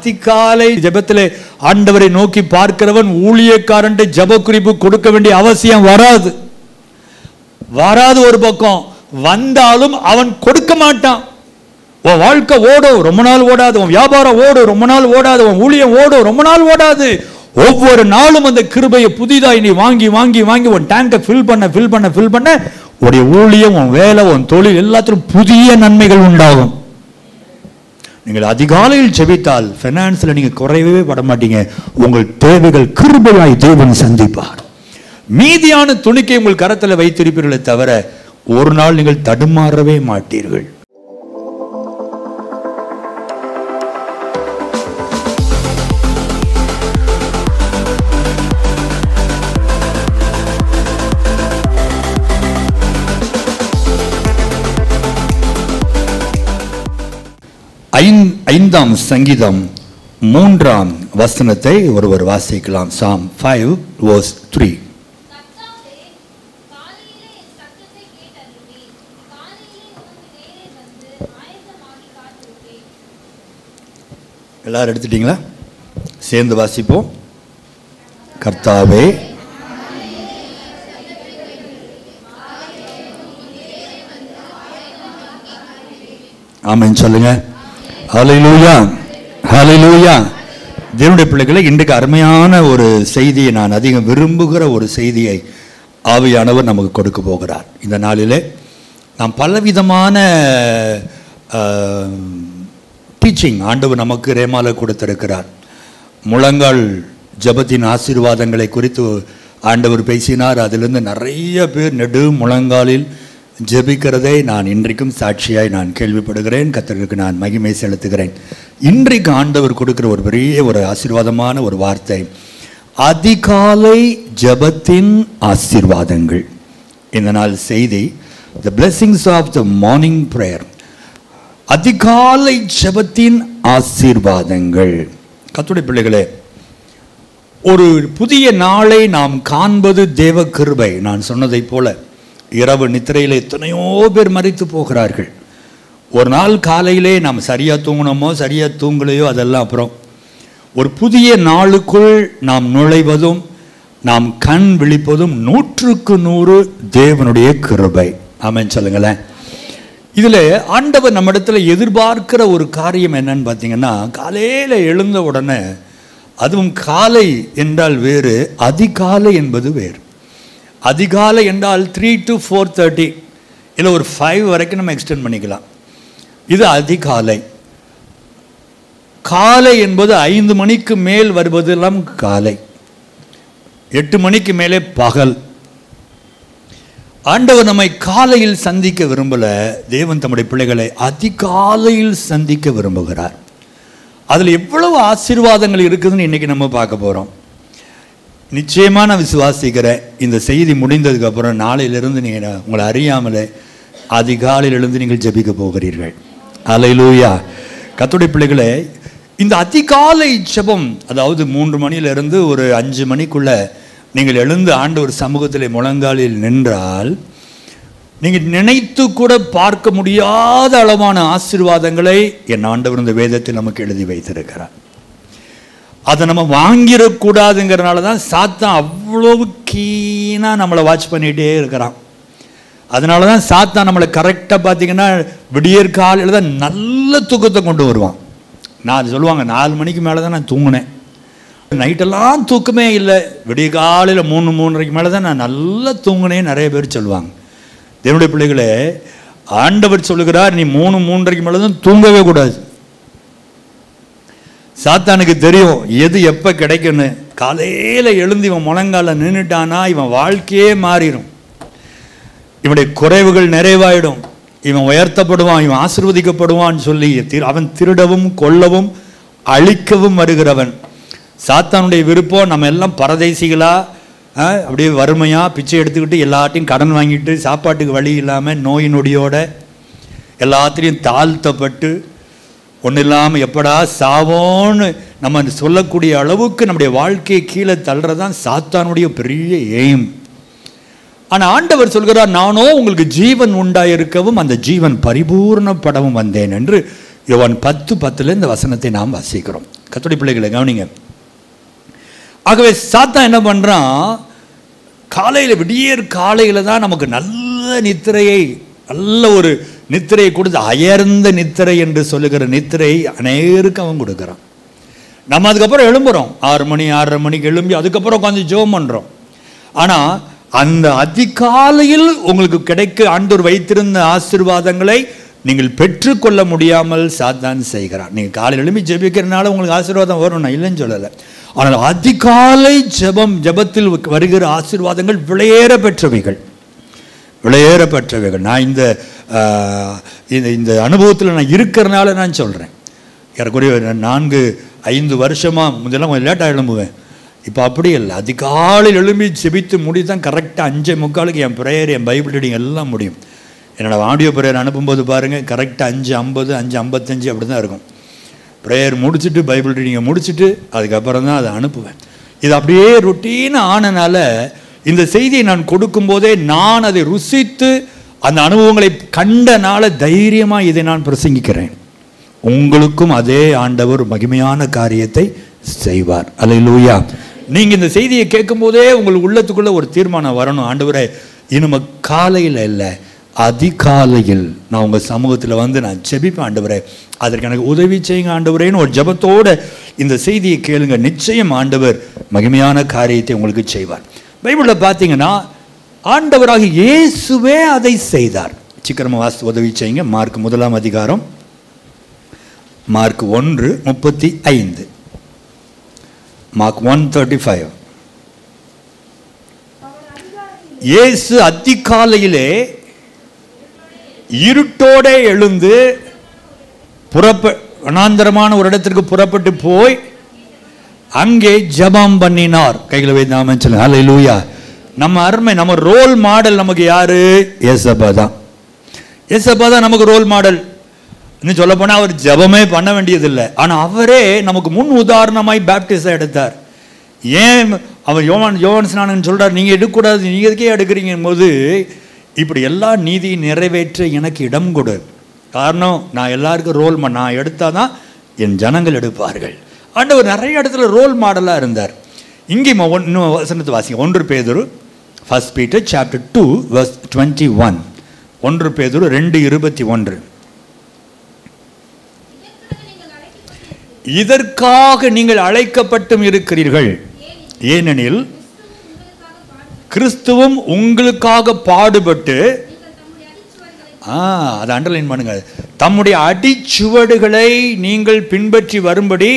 அதிகாலை ஜெபத்திலே ஆண்டவரை நோக்கி பார்க்கிறவன் ஊழியக்காரன் ஜெப குறிப்பு கொடுக்க வேண்டிய அவசியம் வராது வராது ஒரு பக்கம் வந்தாலும் அவன் கொடுக்க மாட்டான் உன் வாழ்க்கை ஓடும் ரொம்ப நாள் ஓடாது உன் வியாபாரம் ஓடும் ரொம்ப நாள் ஓடாது உன் ஊழியம் ஓடும் ரொம்ப நாள் ஓடாது ஒவ்வொரு நாளும் அந்த கிருபையை புதிதாய் நீ வாங்கி வாங்கி வாங்கி உன் டேங்கை ஃபில் பண்ண ஃபில் பண்ண ஃபில் பண்ண உடைய ஊழியம் உன் வேலை உன் தொழில் எல்லாத்திலும் புதிய நன்மைகள் உண்டாகும் நீங்கள் அதிகாலையில் செபித்தால் ஃபைனான்ஸில் நீங்கள் குறையவே பட மாட்டீங்க உங்கள் தேவைகள் கிருபையாய் தேவன் சந்திப்பார் மீதியான துணிக்கை உங்கள் கரத்தில் வைத்திருப்பீர்களே தவிர ஒரு நாள் நீங்கள் தடுமாறவே மாட்டீர்கள் ஐந்- ஐந்தாம் சங்கீதம் மூன்றாம் வசனத்தை ஒருவர் வாசிக்கலாம் சாம் ஃபைவ் வர்ஸ் த்ரீ கர்த்தாவே, காலையிலே என் சத்தத்தை கேட்டருளுவீர். காலையிலே உமக்கு நேரே வந்து ஆயத்தமாகி காத்திருப்பேன். எல்லாரும் எடுத்துட்டீங்களா சேர்ந்து வாசிப்போம் கர்த்தாவே ஆமென் சொல்லுங்க ஹalleluya ஹalleluya தேவனுடைய பிள்ளைகளை இன்றைக்கு அருமையான ஒரு செய்தியை நான் அதிகம் விரும்புகிற ஒரு செய்தியை ஆவியானவர் நமக்கு கொடுக்க போகிறார் இந்த நாளிலே நாம் பலவிதமான டீச்சிங் ஆண்டவர் நமக்கு ரேமால கொடுத்திருக்கிறார் முழங்கால் ஜெபத்தின் ஆசீர்வாதங்களை குறித்து ஆண்டவர் பேசினார் அதிலிருந்து நிறைய பேர் நெடு முழங்காலில் ஜெபிக்கிறதை நான் இன்றைக்கும் சாட்சியாய் நான் கேள்விப்படுகிறேன் கத்தருக்கு நான் மகிமை செலுத்துகிறேன் இன்றைக்கு ஆண்டவர் கொடுக்கிற ஒரு பெரிய ஒரு ஆசீர்வாதமான ஒரு வார்த்தை அதிகாலை ஜெபத்தின் ஆசீர்வாதங்கள் இந்த நாள் செய்தி the blessings of the morning prayer அதிகாலை ஜெபத்தின் ஆசீர்வாதங்கள் கத்துடைய பிள்ளைகளே ஒரு புதிய நாளை நாம் காண்பது தேவ கிருபை நான் சொன்னதைப் போல இரவு நித்திரையில் எத்தனையோ பேர் மறித்து போகிறார்கள் ஒரு நாள் காலையிலே நாம் சரியா தூங்கினோமோ சரியா தூங்கலையோ அதெல்லாம் அப்புறம் ஒரு புதிய நாளுக்குள் நாம் நுழைவதும் நாம் கண் விழிப்பதும் நூற்றுக்கு நூறு தேவனுடைய கிருபை ஆமென் சொல்லுங்களேன் இதில் ஆண்டவர் நம்மிடத்தில் எதிர்பார்க்கிற ஒரு காரியம் என்னன்னு பார்த்தீங்கன்னா காலையில் எழுந்த உடனே அதுவும் காலை என்றால் வேறு அதிகாலை என்பது வேறு அதிகாலை என்றால் த்ரீ டு ஃபோர் தேர்ட்டி இல்லை ஒரு ஃபைவ் வரைக்கும் நம்ம எக்ஸ்டெண்ட் பண்ணிக்கலாம் இது அதிகாலை காலை என்பது ஐந்து மணிக்கு மேல் வருவதெல்லாம் காலை எட்டு மணிக்கு மேலே பகல் ஆண்டவர் நம்மை காலையில் சந்திக்க விரும்பல தேவன் தம்முடைய பிள்ளைகளை அதிகாலையில் சந்திக்க விரும்புகிறார் அதில் எவ்வளவு ஆசீர்வாதங்கள் இருக்குதுன்னு இன்னைக்கு நம்ம பார்க்க போகிறோம் நிச்சயமாக நான் விசுவாசிக்கிறேன் இந்த செய்தி முடிந்ததுக்கு அப்புறம் நாளையிலிருந்து நீங்கள் உங்களை அறியாமலே அதிகாலையில் எழுந்து நீங்கள் ஜெபிக்க போகிறீர்கள் அலையிலூயா கத்துடைய பிள்ளைகளே இந்த அதிகாலை ஜெபம் அதாவது மூன்று மணியிலிருந்து ஒரு அஞ்சு மணிக்குள்ள நீங்கள் எழுந்து ஆண்டவர் சமூகத்தில் முழங்காலில் நின்றால் நீங்கள் நினைத்து கூட பார்க்க முடியாத அளவான ஆசீர்வாதங்களை என் ஆண்டவர் இந்த வேதத்தில் நமக்கு எழுதி வைத்திருக்கிறார் அதை நம்ம வாங்கிடக்கூடாதுங்கிறனால தான் சாத்தான் அவ்வளவு கீனாக நம்மளை வாட்ச் பண்ணிகிட்டே இருக்கிறான் அதனால தான் சாத்தான் நம்மளை கரெக்டாக பார்த்தீங்கன்னா விடியற் காலையில் தான் நல்ல தூக்கத்தை கொண்டு வருவான் நான் அது சொல்லுவாங்க நாலு மணிக்கு மேலே தான் நான் தூங்கினேன் நைட்டெல்லாம் தூக்கமே இல்லை விடிய காலையில் மூணு மூன்றரைக்கு மேலே தான் நான் நல்லா தூங்கினேன் நிறைய பேர் சொல்லுவாங்க தேவனுடைய பிள்ளைகளே ஆண்டவர் சொல்லுகிறார் நீ மூணு மூன்றரைக்கு மேலே தான் தூங்கவே கூடாது சாத்தானுக்கு தெரியும் எது எப்போ கிடைக்கும்னு காலையில் எழுந்து இவன் முழங்கால நின்றுட்டானா இவன் வாழ்க்கையே மாறிடும் இவனுடைய குறைவுகள் நிறைவாயிடும் இவன் உயர்த்தப்படுவான் இவன் ஆசிர்வதிக்கப்படுவான்னு சொல்லி திரு- அவன் திருடவும் கொல்லவும் அழிக்கவும் வருகிறவன் சாத்தானுடைய விருப்பம் நம்ம எல்லாம் பரதேசிகளா ஆ, அப்படியே வறுமையா பிச்சை எடுத்துக்கிட்டு எல்லாத்தையும் கடன் வாங்கிட்டு சாப்பாட்டுக்கு வழி இல்லாமல் நோய் நொடியோட எல்லாத்திலையும் தாழ்த்தப்பட்டு ஒன்றும் இல்லாமல் எப்படா சாவோன்னு நம்ம சொல்லக்கூடிய அளவுக்கு நம்முடைய வாழ்க்கையை கீழே தள்ளுறதான் சாத்தானுடைய பெரிய எய்ம் ஆனால் ஆண்டவர் சொல்கிறார் நானோ உங்களுக்கு ஜீவன் உண்டாயிருக்கவும் அந்த ஜீவன் பரிபூர்ணப்படவும் வந்தேன் என்று யோவான் பத்து பத்துல இந்த வசனத்தை நாம் வாசிக்கிறோம் கத்தோடி பிள்ளைகளை கவனிங்க ஆகவே சாத்தான் என்ன பண்றான் காலையில் விடியற் காலையில் தான் நமக்கு நல்ல நித்திரையை நல்ல ஒரு நித்திரையை கொடுத்து அயர்ந்த நித்திரை என்று சொல்லுகிற நித்திரை அநேருக்கு அவன் கொடுக்குறான் நம்ம அதுக்கப்புறம் எழும்புறோம் ஆறு மணி ஆறரை மணிக்கு எழும்பி அதுக்கப்புறம் உட்காந்து ஜெபம் பண்ணுறோம் ஆனால் அந்த அதிகாலையில் உங்களுக்கு கிடைக்க ஆண்டோர் வைத்திருந்த ஆசீர்வாதங்களை நீங்கள் பெற்றுக்கொள்ள முடியாமல் சாத்தான் செய்கிறான் நீங்கள் காலையில் எழும்பி ஜெபிக்கிறனால உங்களுக்கு ஆசீர்வாதம் வரும் நான் இல்லைன்னு சொல்லலை ஆனால் அதிகாலை ஜெபம் ஜெபத்தில் வருகிற ஆசீர்வாதங்கள் விலையேற பெற்றவைகள் விலையேற பெற்றவைகள் நான் இந்த ஆஹ், இந்த இந்த அனுபவத்தில் நான் இருக்கிறனால நான் சொல்கிறேன் ஏறக்குறைய ஒரு நான்கு ஐந்து வருஷமாக முதல்ல கொஞ்சம் லேட்டாக எழும்புவேன் இப்போ அப்படி இல்லை அதிகாலையில் எழும்பி செபித்து முடி தான் கரெக்டாக அஞ்சே முக்காலுக்கு என் ப்ரேயர் என் பைபிள் ரீடிங் எல்லாம் முடியும் என்னோட ஆடியோ ப்ரேயர் அனுப்பும்போது பாருங்கள் கரெக்டாக அஞ்சு ஐம்பது அஞ்சு ஐம்பத்தஞ்சு அப்படி தான் இருக்கும் ப்ரேயர் முடிச்சுட்டு பைபிள் ரீடிங்கை முடிச்சுட்டு அதுக்கப்புறம் தான் அதை அனுப்புவேன் இது அப்படியே ரொட்டீனாக ஆனனால இந்த செய்தியை நான் கொடுக்கும்போதே நான் அதை ருசித்து அந்த அனுபவங்களை கண்டனால தைரியமாக இதை நான் பிரசங்கிக்கிறேன் உங்களுக்கும் அதே ஆண்டவர் மகிமையான காரியத்தை செய்வார் அல்லேலூயா நீங்க இந்த செய்தியை கேட்கும்போதே உங்கள் உள்ளத்துக்குள்ள ஒரு தீர்மானம் வரணும் ஆண்டவரே இனிமே காலையில் இல்லை அதிகாலையில் நான் உங்க சமூகத்தில் வந்து நான் ஜெபிப்பேன் ஆண்டவரே அதற்கு எனக்கு உதவி செய்யுங்க ஆண்டவரேன்னு ஒரு ஜெபத்தோட இந்த செய்தியை கேளுங்க நிச்சயம் ஆண்டவர் மகிமையான காரியத்தை உங்களுக்கு செய்வார் பைபிளில் பார்த்தீங்கன்னா ஆண்டவராக இயேசுவே அதை செய்தார் சீக்கிரமா வாசி உதவி செய்யுங்க மார்க் முதலாம் அதிகாரம் மார்க் ஒன்று முப்பத்தி ஐந்து மார்க் ஒன் தேர்ட்டி ஃபைவ் இயேசு அதிகாலையிலே இருட்டோடே எழுந்து புறப்ப வனாந்தரமான ஒரு இடத்திற்கு புறப்பட்டு போய் அங்கே ஜெபம் பண்ணினார் கைகளை வைத்து நாம சொல்லுங்க ஹalleluya நம்ம அருமை நம்ம ரோல் மாடல் நமக்கு யாரு ஏசப்பா தான் ஏசப்பா தான் நமக்கு ரோல் மாடல் இன்னும் சொல்ல போனா அவர் ஜெபமே பண்ண வேண்டியதில்லை ஆனா அவரே நமக்கு முன் உதாரணமாய் பேப்டிஸை எடுத்தார் ஏன் அவர் யோவான் யோவான் ஸ்நானன் சொல்றார் நீங்க எடுக்கக்கூடாது நீங்க எதுக்கே எடுக்கிறீங்க போது இப்படி எல்லா நீதியை நிறைவேற்ற எனக்கு இடம் கொடு காரணம் நான் எல்லாருக்கும் ரோல் நான் எடுத்தாதான் என் ஜனங்கள் எடுப்பார்கள் ஆண்டவர் நிறைய இடத்துல ரோல் மாடலா இருந்தார் இங்கே ம- ஒன்- இன்னும் வசனத்தை வாசிங்க ஒன்று பேதுரு first Peter chapter two verse twenty one ஒன்று பேதுரு ரெண்டு இருபத்தி ஒன்று இதற்காக நீங்கள் அழைக்கப்பட்டும் இருக்கிறீர்கள் ஏனெனில் கிறிஸ்துவும் உங்களுக்காக பாடுபட்டு ஆ அதை அண்டர்லைன் பண்ணுங்க தம்முடைய அடிச்சுவடுகளை நீங்கள் பின்பற்றி வரும்படி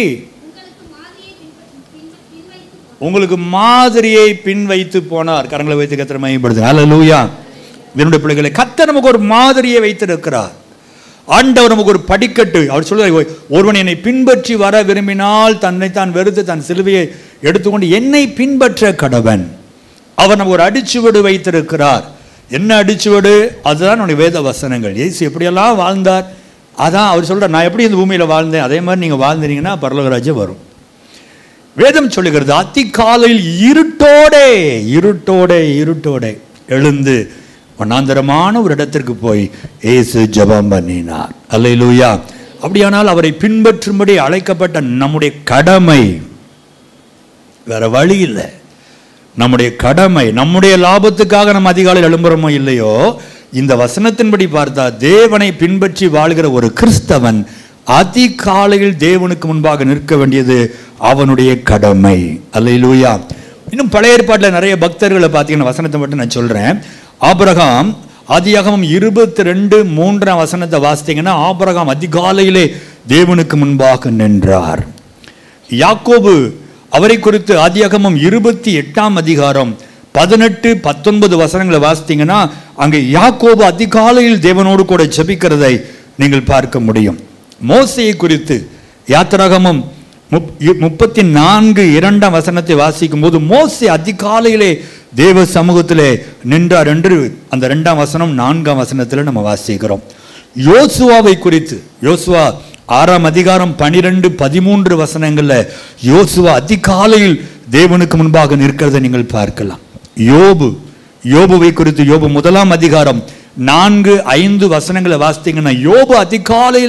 உங்களுக்கு மாதிரியை பின் வைத்து போனார் கரங்களை வைத்து கத்திர மையப்படுது அல்ல என்னுடைய பிள்ளைகளை கத்த நமக்கு ஒரு மாதிரியை வைத்திருக்கிறார் ஆண்டவர் நமக்கு ஒரு படிக்கட்டு அவர் சொல்லுவார் ஒருவன் என்னை பின்பற்றி வர விரும்பினால் தன்னை தான் வெறுத்து தன் சிலுவையை எடுத்துக்கொண்டு என்னை பின்பற்ற கடவன் அவர் நமக்கு ஒரு அடிச்சுவடு வைத்திருக்கிறார் என்ன அடிச்சுவடு அதுதான் நம்முடைய வேத வசனங்கள் இயேசு எப்படியெல்லாம் வாழ்ந்தார் அதான் அவர் சொல்றார் நான் எப்படி இந்த பூமியில வாழ்ந்தேன் அதே மாதிரி நீங்க வாழ்ந்தீங்கன்னா பரலோகராஜ்யம் வரும் வேதம் சொல்லுகிறது அதிகாலையில் இருட்டோடே இருட்டோடே இருட்டோடே எழுந்து வண்ணாந்தரமான ஒரு இடத்திற்கு போய் இயேசு ஜெபம் பண்ணினார் அல்லேலூயா அப்படியானால் அவரை பின்பற்றும்படி அழைக்கப்பட்ட நம்முடைய கடமை வேற வழி இல்லை நம்முடைய கடமை நம்முடைய லாபத்துக்காக நம்ம அதிகாலையில் எழும்புறோமோ இல்லையோ இந்த வசனத்தின்படி பார்த்தா தேவனை பின்பற்றி வாழ்கிற ஒரு கிறிஸ்தவன் அதிகாலையில் தேவனுக்கு முன்பாக நிற்க வேண்டியது அவனுடைய கடமை அல்லேலூயா இன்னும் பழைய ஏற்பாட்டில் நிறைய பக்தர்களை பார்த்தீங்கன்னா வசனத்தை மட்டும் நான் சொல்றேன் ஆபிரகாம் ஆதியாகமம் இருபத்தி ரெண்டு மூன்றாம் வசனத்தை வாசித்தீங்கன்னா ஆபிரகாம் அதிகாலையிலே தேவனுக்கு முன்பாக நின்றார் யாக்கோபு அவரை குறித்து ஆதியாகமம் இருபத்தி எட்டாம் அதிகாரம் பதினெட்டு பத்தொன்பது வசனங்களை வாசித்தீங்கன்னா அங்கே யாக்கோபு அதிகாலையில் தேவனோடு கூட ஜெபிக்கிறதை நீங்கள் பார்க்க முடியும் மோசையை குறித்து யாத்திராகமம் முப்- இ- முப்பத்தி நான்கு இரண்டாம் வசனத்தை வாசிக்கும் போது மோசே அதிகாலையிலே தேவ சமூகத்திலே நின்றார் என்று அந்த இரண்டாம் வசனம் நான்காம் வசனத்தில் நம்ம வாசிக்கிறோம் யோசுவாவை குறித்து யோசுவா ஆறாம் அதிகாரம் பனிரெண்டு பதிமூன்று வசனங்கள்ல யோசுவா அதிகாலையில் தேவனுக்கு முன்பாக நிற்கிறதை நீங்கள் பார்க்கலாம் யோபு யோபுவை குறித்து யோபு முதலாம் அதிகாரம் நான்கு ஐந்து வசனங்களை வாசித்தீங்கன்னா யோபு அதிகாலையிலே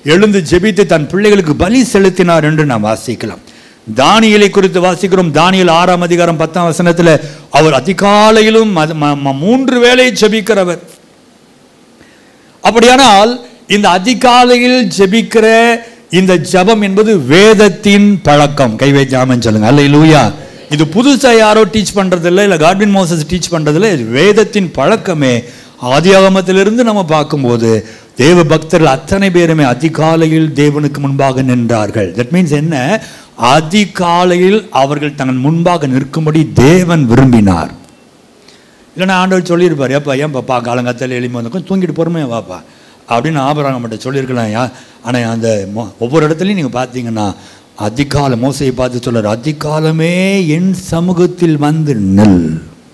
எழுந்து ஜெபித்து தன் பிள்ளைகளுக்கு பலி செலுத்தினார் என்று நாம் வாசிக்கலாம் தானியலை குறித்து வாசிக்கிறோம் தானியல் ஆறாம் அதிகாரம் பத்தாம் வசனத்தில் அவர் அதிகாலையிலும் மத- ம- ம- மூன்று வேளை ஜெபிக்கிறவர் அப்படியானால் இந்த அதிகாலையில் ஜெபிக்கிற இந்த ஜெபம் என்பது வேதத்தின் பழக்கம் கை வைத்து ஆமென் சொல்லுங்க அல்ல லூயா இது புதுசா யாரோ டீச் பண்றது இல்லை இல்ல காட்வின் மோசஸ் டீச் பண்றது இல்லை இது வேதத்தின் பழக்கமே ஆதியாகமத்திலிருந்து நம்ம பார்க்கும்போது தேவ பக்தர்கள் அத்தனை பேருமே அதிகாலையில் தேவனுக்கு முன்பாக நின்றார்கள் தட் மீன்ஸ் என்ன அதிகாலையில் அவர்கள் தங்கள் முன்பாக நிற்கும்படி தேவன் விரும்பினார் இல்லைன்னா ஆண்டவர் சொல்லியிருப்பார் ஏப்பா ஏன் பாப்பா காலங்காத்தால எளிமை வந்து தூங்கிட்டு பொறுமையா வாப்பா அப்படின்னு ஆபராங்க மட்டும் சொல்லியிருக்கலாம் யா ஆனால் அந்த மொ- ஒவ்வொரு இடத்துலையும் நீங்கள் பார்த்தீங்கன்னா அதிகால மோசையை பார்த்து சொல்றாரு அதிகாலமே என் சமூகத்தில் வந்து நெல்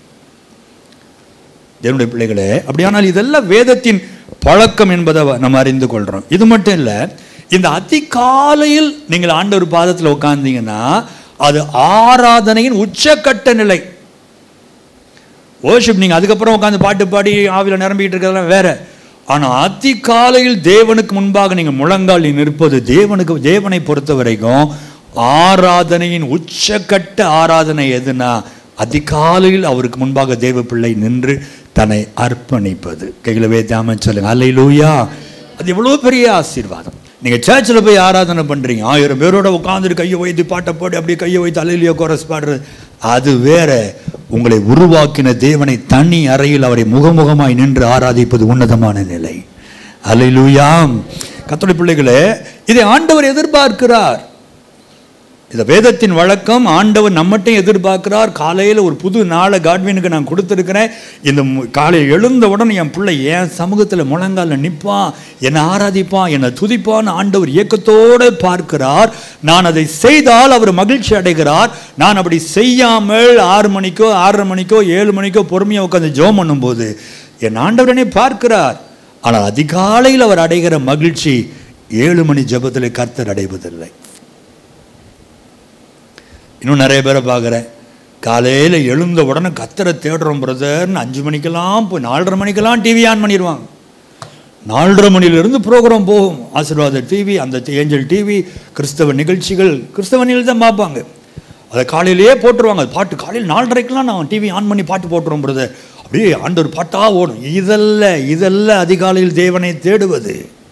தேவனுடைய பிள்ளைகளே அப்படியானால் இதெல்லாம் வேதத்தின் பழக்கம் என்பதை நம்ம அறிந்து கொள்றோம் இது மட்டும் இல்லை இந்த அதிகாலையில் நீங்கள் ஆண்டவர் பாதத்தில் உட்கார்ந்தீங்கன்னா அது ஆராதனையின் உச்சக்கட்ட நிலை worship நீங்க அதுக்கப்புறம் உட்காந்து பாட்டு பாடி ஆவில நிரம்பிட்டு இருக்கிறதெல்லாம் வேற ஆனா அதிகாலையில் தேவனுக்கு முன்பாக நீங்க முழங்கால் நிற்பது தேவனுக்கு தேவனை பொறுத்த வரைக்கும் ஆராதனையின் உச்சக்கட்ட ஆராதனை எதுனா அதிகாலையில் அவருக்கு முன்பாக தேவ பிள்ளை நின்று தன்னை அர்ப்பணிப்பது கையிலவே தாமன் சொல்லுங்க அல்லையிலூயா அது எவ்வளவு பெரிய ஆசீர்வாதம் நீங்க சர்ச்சில் போய் ஆராதனை பண்றீங்க ஆயிரம் பேரோட உட்காந்துட்டு கையை வைத்து பாட்டை போட்டு அப்படியே கையை வைத்து அலையிலியோ கோரஸ் பாடுறது அது வேற உங்களை உருவாக்கின தேவனை தனி அறையில் அவரை முகமுகமாய் நின்று ஆராதிப்பது உன்னதமான நிலை அல்லேலூயாம் கத்தோட பிள்ளைகளே இதை ஆண்டவர் எதிர்பார்க்கிறார் இந்த வேதத்தின் வழக்கம் ஆண்டவர் நம்மட்டையும் எதிர்பார்க்கிறார் காலையில் ஒரு புது நாளை காட்வினுக்கு நான் கொடுத்துருக்கிறேன் இந்த மு- காலையில் எழுந்த உடனே என் பிள்ளை என் சமூகத்தில் முழங்கால நிற்பான் என்னை ஆராதிப்பான் என்னை துதிப்பான் ஆண்டவர் இயக்கத்தோடு பார்க்கிறார் நான் அதை செய்தால் அவர் மகிழ்ச்சி அடைகிறார் நான் அப்படி செய்யாமல் ஆறு மணிக்கோ ஆறரை மணிக்கோ ஏழு மணிக்கோ பொறுமையாக உட்காந்து ஜெபம் பண்ணும்போது என் ஆண்டவரனே பார்க்கிறார் ஆனால் அதிகாலையில் அவர் அடைகிற மகிழ்ச்சி ஏழு மணி ஜெபத்தில் கர்த்தர் அடைவதில்லை இன்னும் நிறைய பேரை பார்க்குறேன் காலையில் எழுந்த உடனே கத்தரை தேடுறோம் பிரதர்னு அஞ்சு மணிக்கெல்லாம் போய் நாலரை மணிக்கெல்லாம் டிவி ஆன் பண்ணிடுவாங்க நாலரை மணியிலிருந்து ப்ரோக்ராம் போகும் ஆசீர்வாத டிவி அந்த ஏஞ்சல் டிவி கிறிஸ்தவ நிகழ்ச்சிகள் கிறிஸ்தவ நிகழ்ச்சி தான் பார்ப்பாங்க அதை காலையிலேயே போட்டுருவாங்க அது பாட்டு காலையில் நாலரைக்கெல்லாம் நான் டிவி ஆன் பண்ணி பாட்டு போட்டுருவோம் பிரதர் அப்படியே ஆண்டவர் பாட்டா ஓடும் இதல்ல இதல்ல அதிகாலையில் தேவனை தேடுவது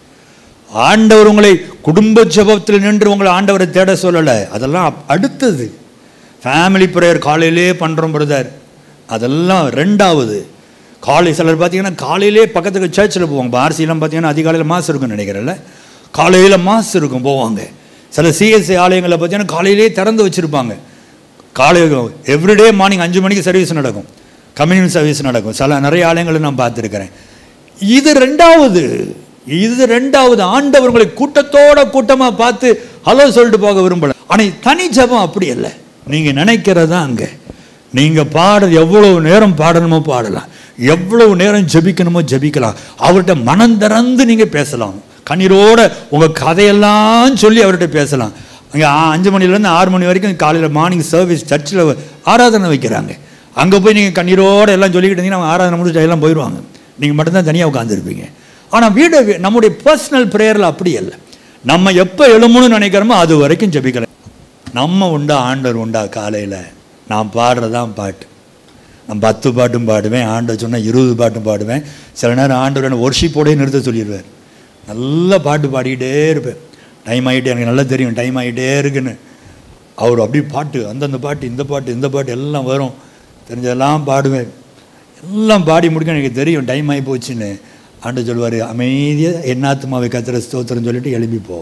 ஆண்டவர் உங்களை குடும்ப ஜெபத்தில் நின்று உங்களை ஆண்டவரை தேட சொல்லலை அதெல்லாம் அப்- அடுத்தது ஃபேமிலி ப்ரேயர் காலையிலே பண்ணுறோம் பிரதர் அதெல்லாம் ரெண்டாவது காலை சிலர் பார்த்தீங்கன்னா காலையிலே பக்கத்துக்கு சர்ச்சில் போவாங்க இப்போ ஆர்சிலாம் பார்த்தீங்கன்னா அதிகாலையில் மாசு இருக்கும்னு நினைக்கிறேன்ல காலையில் மாசு இருக்கும் போவாங்க சில சிஎஸ்சி ஆலயங்களில் பார்த்தீங்கன்னா காலையிலே திறந்து வச்சுருப்பாங்க காலை எவ்ரிடே மார்னிங் அஞ்சு மணிக்கு சர்வீஸ் நடக்கும் கம்யூனிட்டி சர்வீஸ் நடக்கும் சில நிறைய ஆலயங்களை நான் பார்த்துருக்கிறேன் இது ரெண்டாவது இது ரெண்டாவது ஆண்டவர் உங்களை கூட்டத்தோட கூட்டமா பார்த்து ஹலோ சொல்லிட்டு போக விரும்பல ஆனா தனி ஜெபம் அப்படி இல்லை நீங்க நினைக்கிறதா அங்க நீங்க பாட எவ்வளவு நேரம் பாடணுமோ பாடலாம் எவ்வளவு நேரம் ஜெபிக்கணுமோ ஜெபிக்கலாம் அவர்கிட்ட மனம் திறந்து நீங்க பேசலாம் கண்ணீரோட உங்க கதையெல்லாம் சொல்லி அவர்கிட்ட பேசலாம் அங்கே அஞ்சு மணிலேருந்து ஆறு மணி வரைக்கும் காலையில் மார்னிங் சர்வீஸ் சர்ச்சில் ஆராதனை வைக்கிறாங்க அங்கே போய் நீங்கள் கண்ணீரோட எல்லாம் சொல்லிக்கிட்டு இருந்தீங்கன்னா அவங்க ஆராதனை முடிச்சுட்டு எல்லாம் போயிடுவாங்க நீங்கள் மட்டும்தான் தனியாக உட்காந்துருப்பீங்க ஆனால் வீடு நம்முடைய பர்சனல் ப்ரேயரில் அப்படி இல்லை நம்ம எப்போ எழுமணும்னு நினைக்கிறோமோ அது வரைக்கும் ஜெபிக்கலாம் நம்ம உண்டா ஆண்டவர் உண்டா காலையில் நான் பாடுறதான் பாட்டு நான் பத்து பாட்டும் பாடுவேன் ஆண்டவர் சொன்னால் இருபது பாட்டும் பாடுவேன் சில நேரம் ஆண்டவர் என்ன ஒர்ஷிப்போடே நிறுத்த சொல்லிடுவார் நல்ல பாட்டு பாடிக்கிட்டே இருப்பேன் டைம் ஆகிட்டே எனக்கு நல்லா தெரியும் டைம் ஆகிட்டே இருக்குன்னு அவர் அப்படி பாட்டு அந்தந்த பாட்டு இந்த பாட்டு இந்த பாட்டு எல்லாம் வரும் தெரிஞ்சதெல்லாம் பாடுவேன் எல்லாம் பாடி முடிக்க எனக்கு தெரியும் டைம் ஆகி போச்சுன்னு ஆண்டு சொல்லுவார் அமைதியாக என்னாத்துமாவை கத்திர ஸ்தோத்திரம் சொல்லிட்டு எழுப்பி போ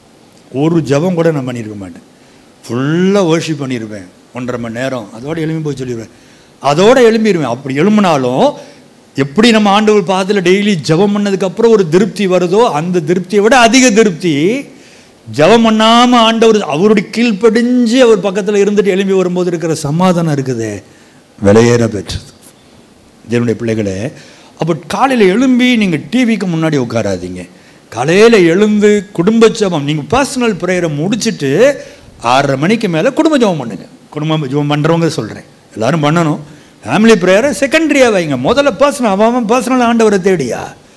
ஒரு ஜெபம் கூட நான் பண்ணியிருக்க மாட்டேன் ஃபுல்லாக worship பண்ணியிருப்பேன் ஒன்றரை மணி நேரம் அதோட எழும்பி போய் சொல்லிடுவேன் அதோட எழும்பிடுவேன் அப்படி எழும்பினாலும் எப்படி நம்ம ஆண்டவர் பாதத்தில் டெய்லி ஜெபம் பண்ணதுக்கப்புறம் ஒரு திருப்தி வருதோ அந்த திருப்தியை விட அதிக திருப்தி ஜெபம் பண்ணாமல் ஆண்டவர் அவருடைய கீழ்ப்படிஞ்சு அவர் பக்கத்தில் இருந்துட்டு எழும்பி வரும்போது இருக்கிற சமாதானம் இருக்குதே விலையேற பெற்றது தேவனுடைய பிள்ளைகளே அப்போ காலையில் எழும்பி நீங்கள் டிவிக்கு முன்னாடி உட்காராதீங்க காலையில் எழுந்து குடும்ப ஜெபம் நீங்கள் பர்சனல் ப்ரேயரை முடிச்சுட்டு ஆறரை மணிக்கு மேலே குடும்ப ஜெபம் பண்ணுங்க குடும்ப ஜெபம் பண்ணுறவங்க சொல்கிறேன் எல்லாரும் பண்ணணும் ஃபேமிலி ப்ரேயரை செகண்டரியாக வைங்க முதல்ல பர்சனல் அவன் பர்சனல் ஆண்டவரை தேடியா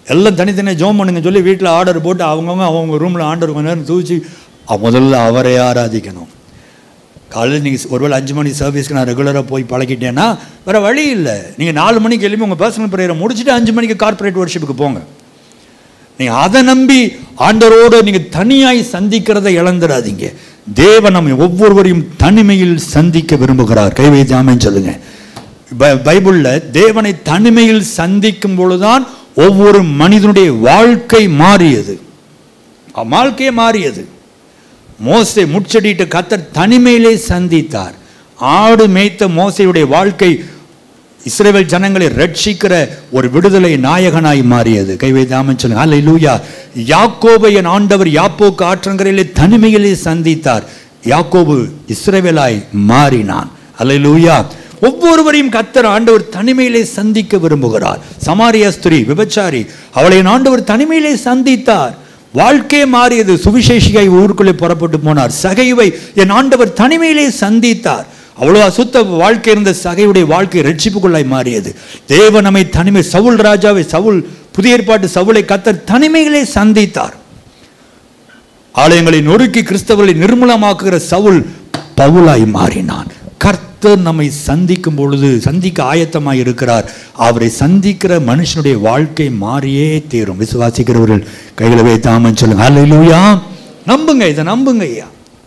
எல்லாம் தனித்தனியாக ஜோம் பண்ணுங்க சொல்லி வீட்டில் ஆர்டர் போட்டு அவங்கவுங்க அவங்க ரூமில் ஆர்டர் கொஞ்ச நேரம் தூச்சி முதல்ல அவரை ஆராதிக்கணும் காலையில் நீங்கள் ஒருவேளை அஞ்சு மணி சர்வீஸ்க்கு நான் ரெகுலராக போய் பழகிட்டேன்னா வேறு வழி இல்லை நீங்கள் நாலு மணிக்கு எழுப்பி உங்கள் பர்சனல் ப்ரேயரை முடிச்சுட்டு அஞ்சு மணிக்கு கார்ப்பரேட் ஒர்ஷிப்புக்கு போங்க நீங்கள் அதை நம்பி ஆண்டரோடு நீங்கள் தனியாய் சந்திக்கிறதை இழந்துடாதீங்க தேவன் நம்மை ஒவ்வொருவரையும் தனிமையில் சந்திக்க விரும்புகிறார் கை வைத்தாமன்னு சொல்லுங்க பை- பைபிள்ல தேவனை தனிமையில் சந்திக்கும் பொழுதுதான் ஒவ்வொரு மனிதனுடைய வாழ்க்கை மாறியது அ- வாழ்க்கையே மாறியது மோசை முச்சடிட்டு கத்தர் தனிமையிலே சந்தித்தார் ஆடு மேய்த்த மோசையுடைய வாழ்க்கை இஸ்ரேல் ஜனங்களை ரட்சிக்கிற ஒரு விடுதலை நாயகனாய் மாறியது கை வைத்தாமன் சொல்லுங்க அல்லேலூயா யாக்கோபை என் ஆண்டவர் யாப்போக்கு ஆற்றங்கரையிலே தனிமையிலே சந்தித்தார் யாக்கோபு இஸ்ரவேலாய் மாறினான் அல்லேலூயா ஒவ்வொருவரையும் கத்தர் ஆண்டவர் தனிமையிலே சந்திக்க விரும்புகிறார் சமாரியா ஸ்திரீ விபச்சாரி அவளை என் ஆண்டவர் தனிமையிலே சந்தித்தார் வாழ்க்கையே மாறியது சுவிசேஷிகை ஊருக்குள்ளே புறப்பட்டு போனார் சகைவை என் ஆண்டவர் தனிமையிலே சந்தித்தார் அவ்வளோ அசுத்த வாழ்க்கை இருந்த சகையுடைய வாழ்க்கை ரட்சிப்புக்குள்ளாய் மாறியது தேவ நம்மை தனிமை சவுல் ராஜாவை சவுல் புதிய ஏற்பாட்டு சவுலை கத்தர் தனிமையிலே சந்தித்தார் ஆலயங்களை நொறுக்கி கிறிஸ்தவர்களை நிர்மூலமாக்குகிற சவுல் பவுலாய் மாறினான் கர்த்தர் நம்மை சந்திக்கும் பொழுது சந்திக்க ஆயத்தமாய் இருக்கிறார் அவரை சந்திக்கிற மனுஷனுடைய வாழ்க்கை மாறியே தீரும் விசுவாசிக்கிறவர்கள் கைகளை வைத்தாமன்னு சொல்லுங்க அல்லேலூயா நம்புங்க இதை நம்புங்க ஐயா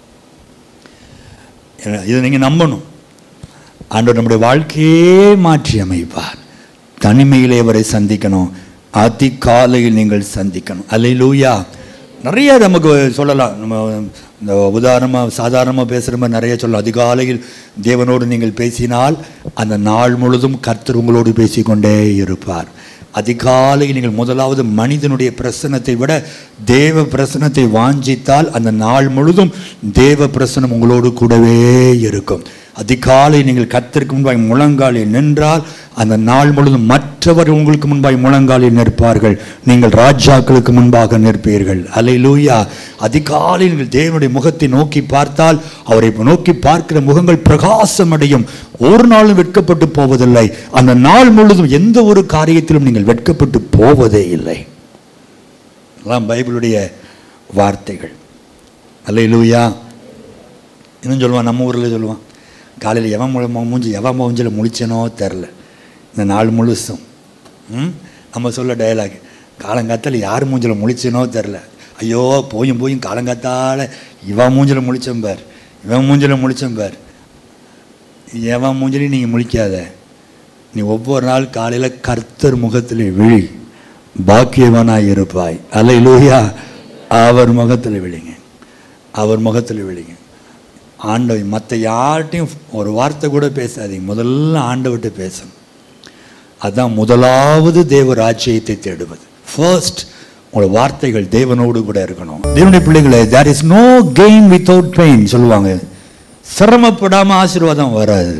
இதை நீங்க நம்பணும் ஆண்டவர் நம்முடைய வாழ்க்கையே மாற்றி அமைப்பார் தனிமையிலே அவரை சந்திக்கணும் அதிகாலையில் நீங்கள் சந்திக்கணும் அல்லேலூயா நிறைய நமக்கு சொல்லலாம் நம்ம இந்த உதாரணமாக சாதாரணமாக பேசுகிற மாதிரி நிறைய சொல்லலாம் அதிகாலையில் தேவனோடு நீங்கள் பேசினால் அந்த நாள் முழுதும் கர்த்தர் உங்களோடு பேசிக்கொண்டே இருப்பார் அதிகாலையில் நீங்கள் முதலாவது மனிதனுடைய பிரசனத்தை விட தேவ பிரசனத்தை வாஞ்சித்தால் அந்த நாள் முழுதும் தேவ பிரசனம் உங்களோடு கூடவே இருக்கும் அதிகாலை நீங்கள் கத்திற்கு முன்பாய் முழங்காலில் நின்றால் அந்த நாள் முழுதும் மற்றவர் உங்களுக்கு முன்பாய் முழங்காலில் நிற்பார்கள் நீங்கள் ராஜாக்களுக்கு முன்பாக நிற்பீர்கள் அல்லேலூயா அதிகாலை நீங்கள் தேவனுடைய முகத்தை நோக்கி பார்த்தால் அவரை நோக்கி பார்க்கிற முகங்கள் பிரகாசமடையும் ஒரு நாளும் வெட்கப்பட்டு போவதில்லை அந்த நாள் முழுதும் எந்த ஒரு காரியத்திலும் நீங்கள் வெட்கப்பட்டு போவதே இல்லை எல்லாம் பைபிளுடைய வார்த்தைகள் அல்லேலூயா இன்னும் சொல்லுவான் நம்ம ஊரில் சொல்லுவான் காலையில் எவன் மூ- மூஞ்சி எவன் மூஞ்சில் முழிச்சனோ தெரில இந்த நாள் முழுசும் ம் நம்ம சொல்ல டயலாக் காலங்காத்தால் யார் மூஞ்சில் முழிச்சனோ தெரில ஐயோ போயும் போயும் காலங்காத்தால இவன் மூஞ்சில் முழிச்சம் பார் இவன் மூஞ்சில் முழிச்சம் பார் எவன் மூஞ்சிலையும் நீங்கள் முழிக்காத நீ ஒவ்வொரு நாள் காலையில் கர்த்தர் முகத்தில் விழி பாக்கியவனாய் இருப்பாய் அல்லேலூயா அவர் முகத்தில் விழிங்க அவர் முகத்தில் விழிங்க ஆண்டவர் மற்ற யார்கிட்டையும் ஒரு வார்த்தை கூட பேசாதீங்க முதல்ல ஆண்டவர்கிட்ட பேசணும் அதான் முதலாவது தேவ ராஜ்யத்தை தேடுவது ஃபர்ஸ்ட் உங்களோட வார்த்தைகள் தேவனோடு கூட இருக்கணும் தேவனுடைய பிள்ளைகளை there is no gain without pain சொல்லுவாங்க சிரமப்படாம ஆசீர்வாதம் வராது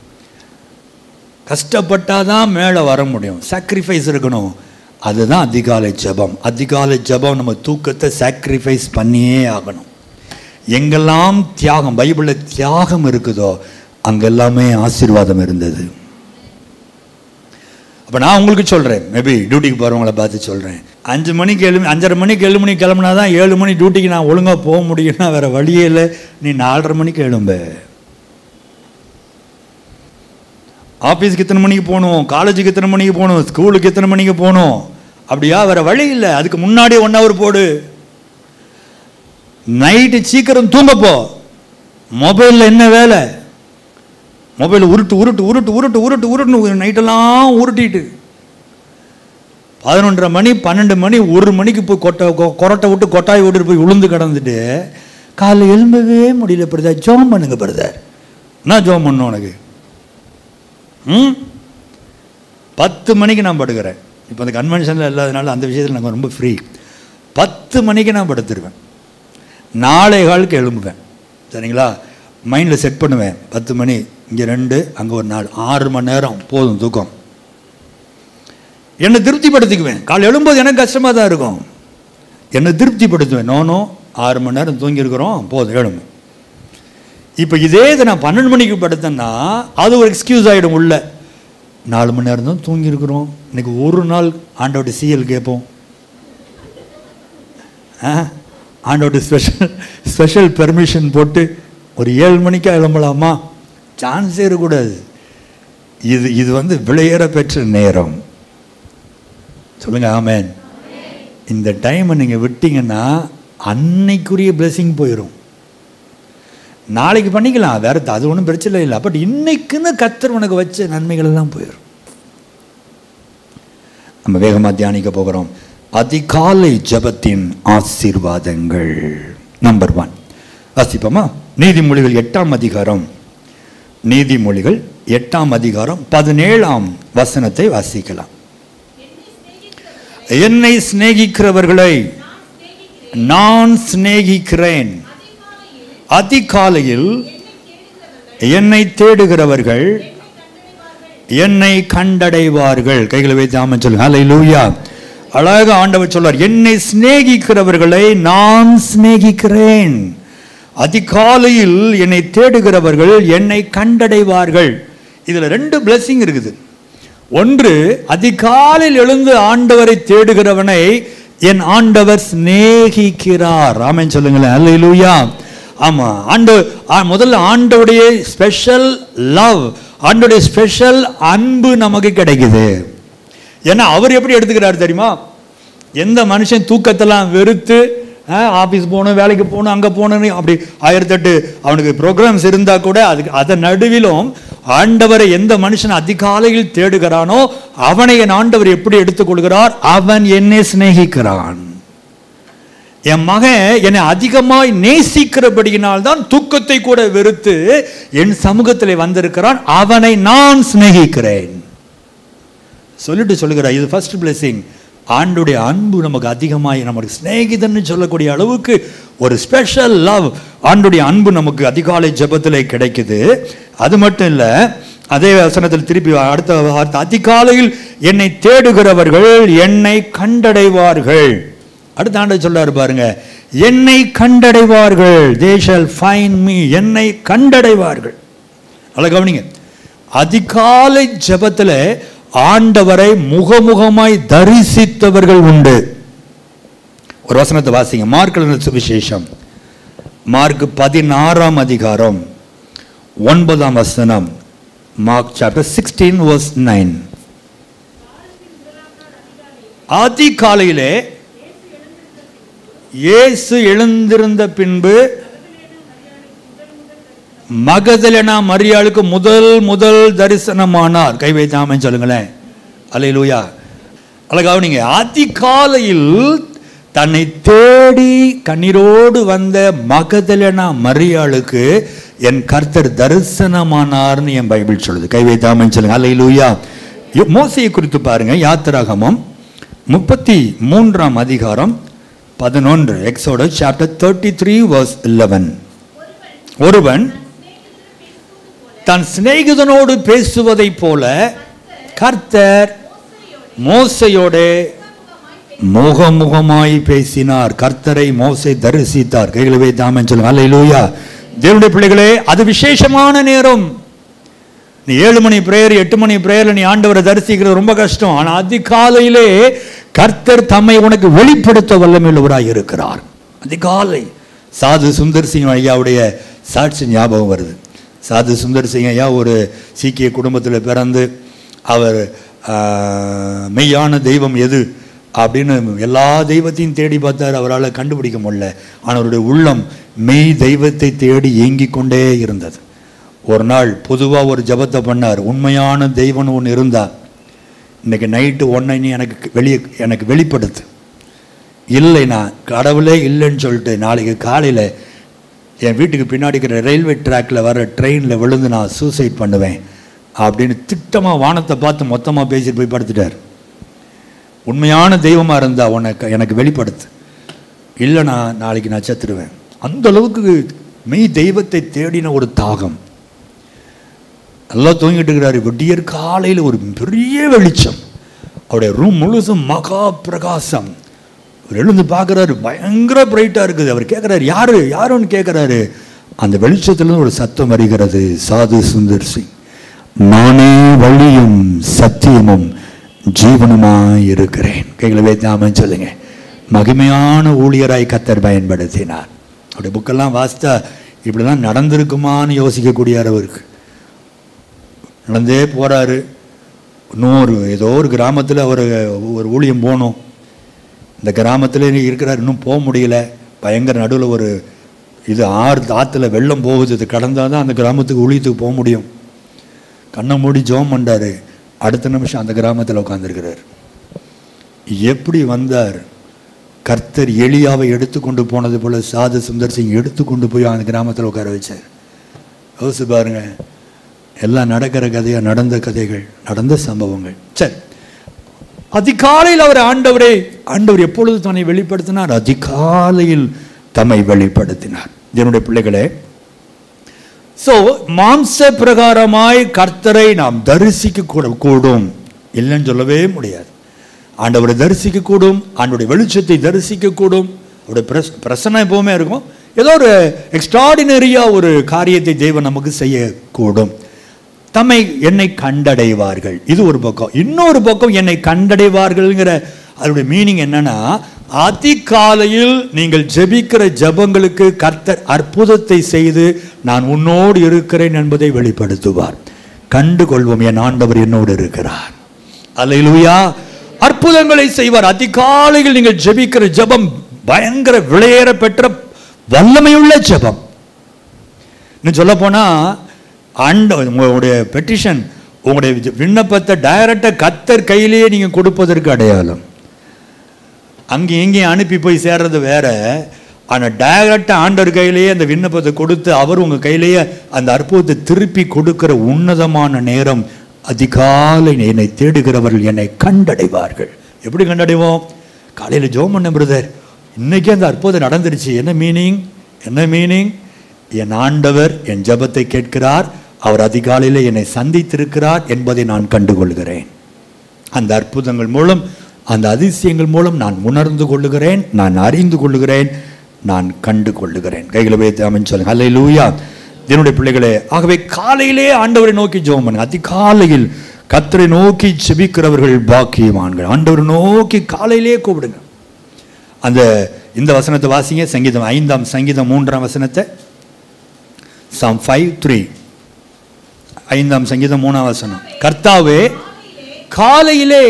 கஷ்டப்பட்டாதான் மேலே வர முடியும் சாக்ரிஃபைஸ் இருக்கணும் அதுதான் அதிகாலை ஜெபம் அதிகாலை ஜெபம் நம்ம தூக்கத்தை சாக்ரிஃபைஸ் பண்ணியே ஆகணும் எங்கெல்லாம் தியாகம் பைபிளில் தியாகம் இருக்குதோ அங்கெல்லாமே ஆசீர்வாதம் இருந்தது அப்போ நான் உங்களுக்கு சொல்கிறேன் மேபி டியூட்டிக்கு போகிறவங்கள பார்த்து சொல்கிறேன் அஞ்சு மணிக்கு எழுமி அஞ்சரை மணிக்கு ஏழு மணிக்கு கிளம்புனா தான் ஏழு மணி டியூட்டிக்கு நான் ஒழுங்காக போக முடியும்னா வேறு வழியே இல்லை நீ நாலரை மணிக்கு எழும்பு ஆஃபீஸுக்கு எத்தனை மணிக்கு போகணும் காலேஜுக்கு எத்தனை மணிக்கு போகணும் ஸ்கூலுக்கு எத்தனை மணிக்கு போகணும் அப்படியா வேற வழி இல்லை அதுக்கு முன்னாடியே ஒன் ஹவர் போடு நைட்டு சீக்கிரம் தூங்கப்போ மொபைலில் என்ன வேலை மொபைல் உருட்டு உருட்டு உருட்டு உருட்டு உருட்டு உருட்டுன்னு நைட்டெல்லாம் உருட்டிட்டு பதினொன்றரை மணி பன்னெண்டு மணி ஒரு மணிக்கு போய் கொட்டை கொ- கொரட்டை விட்டு கொட்டாய் விட்டுட்டு போய் உளுந்து கிடந்துட்டு காலைல எழும்பவே முடியல பிரதர் ஜோம் பண்ணுங்க பிரதர் என்ன ஜோம் பண்ணும் உனக்கு ம் பத்து மணிக்கு நான் படுக்கிறேன் இப்போ அந்த கன்வென்ஷனில் இல்லாதனால அந்த விஷயத்தில் நாங்கள் ரொம்ப ஃப்ரீ பத்து மணிக்கு நான் படுத்துருவேன் நாளை காலுக்கு எழும்புவேன் சரிங்களா மைண்டில் செட் பண்ணுவேன் பத்து மணி இங்கே ரெண்டு அங்கே ஒரு நாள் ஆறு மணி நேரம் போதும் தூக்கம் என்னை திருப்திப்படுத்திக்குவேன் காலை எழும்போது எனக்கு கஷ்டமாக தான் இருக்கும் என்னை திருப்திப்படுத்துவேன் நோனோ ஆறு மணி நேரம் தூங்கியிருக்கிறோம் போதும் எழும்பு இப்போ இதே இதை நான் பன்னெண்டு மணிக்கு படுத்தேன்னா அது ஒரு எக்ஸ்கியூஸ் ஆகிடும் உள்ள நாலு மணி நேரம் தான் தூங்கியிருக்கிறோம் இன்னைக்கு ஒரு நாள் ஆண்டோட சீஎல் கேட்போம் ஆ ஆண்டோட ஸ்பெஷல் ஸ்பெஷல் பெர்மிஷன் போட்டு ஒரு ஏழு மணிக்கா எழும்பலாமா சான்ஸே இருக்கக்கூடாது இது இது வந்து விளையேற பெற்ற நேரம் சொல்லுங்க ஆமேன் இந்த டைமை நீங்கள் விட்டீங்கன்னா அன்னைக்குரிய blessing போயிடும் நாளைக்கு பண்ணிக்கலாம் வேற அது ஒன்றும் பிரச்சனை இல்லை பட் இன்னைக்குன்னு கத்தர் உனக்கு வச்ச நன்மைகள் எல்லாம் போயிடும் நம்ம வேகமாக தியானிக்க போகிறோம் அதிகாலை ஜெபத்தின் ஆசீர்வாதங்கள் நம்பர் ஒன் வாசிப்போமா நீதிமொழிகள் எட்டாம் அதிகாரம் நீதிமொழிகள் எட்டாம் அதிகாரம் பதினேழாம் வசனத்தை வாசிக்கலாம் என்னை சிநேகிக்கிறவர்களை நான் சிநேகிக்கிறேன் அதிகாலையில் என்னை தேடுகிறவர்கள் என்னை கண்டடைவார்கள் கைகளை வைத்து ஆம சொல்லுங்க ஹalleluya அழகாக ஆண்டவர் சொல்றார் என்னை சிநேகிக்கிறவர்களை நான் சிநேகிக்கிறேன் அதிகாலையில் என்னை தேடுகிறவர்கள் என்னை கண்டடைவார்கள் இதுல ரெண்டு blessing இருக்குது ஒன்று அதிகாலையில் எழுந்து ஆண்டவரை தேடுகிறவனை என் ஆண்டவர் சிநேகிக்கிறார் ஆமென் சொல்லுங்களேன் அல்லேலூயா ஆமா ஆண்டு ஆ- முதல்ல ஆண்டவுடைய ஸ்பெஷல் லவ் ஆண்டோடைய ஸ்பெஷல் அன்பு நமக்கு கிடைக்குது ஏன்னா அவர் எப்படி எடுத்துக்கிறார் தெரியுமா எந்த மனுஷன் தூக்கத்தெல்லாம் வெறுத்து ஆஃபீஸ் போகணும் வேலைக்கு போகணும் அங்கே போகணும்னு அப்படி ஆயிரத்தெட்டு அவனுக்கு ப்ரோக்ராம்ஸ் இருந்தால் கூட அதுக்கு அதன் நடுவிலும் ஆண்டவரை எந்த மனுஷன் அதிகாலையில் தேடுகிறானோ அவனை என் ஆண்டவர் எப்படி எடுத்துக்கொள்கிறார் அவன் என்னை சிநேகிக்கிறான் என் மகன் என்னை அதிகமாய் நேசிக்கிறபடியினால் தான் தூக்கத்தை கூட வெறுத்து என் சமூகத்தில் வந்திருக்கிறான் அவனை நான் சிநேகிக்கிறேன் சொல்லிட்டு சொல்லுகிறார் இது ஃபர்ஸ்ட் பிளெஸிங் ஆண்டுடைய அன்பு நமக்கு அதிகமாய் நமக்கு சிநேகிதன்னு சொல்லக்கூடிய அளவுக்கு ஒரு ஸ்பெஷல் லவ் ஆண்டுடைய அன்பு நமக்கு அதிகாலை ஜெபத்தில் கிடைக்குது அது மட்டும் இல்லை அதே வசனத்தில் திருப்பி அடுத்த வார்த்தை அதிகாலையில் என்னை தேடுகிறவர்கள் என்னை கண்டடைவார்கள் அடுத்த ஆண்டு சொல்றாரு பாருங்க என்னை கண்டடைவார்கள் தே ஷல் ஃபைன் மீ என்னை கண்டடைவார்கள் நல்லா கவனிங்க அதிகாலை ஜெபத்துல ஆண்டவரை முகமுகமாய் தரிசித்தவர்கள் உண்டு ஒரு வசனத்தை வாசிங்க மார்க் எழுதின சுவிசேஷம் மார்க் பதினாறாம் அதிகாரம் ஒன்பதாம் வசனம் Mark chapter sixteen verse nine அதிகாலையிலே இயேசு எழுந்திருந்த பின்பு மகதலேனா மரியாளுக்கு முதல் முதல் தரிசனமானார் கை வைத்தாமன்னு சொல்லுங்களேன் அல்லேலூயா அழகாவனிங்க அதிகாலையில் தன்னை தேடி கண்ணீரோடு வந்த மகதலேனா மரியாளுக்கு என் கர்த்தர் தரிசனமானார்னு என் பைபிள் சொல்லுது கை வைத்தாமன்னு சொல்லுங்க அல்லேலூயா மோசையை குறித்து பாருங்க யாத்திராகமம் முப்பத்தி மூன்றாம் அதிகாரம் பதினொன்று Exodus chapter thirty three verse eleven ஒருவன் தன் சிநேகிதனோடு பேசுவதைப் போல கர்த்தர் மோசையோடு முகமுகமாய் பேசினார் கர்த்தரை மோசை தரிசித்தார் கைகளை வைத்தாமன் சொல்லுங்க அல்லேலூயா தேவனுடைய பிள்ளைகளே அது விசேஷமான நேரம் நீ ஏழு மணி பிரேயர் எட்டு மணி பிரேயர்ல நீ ஆண்டவரை தரிசிக்கிறது ரொம்ப கஷ்டம் ஆனா அதிகாலையிலே கர்த்தர் தம்மை உனக்கு வெளிப்படுத்த வல்லமையுள்ளவராய் இருக்கிறார் அதிகாலை சாது சுந்தர் சிங் ஐயாவுடைய சாட்சி ஞாபகம் வருது சாது சுந்தர் சிங் ஐயா ஒரு சீக்கிய குடும்பத்தில் பிறந்து அவர் ஆஹ், மெய்யான தெய்வம் எது அப்படின்னு எல்லா தெய்வத்தையும் தேடி பார்த்தார் அவரால் கண்டுபிடிக்க முடியல ஆனால் அவருடைய உள்ளம் மெய் தெய்வத்தை தேடி ஏங்கிக் கொண்டே இருந்தது ஒரு நாள் பொதுவாக ஒரு ஜெபத்தை பண்ணார் உண்மையான தெய்வம்னு ஒன்று இருந்தா இன்னைக்கு நைட்டு ஒன்றை நீ எனக்கு வெளியே எனக்கு வெளிப்படுத்து இல்லைண்ணா கடவுளே இல்லைன்னு சொல்லிட்டு நாளைக்கு காலையில் என் வீட்டுக்கு பின்னாடி இருக்கிற ரயில்வே ட்ராக்ல வர ட்ரெயினில் விழுந்து நான் சூசைட் பண்ணுவேன் அப்படின்னு திட்டமாக வானத்தை பார்த்து மொத்தமாக பேசிட்டு போய் படுத்துட்டார் உண்மையான தெய்வமாக இருந்தா உனக்கு எனக்கு வெளிப்படுத்து இல்லைண்ணா நாளைக்கு நான் செத்துடுவேன் அந்த அளவுக்கு மெய் தெய்வத்தை தேடின ஒரு தாகம் நல்லா தூங்கிட்டு இருக்கிறாரு விடியற் காலையில் ஒரு பெரிய வெளிச்சம் அவருடைய ரூம் முழுசும் மகா பிரகாசம் அவர் எழுந்து பார்க்குறாரு பயங்கர பிரைட்டாக இருக்குது அவர் கேட்குறாரு யாரு யாருன்னு கேட்குறாரு அந்த வெளிச்சத்துலேருந்து ஒரு சத்தம் வருகிறது சாது சுந்தர் சிங் நானே வழியும் சத்தியமும் ஜீவனுமாய் இருக்கிறேன் கைகளை வைத்தாம சொல்லுங்க மகிமையான ஊழியராய் கத்தர் பயன்படுத்தினார் அப்படி புக்கெல்லாம் வாசித்தா இப்படிலாம் நடந்திருக்குமான்னு யோசிக்கக்கூடிய அளவு இருக்கு நடந்தே போறாரு இன்னொரு ஏதோ ஒரு கிராமத்தில் அவர் ஒரு ஊழியம் போகணும் இந்த கிராமத்தில் இருக்கிறார் இன்னும் போக முடியல பயங்கர நடுவில் ஒரு இது ஆறு ஆற்றுல வெள்ளம் போகுது இது கடந்தால் தான் அந்த கிராமத்துக்கு ஊழியத்துக்கு போக முடியும் கண்ணை மூடி ஜோம் பண்ணாரு அடுத்த நிமிஷம் அந்த கிராமத்தில் உட்காந்துருக்கிறார் எப்படி வந்தார் கர்த்தர் எளியாவை எடுத்துக்கொண்டு போனது போல சாது சுந்தர் சிங் எடுத்துக்கொண்டு போய் அந்த கிராமத்தில் உட்கார வச்சார் யோசிச்சு பாருங்க எல்லாம் நடக்கிற கதையா நடந்த கதைகள் நடந்த சம்பவங்கள் சரி அதிகாலையில் அவர் ஆண்டவரே ஆண்டவர் எப்பொழுது தன்னை வெளிப்படுத்தினார் அதிகாலையில் தம்மை வெளிப்படுத்தினார் என்னுடைய பிள்ளைகளே சோ மாம்ச பிரகாரமாய் கர்த்தரை நாம் தரிசிக்க கூட கூடும் இல்லைன்னு சொல்லவே முடியாது ஆண்டவரை தரிசிக்க கூடும் ஆண்டவருடைய வெளிச்சத்தை தரிசிக்க கூடும் அவருடைய பிரஸ் பிரசன்னம் எப்பவுமே இருக்கும் ஏதோ ஒரு எக்ஸ்ட்ராடினரியா ஒரு காரியத்தை தேவன் நமக்கு செய்யக்கூடும் தம்மை என்னை கண்டடைவார்கள் இது ஒரு பக்கம் இன்னொரு பக்கம் என்னை கண்டடைவார்கள்ங்கிற அதோட மீனிங் என்னன்னா அதிகாலையில் நீங்கள் ஜெபிக்கிற ஜெபங்களுக்கு கர்த்தர் அற்புதத்தை செய்து நான் உன்னோடு இருக்கிறேன் என்பதை வெளிப்படுத்துவார் கண்டு கொள்வோம் என் ஆண்டவர் என்னோடு இருக்கிறார் அல்லேலூயா அற்புதங்களை செய்வார் அதிகாலையில் நீங்கள் ஜெபிக்கிற ஜெபம் பயங்கர விளையேற பெற்ற வல்லமையுள்ள ஜெபம் இன்னும் சொல்ல போனா ஆண்ட உங்களுடைய பெட்டிஷன் உங்களுடைய விண்ணப்பத்தை டைரக்டா கத்தர் கையிலேயே நீங்க கொடுப்பதற்கு அடையாளம் அங்கேயும் இங்கேயும் அனுப்பி போய் சேர்றது வேற ஆனால் டைரக்டாக ஆண்டவர் கையிலேயே அந்த விண்ணப்பத்தை கொடுத்து அவர் உங்கள் கையிலேயே அந்த அற்புதத்தை திருப்பி கொடுக்கிற உன்னதமான நேரம் அதிகாலை என்னை தேடுகிறவர்கள் என்னை கண்டடைவார்கள் எப்படி கண்டடைவோம் காலையில் ஜோம் பண்ண பிரதர் இன்னைக்கு அந்த அற்புதம் நடந்துருச்சு என்ன மீனிங் என்ன மீனிங் என் ஆண்டவர் என் ஜெபத்தை கேட்கிறார் அவர் அதிகாலையில் என்னை சந்தித்திருக்கிறார் என்பதை நான் கண்டுகொள்கிறேன் அந்த அற்புதங்கள் மூலம் அந்த அதிசயங்கள் மூலம் நான் உணர்ந்து கொள்ளுகிறேன் நான் அறிந்து கொள்ளுகிறேன் நான் கண்டு கொள்ளுகிறேன் கைகளை வைத்து அமைன்னு சொல்லுங்க அல்ல லூயா என்னுடைய பிள்ளைகளே ஆகவே காலையிலே ஆண்டவரை நோக்கி ஜெபம் பண்ணுங்க அதிகாலையில் கத்தரை நோக்கி செபிக்கிறவர்கள் பாக்கியவான்கள் ஆண்டவரை நோக்கி காலையிலே கூப்பிடுங்க அந்த இந்த வசனத்தை வாசிங்க சங்கீதம் ஐந்தாம் சங்கீதம் மூன்றாம் வசனத்தை சம் ஃபைவ் த்ரீ ஐந்தாம் சங்கீதம் மூணாம் வசனம் கர்த்தாவே காலையிலே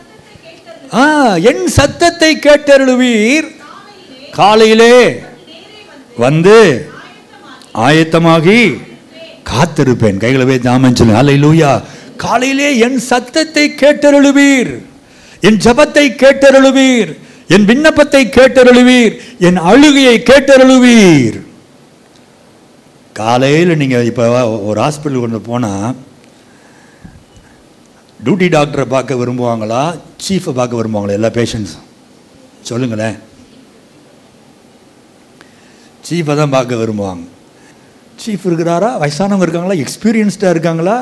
ஆ என் சத்தத்தை கேட்டருளுவீர் காலையிலே வந்து ஆயத்தமாகி காத்திருப்பேன் கைகளை வைத்து ஆமன் சொல்லுங்க அல்லேலூயா காலையிலே என் சத்தத்தை கேட்டருளுவீர் என் ஜபத்தை கேட்டருளுவீர் என் விண்ணப்பத்தை கேட்டருளுவீர் என் அழுகையை கேட்டருளுவீர் காலையில் நீங்கள் இப்போ ஒரு ஹாஸ்பிட்டல் கொண்டு போனால் டியூட்டி டாக்டரை பார்க்க விரும்புவாங்களா சீஃபை பார்க்க விரும்புவாங்களா எல்லா பேஷண்ட்ஸும் சொல்லுங்களேன் சீஃபை தான் பார்க்க விரும்புவாங்க சீஃப் இருக்கிறாரா வயசானவங்க இருக்காங்களா எக்ஸ்பீரியன்ஸ்டாக இருக்காங்களா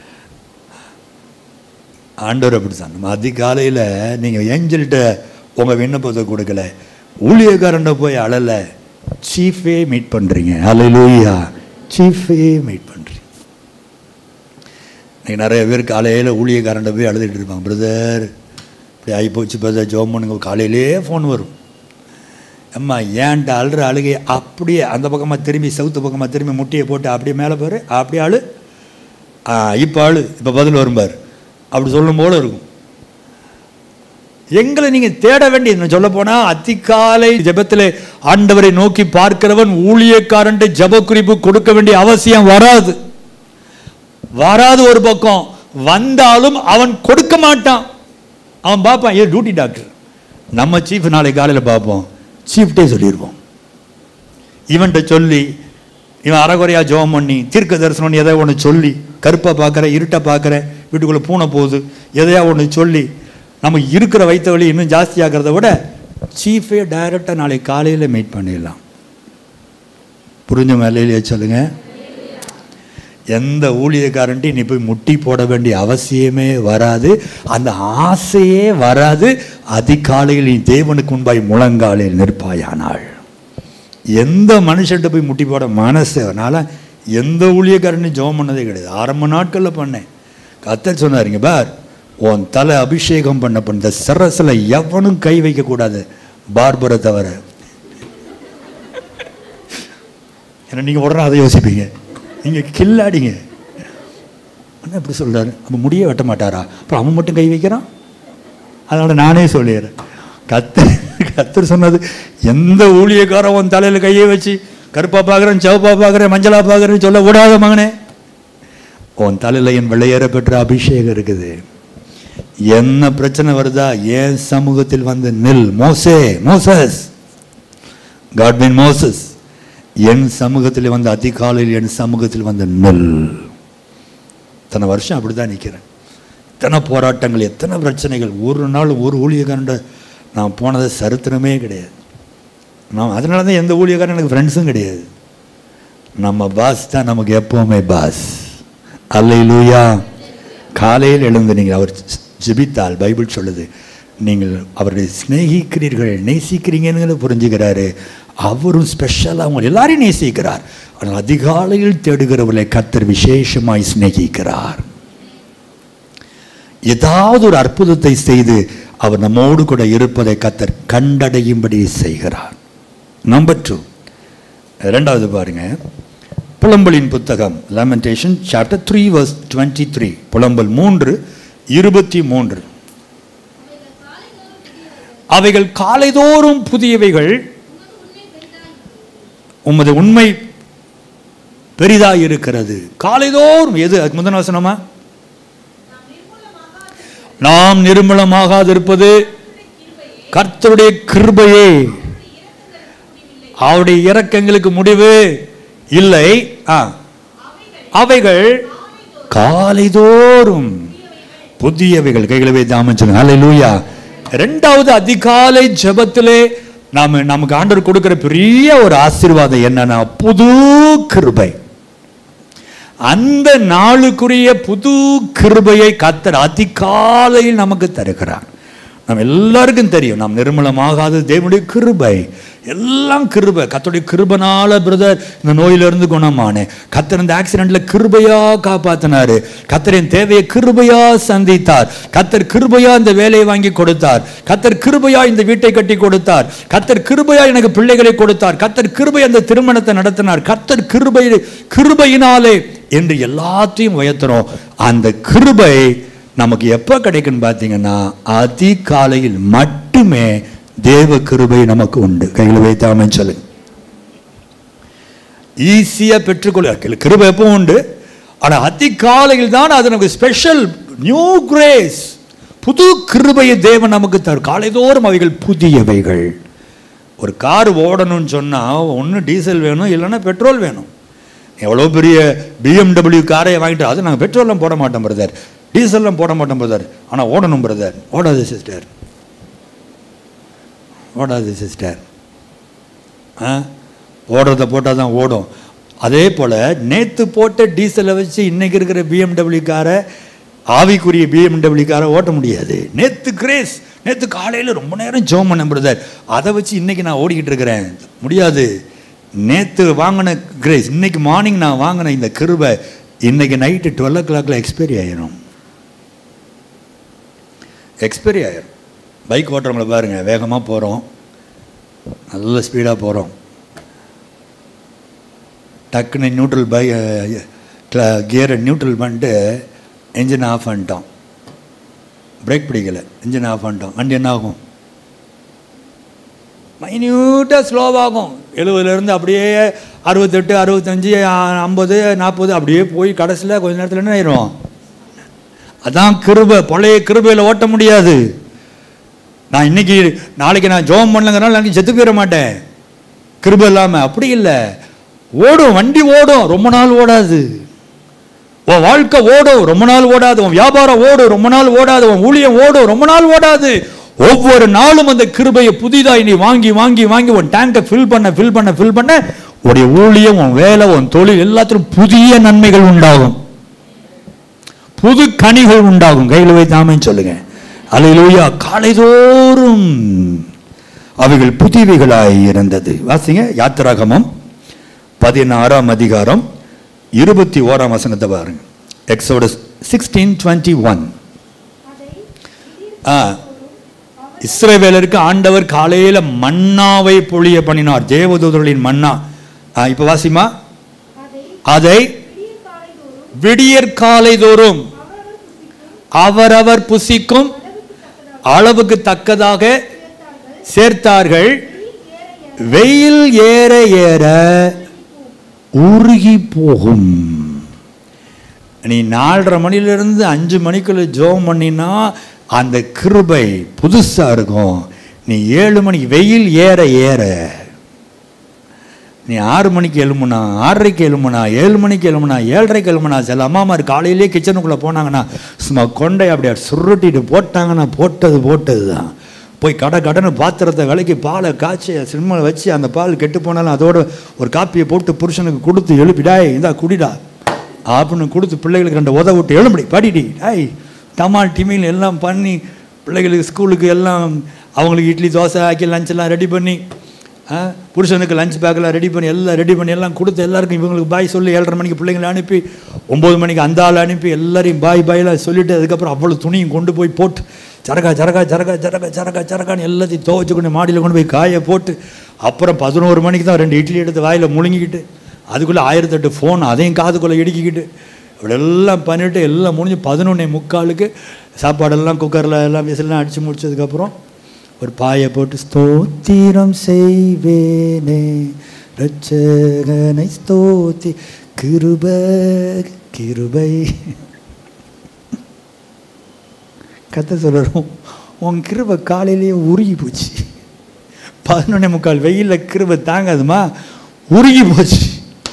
ஆண்டவர் அப்படி தான் நம்ம அதிகாலையில் நீங்கள் ஏஞ்சல்கிட்ட உங்கள் விண்ணப்பத்தை கொடுக்கல ஊழியக்காரன்ட்ட போய் அழலை சீஃபே மீட் பண்ணுறீங்க அலையிலூயா சீஃபே மீட் பண்ணுறீங்க இன்னைக்கு நிறைய பேர் காலையில் ஊழியக்காரன்ட்ட போய் அழுதுட்டு இருப்பாங்க பிரதர் இப்படி ஆகி போச்சு பிரதர் ஜோம் பண்ணுங்க காலையிலே ஃபோன் வரும் அம்மா ஏன்ட்ட அழுற அழுகை அப்படியே அந்த பக்கமாக திரும்பி சவுத்து பக்கமாக திரும்பி முட்டியை போட்டு அப்படியே மேலே பாரு அப்படியே அழு ஆ இப்போ அழு இப்போ பதில் வரும் பாரு அப்படி சொல்லும் போல இருக்கும் எங்களை நீங்கள் தேட வேண்டியது சொல்ல போனால் அதிகாலை ஜெபத்தில் ஆண்டவரை நோக்கி பார்க்கிறவன் ஊழியக்காரன்ட்டு ஜெப குறிப்பு கொடுக்க வேண்டிய அவசியம் வராது வராது ஒரு பக்கம் வந்தாலும் அவன் கொடுக்க மாட்டான் அவன் பார்ப்பான் ஏ டியூட்டி டாக்டர் நம்ம சீஃப் நாளை காலையில் பார்ப்போம் சீஃப்டே சொல்லிடுவோம் இவன்கிட்ட சொல்லி இவன் அறகுறையாக ஜெபம் பண்ணி தீர்க்க தரிசனம் எதை ஒன்று சொல்லி கருப்பை பார்க்குற இருட்டை பார்க்குற வீட்டுக்குள்ளே பூனை போகுது எதையா ஒன்று சொல்லி நம்ம இருக்கிற வைத்த வழி இன்னும் ஜாஸ்தியாகிறத விட சீஃபே டைரெக்டாக நாளை காலையில் மீட் பண்ணிடலாம் புரிஞ்ச மேலேயே சொல்லுங்கள் எந்த ஊழியக்காரன்ட்டையும் நீ போய் முட்டி போட வேண்டிய அவசியமே வராது அந்த ஆசையே வராது அதிகாலையில் நீ தேவனுக்கு முன்பாய் முழங்காலில் நிற்பாயானாள் எந்த மனுஷன்ட்ட போய் முட்டி போட மனசு அதனால் எந்த ஊழியக்காரனையும் ஜெபம் பண்ணதே கிடையாது ஆரம்ப நாட்களில் பண்ணேன் கத்தர் சொன்னாருங்க பார் உன் தலை அபிஷேகம் பண்ணப்பட்ட இந்த சிரசில் எவனும் கை வைக்க கூடாது பார்பரை தவிர ஏன்னா நீங்கள் உடனே அதை யோசிப்பீங்க நீங்கள் கில்லாடிங்க என்ன இப்படி சொல்றாரு அப்போ முடிய வெட்ட மாட்டாரா அப்புறம் அவன் மட்டும் கை வைக்கிறான் அதனால நானே சொல்லிடுறேன் கத்தர் கத்தர் சொன்னது எந்த ஊழியக்காரன் உன் தலையில் கையை வச்சு கருப்பா பார்க்குறேன் சிவப்பா பார்க்குறேன் மஞ்சளா பார்க்குறேன்னு சொல்ல கூடாத மகனே உன் தலையில் என் வெள்ளையேற பெற்ற அபிஷேகம் இருக்குது என்ன பிரச்சனை வருதா ஏன் சமூகத்தில் வந்து நில் மோசே மோசஸ் காட்வின் மோசஸ் என் சமூகத்தில் வந்து அதிகாலையில் என் சமூகத்தில் வந்து நில் இத்தனை வருஷம் அப்படிதான் நிற்கிறேன் எத்தனை போராட்டங்கள் எத்தனை பிரச்சனைகள் ஒரு நாள் ஒரு ஊழியக்காரன்ட நான் போனது சரித்திரமே கிடையாது நான் அதனால தான் எந்த ஊழியக்காரன் எனக்கு ஃப்ரெண்ட்ஸும் கிடையாது நம்ம பாஸ் தான் நமக்கு எப்பவுமே பாஸ் அல்லையிலூயா காலையில் எழுந்து நீங்கள் அவர் ஜெபித்தால் பைபிள் சொல்லுது நீங்கள் அவரை சிநேகிக்கிறீர்கள் நேசிக்கிறீங்கன்னு புரிஞ்சுக்கிறாரு அவரும் ஸ்பெஷலாக அவங்க எல்லாரையும் நேசிக்கிறார் ஆனால் அதிகாலையில் தேடுகிறவர்களை கத்தர் விசேஷமாய் சிநேகிக்கிறார் ஏதாவது ஒரு அற்புதத்தை செய்து அவர் நம்மோடு கூட இருப்பதை கத்தர் கண்டடையும்படி செய்கிறார் நம்பர் டூ ரெண்டாவது பாருங்க புலம்பலின் புத்தகம் Lamentation chapter three verse twenty three புலம்பல் மூன்று இருபத்தி மூன்று அவைகள் காலைதோறும் புதியவைகள் உமது உண்மை பெரிதாய் இருக்கிறது காலைதோறும் எது அதுக்கு முதல் வசனமா நாம் நிர்மலமாகாதிருப்பது கர்த்தருடைய கிருபையே அவருடைய இரக்கங்களுக்கு முடிவு இல்லை ஆ அவைகள் காலைதோறும் புதியவைகள் கைகளை வைத்து அமைச்சிருங்க ஹalleluya ரெண்டாவது அதிகாலை ஜெபத்திலே நாம நமக்கு ஆண்டவர் கொடுக்கிற பெரிய ஒரு ஆசீர்வாதம் என்னன்னா புது கிருபை அந்த நாளுக்குரிய புது கிருபையை கத்தர் அதிகாலையில் நமக்கு தருகிறார் நம்ம எல்லாருக்கும் தெரியும் நாம் நிர்மலமாகாத தேவனுடைய கிருபை எல்லாம் கிருபை கத்தருடைய கிருபனால பிரதர் இந்த நோயிலிருந்து குணமானேன் கத்தர் இந்த ஆக்சிடென்ட்ல கிருபையா காப்பாத்தினாரு கத்தரின் தேவையை கிருபையா சந்தித்தார் கத்தர் கிருபையா இந்த வேலையை வாங்கி கொடுத்தார் கத்தர் கிருபையா இந்த வீட்டை கட்டி கொடுத்தார் கத்தர் கிருபையா எனக்கு பிள்ளைகளை கொடுத்தார் கத்தர் கிருபை அந்த திருமணத்தை நடத்தினார் கத்தர் கிருபை கிருபையினாலே என்று எல்லாத்தையும் உயர்த்துறோம் அந்த கிருபை நமக்கு எப்போ கிடைக்குன்னு பார்த்தீங்கன்னா அதிகாலையில் மட்டுமே தேவ கிருபை நமக்கு உண்டு கையில் வைத்தாம சொல்லுங்க ஈஸியாக பெற்றுக்கொள்ள கிருபை எப்பவும் உண்டு ஆனால் அதிகாலையில் தான் அது நமக்கு ஸ்பெஷல் நியூ கிரேஸ் புது கிருபையை தேவன் நமக்கு தரும் காலைதோறும் அவைகள் புதியவைகள் ஒரு கார் ஓடணும்னு சொன்னால் ஒன்று டீசல் வேணும் இல்லைன்னா பெட்ரோல் வேணும் எவ்வளோ பெரிய பிஎம்டபிள்யூ காரை வாங்கிட்டு அது நாங்கள் பெட்ரோல்லாம் போட மாட்டோம் பிரதர் டீசல்லாம் போட மாட்டோம் பிரதர் ஆனால் ஓடணும் பிரதர் ஓடாது சிஸ்டர் ஓடாது சிஸ்டர் ஆ ஓடுறத போட்டால் தான் ஓடும் அதே போல் நேற்று போட்ட டீசலை வச்சு இன்னைக்கு இருக்கிற பிஎம்டபிள்யூ காரை ஆவிக்குரிய பிஎம்டபிள்யூ காரை ஓட்ட முடியாது நேற்று கிரேஸ் நேற்று காலையில் ரொம்ப நேரம் ஜோம் பண்ண பிரதர் அதை வச்சு இன்னைக்கு நான் ஓடிக்கிட்டு இருக்கிறேன் முடியாது நேற்று வாங்கின கிரேஸ் இன்னைக்கு மார்னிங் நான் வாங்கின இந்த கிருபை இன்னைக்கு நைட்டு டுவெல் ஓ கிளாக்ல எக்ஸ்பைரி ஆயிரும் எக்ஸ்பைரி ஆயிரும் பைக் ஓட்டுறவங்கள பாருங்க வேகமாக போகிறோம் நல்ல ஸ்பீடாக போகிறோம் டக்குன்னு நியூட்ரல் பை கியரை நியூட்ரல் பண்ணிட்டு என்ஜின் ஆஃப் பண்ணிட்டோம் பிரேக் பிடிக்கல இன்ஜின் ஆஃப் பண்ணிட்டோம் வண்டி என்ன ஆகும் மைன்யூட்டாக ஸ்லோவாகும் எழுபதுலேருந்து அப்படியே அறுபத்தெட்டு அறுபத்தஞ்சு ஐம்பது நாற்பது அப்படியே போய் கடைசியில் கொஞ்ச நேரத்தில் என்ன ஆயிரும் அதான் கிருபை பழைய கிருபையில் ஓட்ட முடியாது நான் இன்னைக்கு நாளைக்கு நான் ஜோம் பண்ணலங்கிறனால நாளைக்கு செத்து போயிட மாட்டேன் கிருபை இல்லாமல் அப்படி இல்லை ஓடும் வண்டி ஓடும் ரொம்ப நாள் ஓடாது உன் வாழ்க்கை ஓடும் ரொம்ப நாள் ஓடாது உன் வியாபாரம் ஓடும் ரொம்ப நாள் ஓடாது உன் ஊழியம் ஓடும் ரொம்ப நாள் ஓடாது ஒவ்வொரு நாளும் அந்த கிருபையை புதிதாய் நீ வாங்கி வாங்கி வாங்கி உன் டேங்கை ஃபில் பண்ண ஃபில் பண்ண ஃபில் பண்ண உடைய ஊழியம் உன் வேலை உன் தொழில் எல்லாத்திலும் புதிய நன்மைகள் உண்டாகும் புது கனிகள் உண்டாகும் கையில் வைத்தாமே சொல்லுங்க அலையிலூயா காலைதோறும் அவைகள் புதிவைகளாய் இருந்தது வாசிங்க யாத்திராகமம் பதினாறாம் அதிகாரம் இருபத்தி ஓராம் வசனத்தை பாருங்க எக்ஸோடஸ் சிக்ஸ்டீன் டுவெண்ட்டி ஒன் அதை ஆ இஸ்ரவேலருக்கு ஆண்டவர் காலையில மன்னாவை பொழிய பண்ணினார் தேவதூதர்களின் மன்னா ஆ, இப்ப வாசிமா அதை அதை விடிய காலை தோறும் விடியற் காலை தோறும் அவரவர் புசிக்கும் அவரவர் புசிக்கும் அளவுக்கு தக்கதாக சேர்த்தார்கள் சேர்த்தார்கள் வெயில் ஏற ஏற வெயில் ஏற ஏற உருகி போகும் நீ நாலரை மணிலிருந்து அஞ்சு மணிக்குள்ள ஜோம் பண்ணினா அந்த கிருபை புதுசா இருக்கும் நீ ஏழு மணிக்கு வெயில் ஏற ஏற நீ ஆறு மணிக்கு எழும்புனா ஆறரைக்கு எழும்புனா ஏழு மணிக்கு எழும்புனா ஏழரைக்கு எழும்புனா சில அம்மாமார் காலையிலே கிச்சனுக்குள்ளே போனாங்கன்னா சும்மா கொண்டை அப்படியே சுருட்டிட்டு போட்டாங்கன்னா போட்டது போட்டது தான் போய் கடை கடனை பாத்திரத்தை விலைக்கு பாலை காய்ச்சி சினிமாவில் வச்சு அந்த பால் கெட்டு போனாலும் அதோட ஒரு காப்பியை போட்டு புருஷனுக்கு கொடுத்து எழுப்பிடாய் இந்தா குடிடா அப்படின்னு கொடுத்து பிள்ளைகளுக்கு ரெண்டு உத விட்டு எழும்படி படிடி டாய் தமால் டிமில் எல்லாம் பண்ணி பிள்ளைகளுக்கு ஸ்கூலுக்கு எல்லாம் அவங்களுக்கு இட்லி தோசை ஆக்கி லஞ்செல்லாம் ரெடி பண்ணி ஆ, புருஷனுக்கு லஞ்ச் பேக்கெல்லாம் ரெடி பண்ணி எல்லாம் ரெடி பண்ணி எல்லாம் கொடுத்து எல்லாருக்கும் இவங்களுக்கு பாய் சொல்லி ஏழரை மணிக்கு பிள்ளைங்களை அனுப்பி ஒம்பது மணிக்கு அந்த ஆள் அனுப்பி எல்லாரையும் பாய் பாயெல்லாம் சொல்லிட்டு அதுக்கப்புறம் அவ்வளோ துணியும் கொண்டு போய் போட்டு சரக்கா சரக்கா சரக்கா சரக்கா சரக்கா சரக்கான்னு எல்லாத்தையும் துவைச்சு கொண்டு மாடியில் கொண்டு போய் காய போட்டு அப்புறம் பதினோரு மணிக்கு தான் ரெண்டு இட்லி எடுத்து வாயில் முழுங்கிக்கிட்டு அதுக்குள்ளே ஆயிரத்தெட்டு ஃபோன் அதையும் காதுக்குள்ளே இடுக்கிக்கிட்டு இப்படியெல்லாம் பண்ணிவிட்டு எல்லாம் முடிஞ்சு பதினொன்னே முக்காலுக்கு சாப்பாடெல்லாம் குக்கரில் எல்லாம் விசிலாம் அடித்து முடிச்சதுக்கப்புறம் ஒரு பாயை போட்டு ஸ்தோத்திரம் செய்வேனே ரட்சகனை ஸ்தோத்தி கிருப கிருபை கத்த சொல்கிறோம் உன் கிருபை காலையிலேயே உருகி போச்சு பதினொன்னே முக்கால் வெயிலில் கிருபை தாங்காதுமா உருகி போச்சு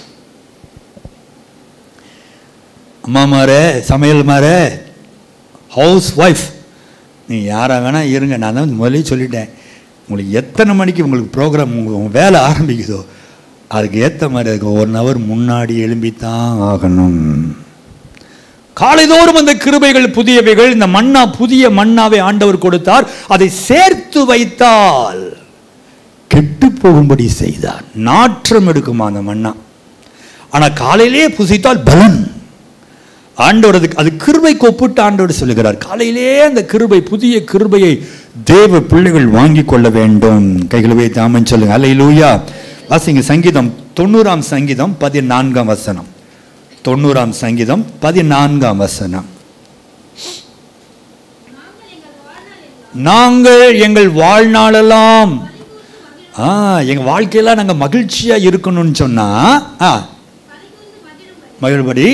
அம்மா மாரே சமையல் மாரே ஹவுஸ் ஒய்ஃப் நீ யாராக வேணால் இருங்க நான் தான் முதலே சொல்லிட்டேன் உங்களுக்கு எத்தனை மணிக்கு உங்களுக்கு ப்ரோக்ராம் உங்கள் வேலை ஆரம்பிக்குதோ அதுக்கு ஏற்ற மாதிரி அதுக்கு ஒன் ஹவர் முன்னாடி எழும்பித்தான் ஆகணும் காலைதோறும் அந்த கிருபைகள் புதியவைகள் இந்த மண்ணா புதிய மண்ணாவை ஆண்டவர் கொடுத்தார் அதை சேர்த்து வைத்தால் கெட்டு போகும்படி செய்தார் நாற்றம் எடுக்குமா அந்த மண்ணா ஆனா காலையிலே புசித்தால் பலன் ஆண்டவர் அதுக்கு அது கிருபைக்கு ஒப்பிட்டு ஆண்டவர் சொல்லுகிறார் காலையிலே அந்த கிருபை புதிய கிருபையை தேவ பிள்ளைகள் வாங்கி கொள்ள வேண்டும் கைகளை வைத்து ஆமன் சொல்லுங்க அல்லையிலூயா வாசிங்க சங்கீதம் தொண்ணூறாம் சங்கீதம் பதினான்காம் வசனம் தொண்ணூறாம் சங்கீதம் பதினான்காம் வசனம் நாங்கள் எங்கள் வாழ்நாளெல்லாம் நாங்கள் எங்கள் வாழ்நாளெல்லாம் ஆ எங்க வாழ்க்கையெல்லாம் நாங்க மகிழ்ச்சியா இருக்கணும்னு சொன்னா ஆ பலிகூர்ந்து மகிழும்படி மகிழ்படி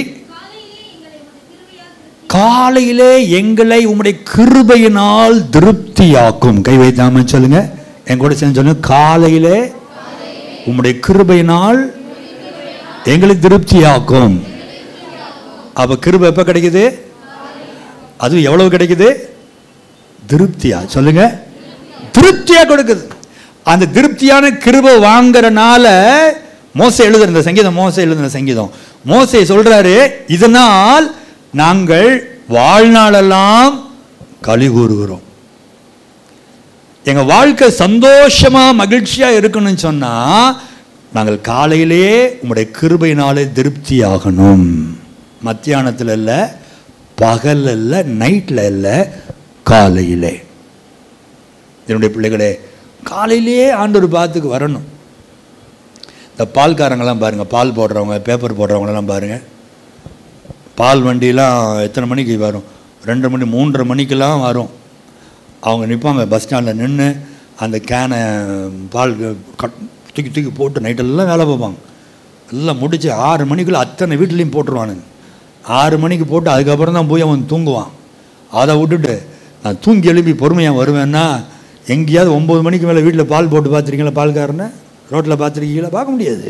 காலையிலே எங்களை உமது கிருபையால் காலையிலே எங்களை திருப்தியாக்கும் உம்முடைய கிருபையினால் திருப்தியாக்கும் கை வைத்தாம சொல்லுங்க என் கூட சேர்ந்து சொல்லுங்க காலையிலே உம்முடைய கிருபையினால் எங்களை திருப்தியாக்கும் அப்ப கிருபை எப்ப கிடைக்குது அது எவ்வளவு கிடைக்குது திருப்தியா சொல்லுங்க திருப்தியா கொடுக்குது அந்த திருப்தியான கிருபை வாங்குறனால மோச எழுதுற இந்த சங்கீதம் மோச எழுதுன சங்கீதம் மோசே சொல்றாரு இதனால் நாங்கள் வாழ்நாளெல்லாம் களி கூறுகிறோம் எங்க வாழ்க்கை சந்தோஷமா மகிழ்ச்சியா இருக்கணும்னு சொன்னா நாங்கள் காலையிலேயே உங்களுடைய கிருபையினாலே திருப்தி ஆகணும் மத்தியானத்தில் இல்லை பகல்ல இல்லை நைட்டில் இல்லை காலையிலே என்னுடைய பிள்ளைகளே காலையிலேயே ஆண்டவர் பாத்துக்கு வரணும் இந்த பால்காரங்கெல்லாம் பாருங்க பால் போடுறவங்க பேப்பர் போடுறவங்களெல்லாம் பாருங்க பால் வண்டிலாம் எத்தனை மணிக்கு வரும் ரெண்டு மணி மூன்றரை மணிக்கெல்லாம் வரும் அவங்க நிற்பாங்க பஸ் ஸ்டாண்டில் நின்று அந்த கேனை பால் கட் தூக்கி தூக்கி போட்டு நைட்டெல்லாம் வேலை பார்ப்பாங்க எல்லாம் முடிச்சு ஆறு மணிக்குள்ளே அத்தனை வீட்லேயும் போட்டுருவானுங்க ஆறு மணிக்கு போட்டு அதுக்கப்புறம் தான் போய் அவன் தூங்குவான் அதை விட்டுட்டு நான் தூங்கி எழுப்பி பொறுமையாக வருவேன்னா எங்கேயாவது ஒம்பது மணிக்கு மேலே வீட்டில் பால் போட்டு பார்த்துருக்கீங்களா பால்காரனை ரோட்டில் பார்த்துருக்கீங்களா பார்க்க முடியாது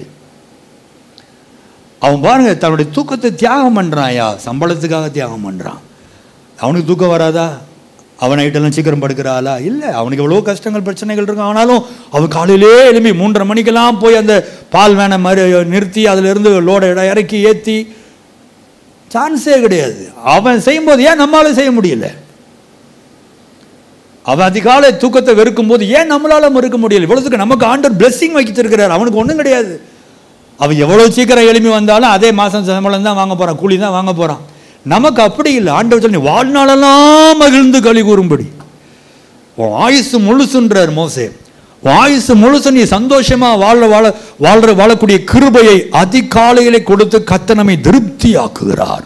அவன் பாருங்க தன்னுடைய தூக்கத்தை தியாகம் பண்ணுறான்யா சம்பளத்துக்காக தியாகம் பண்ணுறான் அவனுக்கு தூக்கம் வராதா அவன் நைட்டெல்லாம் சீக்கிரம் படுக்கிறாளா இல்லை அவனுக்கு எவ்வளோ கஷ்டங்கள் பிரச்சனைகள் இருக்கும் ஆனாலும் அவன் காலையிலே எழுப்பி மூன்றரை மணிக்கெல்லாம் போய் அந்த பால் வேனை மாதிரி நிறுத்தி அதிலிருந்து லோடை இடம் இறக்கி ஏற்றி சான்ஸே கிடையாது அவன் செய்யும்போது ஏன் நம்மளால செய்ய முடியல அவன் அதிகாலை தூக்கத்தை வெறுக்கும் போது ஏன் நம்மளால மறுக்க முடியல இவ்வளவுக்கு நமக்கு ஆண்டர் பிளெஸிங் வைத்திருக்கிறார் அவனுக்கு ஒன்றும் கிடையாது அவன் எவ்வளோ சீக்கிரம் எழுப்பி வந்தாலும் அதே மாதம் சம்பளம் தான் வாங்க போகிறான் கூலி தான் வாங்க போகிறான் நமக்கு அப்படி இல்லை ஆண்டவர் சொல்லி வாழ்நாளெல்லாம் மகிழ்ந்து களி கூறும்படி உன் ஆயுசு முழுசுன்றார் மோசே உன் ஆயுசு முழுசு நீ சந்தோஷமா வாழ வாழ வாழ்ற வாழக்கூடிய கிருபையை அதிகாலையிலே கொடுத்து கத்த நம்மை திருப்தியாக்குகிறார்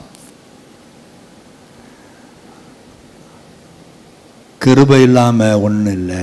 கிருபை இல்லாம ஒண்ணும் இல்லை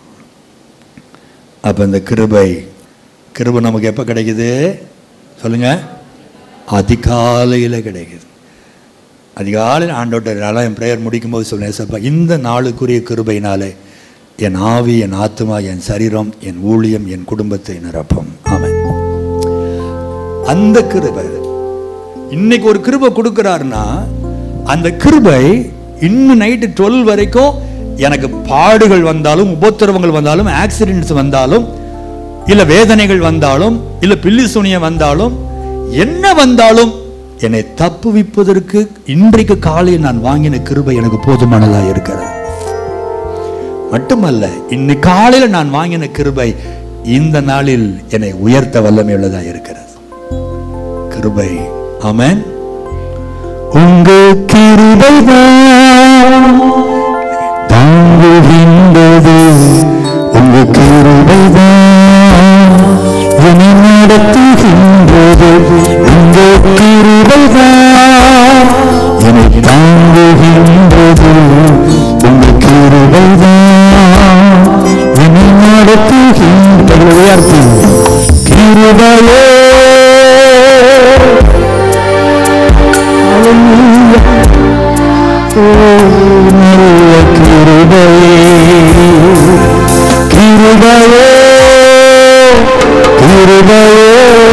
அப்ப இந்த கிருபை கிருபை நமக்கு எப்ப கிடைக்குது சொல்லுங்க அதிகாலையில கிடைக்குது அதிகாலையில் ஆண்டோட்ட நல்லா என் ப்ரேயர் முடிக்கும்போது சொல்லுவேன் ஏசப்பா இந்த நாளுக்குரிய கிருபையினாலே என் ஆவி என் ஆத்மா என் சரீரம் என் ஊழியம் என் குடும்பத்தை நிரப்பும் ஆமென் அந்த கிருபை இன்னைக்கு ஒரு கிருபை கொடுக்கிறாருன்னா அந்த கிருபை இன்னும் நைட்டு டுவெல் வரைக்கும் எனக்கு பாடுகள் வந்தாலும் உபத்திரவங்கள் வந்தாலும் ஆக்சிடென்ட்ஸ் வந்தாலும் இல்ல வேதனைகள் வந்தாலும் இல்ல பில்லி சுனியம் வந்தாலும் என்ன வந்தாலும் என்னை தப்புவிப்பதற்கு இன்றைக்கு காலையில் நான் வாங்கின கிருபை எனக்கு போதுமானதா இருக்கிறது மட்டுமல்ல இன்னைக்கு காலையில நான் வாங்கின கிருபை இந்த நாளில் என்னை உயர்த்த வல்லமை உள்ளதா இருக்கிறது கிருபை ஆமென் உங்க கிருபைதான் தாங்குகின்றது உங்க கிருபைதான் என்னை நடத்துகின்றது உங்க கிருபைதான் என்னை தாங்குகின்றது உங்க கிருபைதான் என்னை நடத்துகின்றது உயர்த்தி கிருபையே நல்ல கிருபையே கிருபையே கிருபையே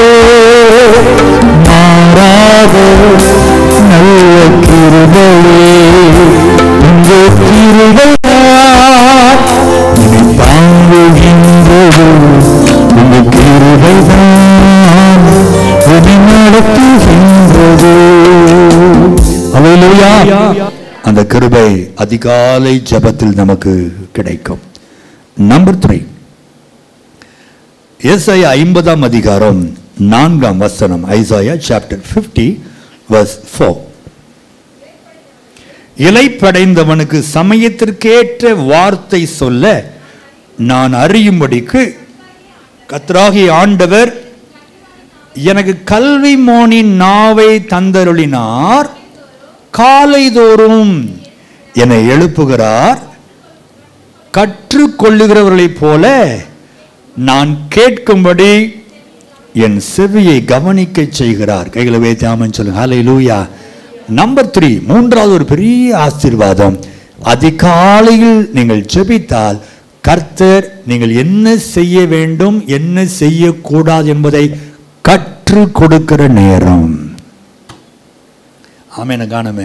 மாறாத நல்ல கிருபையே இந்த கிருபைதான் இனி தாங்குகின்றது இந்த கிருபைதான் இனி நடத்துகின்றது அல்லேலூயா அந்த கிருபை அதிகாலை ஜெபத்தில் நமக்கு கிடைக்கும் நம்பர் த்ரீ ஏசாயா ஐம்பதாம் அதிகாரம் நான்காம் வசனம் ஐசாயா சாப்டர் 50 verse 4 இலைப்படைந்தவனுக்கு சமயத்திற்கேற்ற வார்த்தை சொல்ல நான் அறியும்படிக்கு கத்ராகி ஆண்டவர் எனக்கு கல்வி மோனின் நாவை தந்தருளினார் காலைதோறும் என்னை எழுப்புகிறார் கற்றுக்கொள்ளுகிறவர்களைப் போல நான் கேட்கும்படி என் செவியை கவனிக்க செய்கிறார் கைகளை வைத்தாமன் சொல்லுங்க ஹலை லூயா நம்பர் த்ரீ மூன்றாவது ஒரு பெரிய ஆசீர்வாதம் அதிகாலையில் நீங்கள் ஜெபித்தால் கர்த்தர் நீங்கள் என்ன செய்ய வேண்டும் என்ன செய்யக்கூடாது என்பதை கற்றுக் கொடுக்கிற நேரம் ஆமென காணமே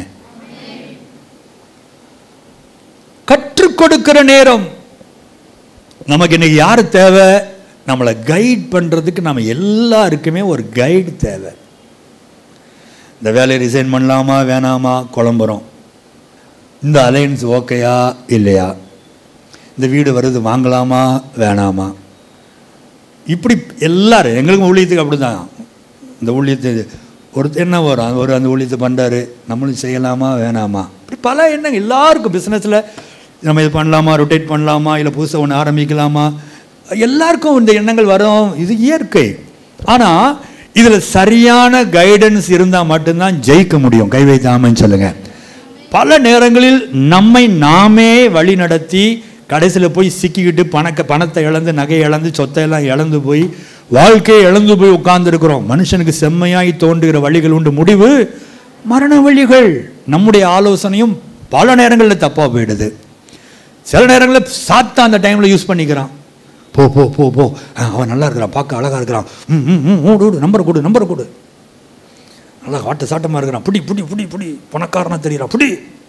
கற்றுக் கொடுக்கிற நேரம் நமக்கு இன்னைக்கு யார் தேவை நம்மளை கைட் பண்றதுக்கு நம்ம எல்லாருக்குமே ஒரு கைடு தேவை இந்த வேலையை ரிசைன் பண்ணலாமா வேணாமா குழம்புறோம் இந்த அலையன்ஸ் ஓகேயா இல்லையா இந்த வீடு வருது வாங்கலாமா வேணாமா இப்படி எல்லாரும் எங்களுக்கும் ஊழியத்துக்கு அப்படிதான் இந்த ஊழியத்தை ஒரு என்ன வரும் ஒரு அந்த ஊழியத்தை பண்ணுறாரு நம்மளும் செய்யலாமா வேணாமா இப்படி பல எண்ணங்கள் எல்லாருக்கும் பிஸ்னஸில் நம்ம இது பண்ணலாமா ரொட்டேட் பண்ணலாமா இல்லை புதுசாக ஒன்று ஆரம்பிக்கலாமா எல்லாருக்கும் இந்த எண்ணங்கள் வரும் இது இயற்கை ஆனால் இதில் சரியான கைடன்ஸ் இருந்தால் மட்டும்தான் ஜெயிக்க முடியும் கை வைத்தாமன்னு சொல்லுங்க பல நேரங்களில் நம்மை நாமே வழி நடத்தி கடைசியில் போய் சிக்கிக்கிட்டு பணக்க பணத்தை இழந்து நகை இழந்து சொத்தை எல்லாம் இழந்து போய் வாழ்க்கையை இழந்து போய் உட்கார்ந்துருக்கிறோம் மனுஷனுக்கு செம்மையாய் தோன்றுகிற வழிகள் உண்டு முடிவு மரண வழிகள் நம்முடைய ஆலோசனையும் பல நேரங்களில் தப்பாக போயிடுது சில நேரங்களில் சாத்தா அந்த டைமில் யூஸ் பண்ணிக்கிறான் போ போ போ போ ஆ, அவன் நல்லா இருக்கிறான் பார்க்க அழகாக இருக்கிறான் ம் ம் ம் ஓடு ஓடு நம்பர் கொடு நம்பர் கொடு நல்லா காட்டு சாட்டமாக இருக்கிறான் புடி புடி புடி புடி பணக்காரனா தெரியறான் புடி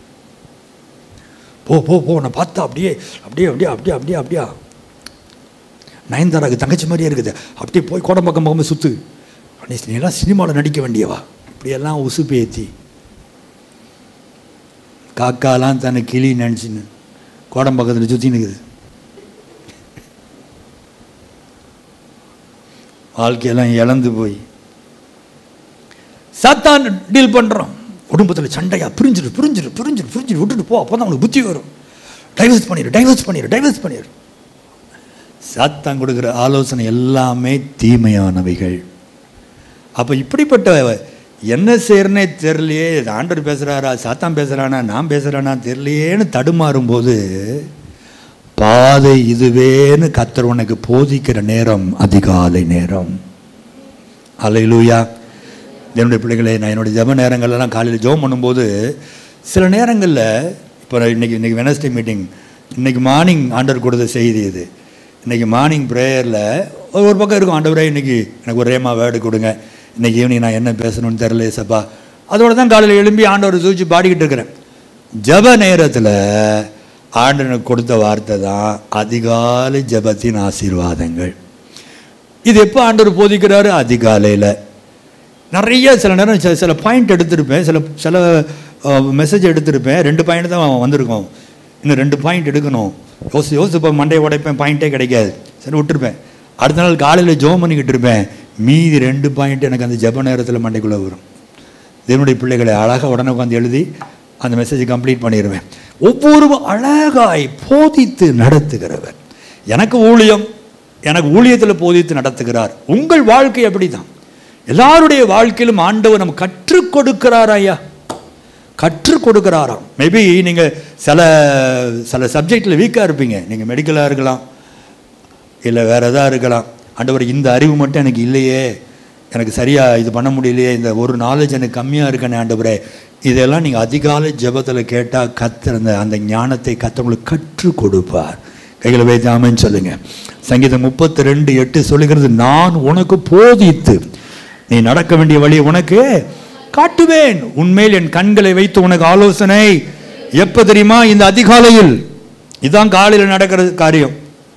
போ போ போ உன்னை பார்த்தா அப்படியே அப்படியே அப்படியே அப்படியே அப்படியே அப்படியா நயன்தாராக்கு தங்கச்சி மாதிரியே இருக்குது அப்படியே போய் கோடம்பக்கம் பக்கம் சுத்து நீ நீ எல்லாம் சினிமாவில் நடிக்க வேண்டியவா இப்படியெல்லாம் உசுப்பு ஏற்றி காக்காலாம் தன்னை கிளி நினச்சின்னு கோடம்பக்கத்தில் சுற்றி நிற்குது வாழ்க்கையெல்லாம் இழந்து போய் சாத்தான் டீல் பண்ணுறோம் குடும்பத்தில் சண்டையா பிரிஞ்சிரு பிரிஞ்சிரு பிரிஞ்சிரு பிரிஞ்சிரு விட்டுட்டு போ அப்போ தான் அவனுக்கு புத்தி வரும் டைவர்ஸ் பண்ணிடு டைவர்ஸ் பண்ணிடு டைவர்ஸ் பண்ணிடு சாத்தான் கொடுக்குற ஆலோசனை எல்லாமே தீமையானவைகள் அப்போ இப்படிப்பட்ட என்ன செய்யறனே தெரியலையே ஆண்டவர் பேசுகிறாரா சாத்தான் பேசுகிறானா நான் பேசுகிறானா தெரியலையேன்னு தடுமாறும் போது பாதை இதுவேன்னு கத்தர் உனக்கு போதிக்கிற நேரம் அதிகாலை நேரம் அலையிலூயா என்னுடைய பிள்ளைகளே நான் என்னுடைய ஜெப நேரங்கள்லாம் காலையில் ஜெபம் பண்ணும்போது சில நேரங்களில் இப்போ இன்னைக்கு இன்னைக்கு வெனஸ்டே மீட்டிங் இன்னைக்கு மார்னிங் ஆண்டவர் கொடுத்த செய்தி இது இன்னைக்கு மார்னிங் ப்ரேயரில் ஒரு பக்கம் இருக்கும் ஆண்டவரே இன்னைக்கு எனக்கு ஒரு ரேமா வேர்டு கொடுங்க இன்னைக்கு ஈவினிங் நான் என்ன பேசணும்னு தெரியல சப்பா அதோட தான் காலையில் எழும்பி ஆண்டவர் சூழ்ச்சி பாடிக்கிட்டு இருக்கிறேன் ஜெப நேரத்தில் ஆண்டவனுக்கு கொடுத்த வார்த்தை தான் அதிகாலை ஜெபத்தின் ஆசீர்வாதங்கள் இது எப்போ ஆண்டவர் போதிக்கிறாரு அதிகாலையில் நிறைய சில நேரம் சில சில பாயிண்ட் எடுத்திருப்பேன் சில சில மெசேஜ் எடுத்திருப்பேன் ரெண்டு பாயிண்ட் தான் வந்திருக்கும் இன்னும் ரெண்டு பாயிண்ட் எடுக்கணும் யோசி யோசிப்பேன் மண்டையை உடைப்பேன் பாயிண்ட்டே கிடைக்காது சரி விட்டுருப்பேன் அடுத்த நாள் காலையில் ஜோம் பண்ணிக்கிட்டு இருப்பேன் மீதி ரெண்டு பாயிண்ட் எனக்கு அந்த ஜெப நேரத்தில் மண்டைக்குள்ளே வரும் தேவனுடைய பிள்ளைகளை அழகாக உடனே உட்காந்து எழுதி அந்த மெசேஜ் கம்ப்ளீட் பண்ணிடுவேன் ஒவ்வொரு அழகாய் போதித்து நடத்துகிறவர் எனக்கு ஊழியம் எனக்கு ஊழியத்தில் போதித்து நடத்துகிறார் உங்கள் வாழ்க்கை அப்படிதான் எல்லாருடைய வாழ்க்கையிலும் ஆண்டவர் நம்ம கற்றுக் கொடுக்கிறார் ஐயா கற்றுக் கொடுக்கிறாராம் மேபி நீங்கள் சில சில சப்ஜெக்டில் வீக்காக இருப்பீங்க நீங்கள் மெடிக்கலாக இருக்கலாம் இல்லை வேற எதாக இருக்கலாம் ஆண்டவர் இந்த அறிவு மட்டும் எனக்கு இல்லையே எனக்கு சரியாக இது பண்ண முடியலையே இந்த ஒரு நாலேஜ் எனக்கு கம்மியாக இருக்கனே ஆண்டவரே இதெல்லாம் நீங்கள் அதிகாலை ஜெபத்தில் கேட்டால் கத்த அந்த அந்த ஞானத்தை கத்தவங்களுக்கு கற்றுக் கொடுப்பார் கைகளை வைத்து ஆமென்னு சொல்லுங்க சங்கீதம் முப்பத்தி ரெண்டு எட்டு சொல்லுகிறது நான் உனக்கு போதித்து நீ நடக்க வேண்டிய வழி உனக்கு காட்டுவேன் உண்மையில் என் கண்களை வைத்து உனக்கு ஆலோசனை எப்ப தெரியுமா இந்த அதிகாலையில் இதான் காலையில் நடக்கிற காரியம்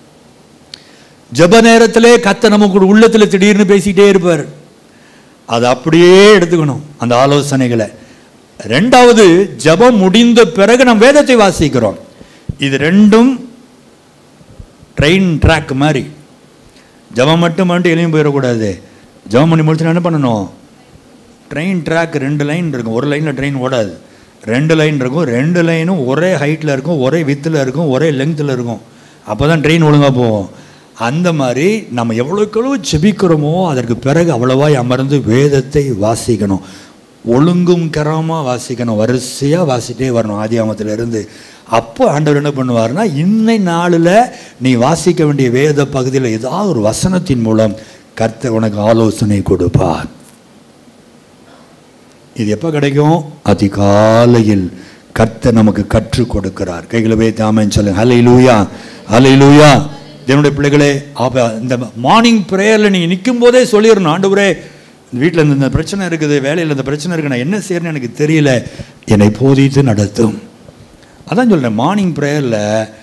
ஜெப நேரத்திலே கத்த நமக்கு உள்ளத்துல திடீர்னு பேசிட்டே இருப்பார் அதை அப்படியே எடுத்துக்கணும் அந்த ஆலோசனைகளை ரெண்டாவது ஜெபம் முடிந்த பிறகு நம்ம வேதத்தை வாசிக்கிறோம் இது ரெண்டும் ட்ரெயின் ட்ராக் மாதிரி ஜெபம் மட்டும் மட்டும் எளியும் போயிடக்கூடாது ஜெபம் பண்ணி முடிச்சுட்டு என்ன பண்ணணும் ட்ரெயின் ட்ராக் ரெண்டு லைன் இருக்கும் ஒரு லைனில் ட்ரெயின் ஓடாது ரெண்டு லைன் இருக்கும் ரெண்டு லைனும் ஒரே ஹைட்டில் இருக்கும் ஒரே வித்தில் இருக்கும் ஒரே லெங்த்தில் இருக்கும் அப்போ தான் ட்ரெயின் ஒழுங்காக போகும் அந்த மாதிரி நம்ம எவ்வளோக்கு எவ்வளோ செபிக்கிறோமோ அதற்கு பிறகு அவ்வளவாய் அமர்ந்து வேதத்தை வாசிக்கணும் ஒழுங்கும் கரமாக வாசிக்கணும் வரிசையாக வாசிட்டே வரணும் ஆதியாமத்துல இருந்து அப்போ ஆண்டவர் என்ன பண்ணுவார்னா இன்னை நாளில் நீ வாசிக்க வேண்டிய வேத பகுதியில் ஏதாவது ஒரு வசனத்தின் மூலம் கர்த்தர் உனக்கு ஆலோசனை கொடுப்பார் இது எப்போ கிடைக்கும் அதிகாலையில் கர்த்தர் நமக்கு கற்றுக் கொடுக்கிறார் கைகளை வைத்து ஆமென்னு சொல்லுங்க ஹலை லூயா ஹலை லூயா தேவனுடைய பிள்ளைகளே அப்போ இந்த மார்னிங் ப்ரேயரில் நீங்கள் நிற்கும் போதே சொல்லிடணும் ஆண்டவரே வீட்டில் இந்த இந்த பிரச்சனை இருக்குது வேலையில் இந்த பிரச்சனை இருக்குது நான் என்ன செய்யறேன்னு எனக்கு தெரியல என்னை போதித்து நடத்தும் அதான் சொல்கிறேன் மார்னிங் ப்ரேயரில்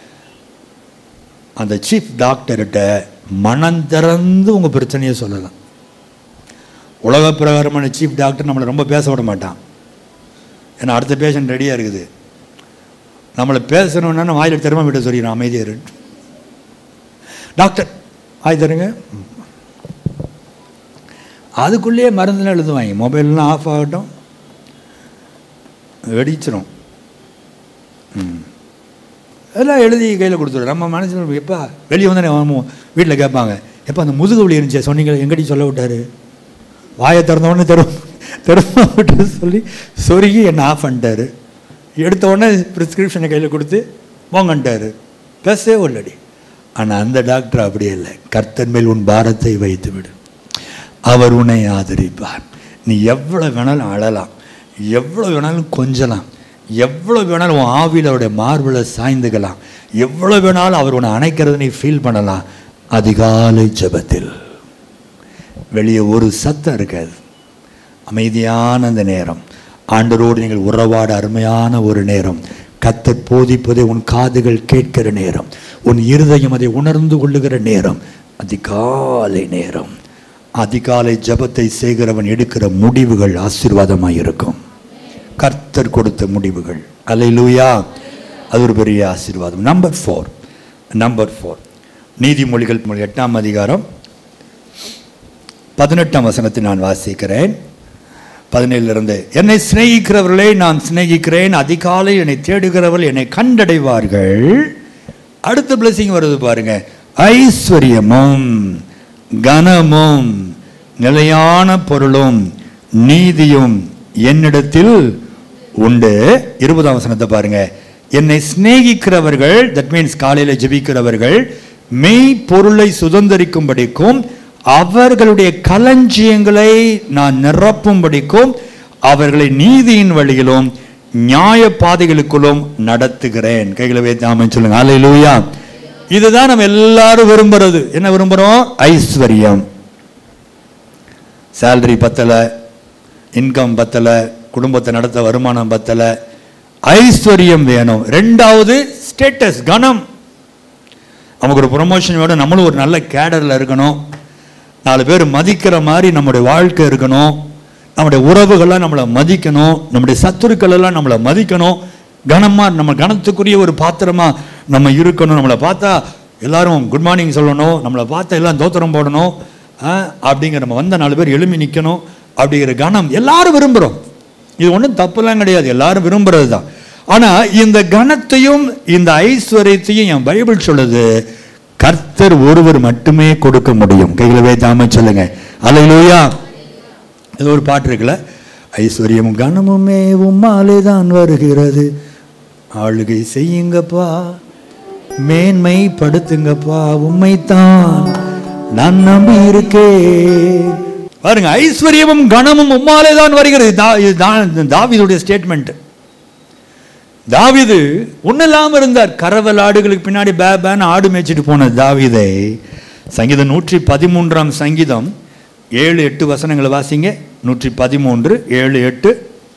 அந்த சீஃப் டாக்டர்கிட்ட மனம் திறந்து உங்கள் பிரச்சனையை சொல்லலாம் உலக பிரகாரமான சீஃப் டாக்டர் நம்மளை ரொம்ப பேச விட மாட்டான் ஏன்னா அடுத்த பேஷண்ட் ரெடியாக இருக்குது நம்மளை பேசணுன்னா வாயில் திறமை விட்ட சொல்லிடுறான் அமைதியாக இரு டாக்டர் ஆய் தருங்க அதுக்குள்ளேயே மருந்துலாம் எழுதுவாங்க மொபைல்லாம் ஆஃப் ஆகட்டும் வெடிச்சிரும் ம் எல்லாம் எழுதி கையில் கொடுத்துரு நம்ம மனசில் எப்போ வெளியே வந்து வீட்டில் கேட்பாங்க எப்போ அந்த முதுகு வலி இருந்துச்சு சொன்னீங்க எங்கடி சொல்ல விட்டாரு வாயை திறந்த உடனே திறம திறம விட்டு சொல்லி சொருகி என்னை ஆஃப் பண்ணிட்டாரு எடுத்த உடனே ப்ரிஸ்கிரிப்ஷனை கையில் கொடுத்து போங்கன்ட்டாரு பேசவே உள்ளடி ஆனால் அந்த டாக்டர் அப்படியே இல்லை கர்த்தன் மேல் உன் பாரத்தை வைத்து விடு அவர் உன்னை ஆதரிப்பார் நீ எவ்வளோ வேணாலும் அழலாம் எவ்வளோ வேணாலும் கொஞ்சலாம் எவ்வளோ வேணாலும் உன் ஆவியில் அவருடைய மார்பில் சாய்ந்துக்கலாம் எவ்வளோ வேணாலும் அவர் உன்னை அணைக்கிறத நீ ஃபீல் பண்ணலாம் அதிகாலை ஜெபத்தில் வெளியே ஒரு சத்தம் இருக்காது அமைதியான அந்த நேரம் ஆண்டரோடு நீங்கள் உறவாட அருமையான ஒரு நேரம் கத்தர் போதிப்பதை உன் காதுகள் கேட்கிற நேரம் உன் இருதயம் அதை உணர்ந்து கொள்ளுகிற நேரம் அதிகாலை நேரம் அதிகாலை ஜெபத்தை செய்கிறவன் எடுக்கிற முடிவுகள் ஆசீர்வாதமாக இருக்கும் கர்த்தர் கொடுத்த முடிவுகள் அல்லேலூயா அது ஒரு பெரிய ஆசீர்வாதம் நம்பர் ஃபோர் நம்பர் ஃபோர் நீதிமொழிகள் எட்டாம் அதிகாரம் பதினெட்டாம் வசனத்தை நான் வாசிக்கிறேன் பதினேழுல இருந்து என்னை சிநேகிக்கிறவர்களை நான் சிநேகிக்கிறேன் அதிகாலை என்னை தேடுகிறவர்கள் என்னை கண்டடைவார்கள் அடுத்த blessing வருது பாருங்க ஐஸ்வர்யமும் கனமும் நிலையான பொருளும் நீதியும் என்னிடத்தில் உண்டு இருபதாம் வசனத்தை பாருங்க என்னை சிநேகிக்கிறவர்கள் தட் மீன்ஸ் காலையில் ஜெபிக்கிறவர்கள் மெய் பொருளை சுதந்தரிக்கும்படிக்கும் அவர்களுடைய களஞ்சியங்களை நான் நிரப்பும்படிக்கும் அவர்களை நீதியின் வழியிலும் நியாய பாதைகளுக்குள்ளும் நடத்துகிறேன் கைகளை வைத்து ஆமென் சொல்லுங்க அல்லேலூயா இதுதான் நம்ம எல்லாரும் விரும்புறது என்ன விரும்புறோம் ஐஸ்வர்யம் சேலரி பத்தலை இன்கம் பத்தலை குடும்பத்தை நடத்த வருமானம் பத்தலை ஐஸ்வர்யம் வேணும் ரெண்டாவது ஸ்டேட்டஸ் கனம் நமக்கு ஒரு ப்ரொமோஷன் வேணும் நம்மளும் ஒரு நல்ல கேடரில் இருக்கணும் நாலு பேர் மதிக்கிற மாதிரி நம்முடைய வாழ்க்கை இருக்கணும் நம்முடைய உறவுகள்லாம் நம்மளை மதிக்கணும் நம்முடைய சத்துருக்கள் எல்லாம் நம்மளை மதிக்கணும் கனமாக நம்ம கனத்துக்குரிய ஒரு பாத்திரமா நம்ம இருக்கணும் நம்மளை பார்த்தா எல்லாரும் குட் மார்னிங் சொல்லணும் நம்மளை பார்த்தா எல்லாம் தோத்திரம் போடணும் ஆ, அப்படிங்கிற நம்ம வந்த நாலு பேர் எழுமி நிற்கணும் அப்படிங்கிற கனம் எல்லாரும் விரும்புகிறோம் இது ஒன்றும் தப்புலாம் கிடையாது எல்லாரும் விரும்புறது தான் ஆனால் இந்த கனத்தையும் இந்த ஐஸ்வர்யத்தையும் என் பைபிள் சொல்லுது கர்த்தர் ஒருவர் மட்டுமே கொடுக்க முடியும் கைகளை வைத்தாம சொல்லுங்க அல்லையிலூயா இது ஒரு பாட்டு இருக்குல்ல ஐஸ்வர்யமும் கனமுமே உம்மாலே தான் வருகிறது ஆளுகை செய்யுங்கப்பா மேன்மை படுத்துங்கப்பா உம்மைத்தான் நான் நம்பி இருக்கேன் பாருங்க ஐஸ்வர்யமும் கனமும் உம்மாலே தான் வருகிறது தா- இது தா- தாவீதுடைய ஸ்டேட்மெண்ட் தாவீது ஒன்றும் இல்லாமல் இருந்தார் கரவல் ஆடுகளுக்கு பின்னாடி பே பேன்னு ஆடு மேய்ச்சிட்டு போன தாவீதை சங்கீதம் நூற்றி பதிமூன்றாம் சங்கீதம் ஏழு எட்டு வசனங்களை வாசிங்க நூற்றி பதிமூன்று ஏழு எட்டு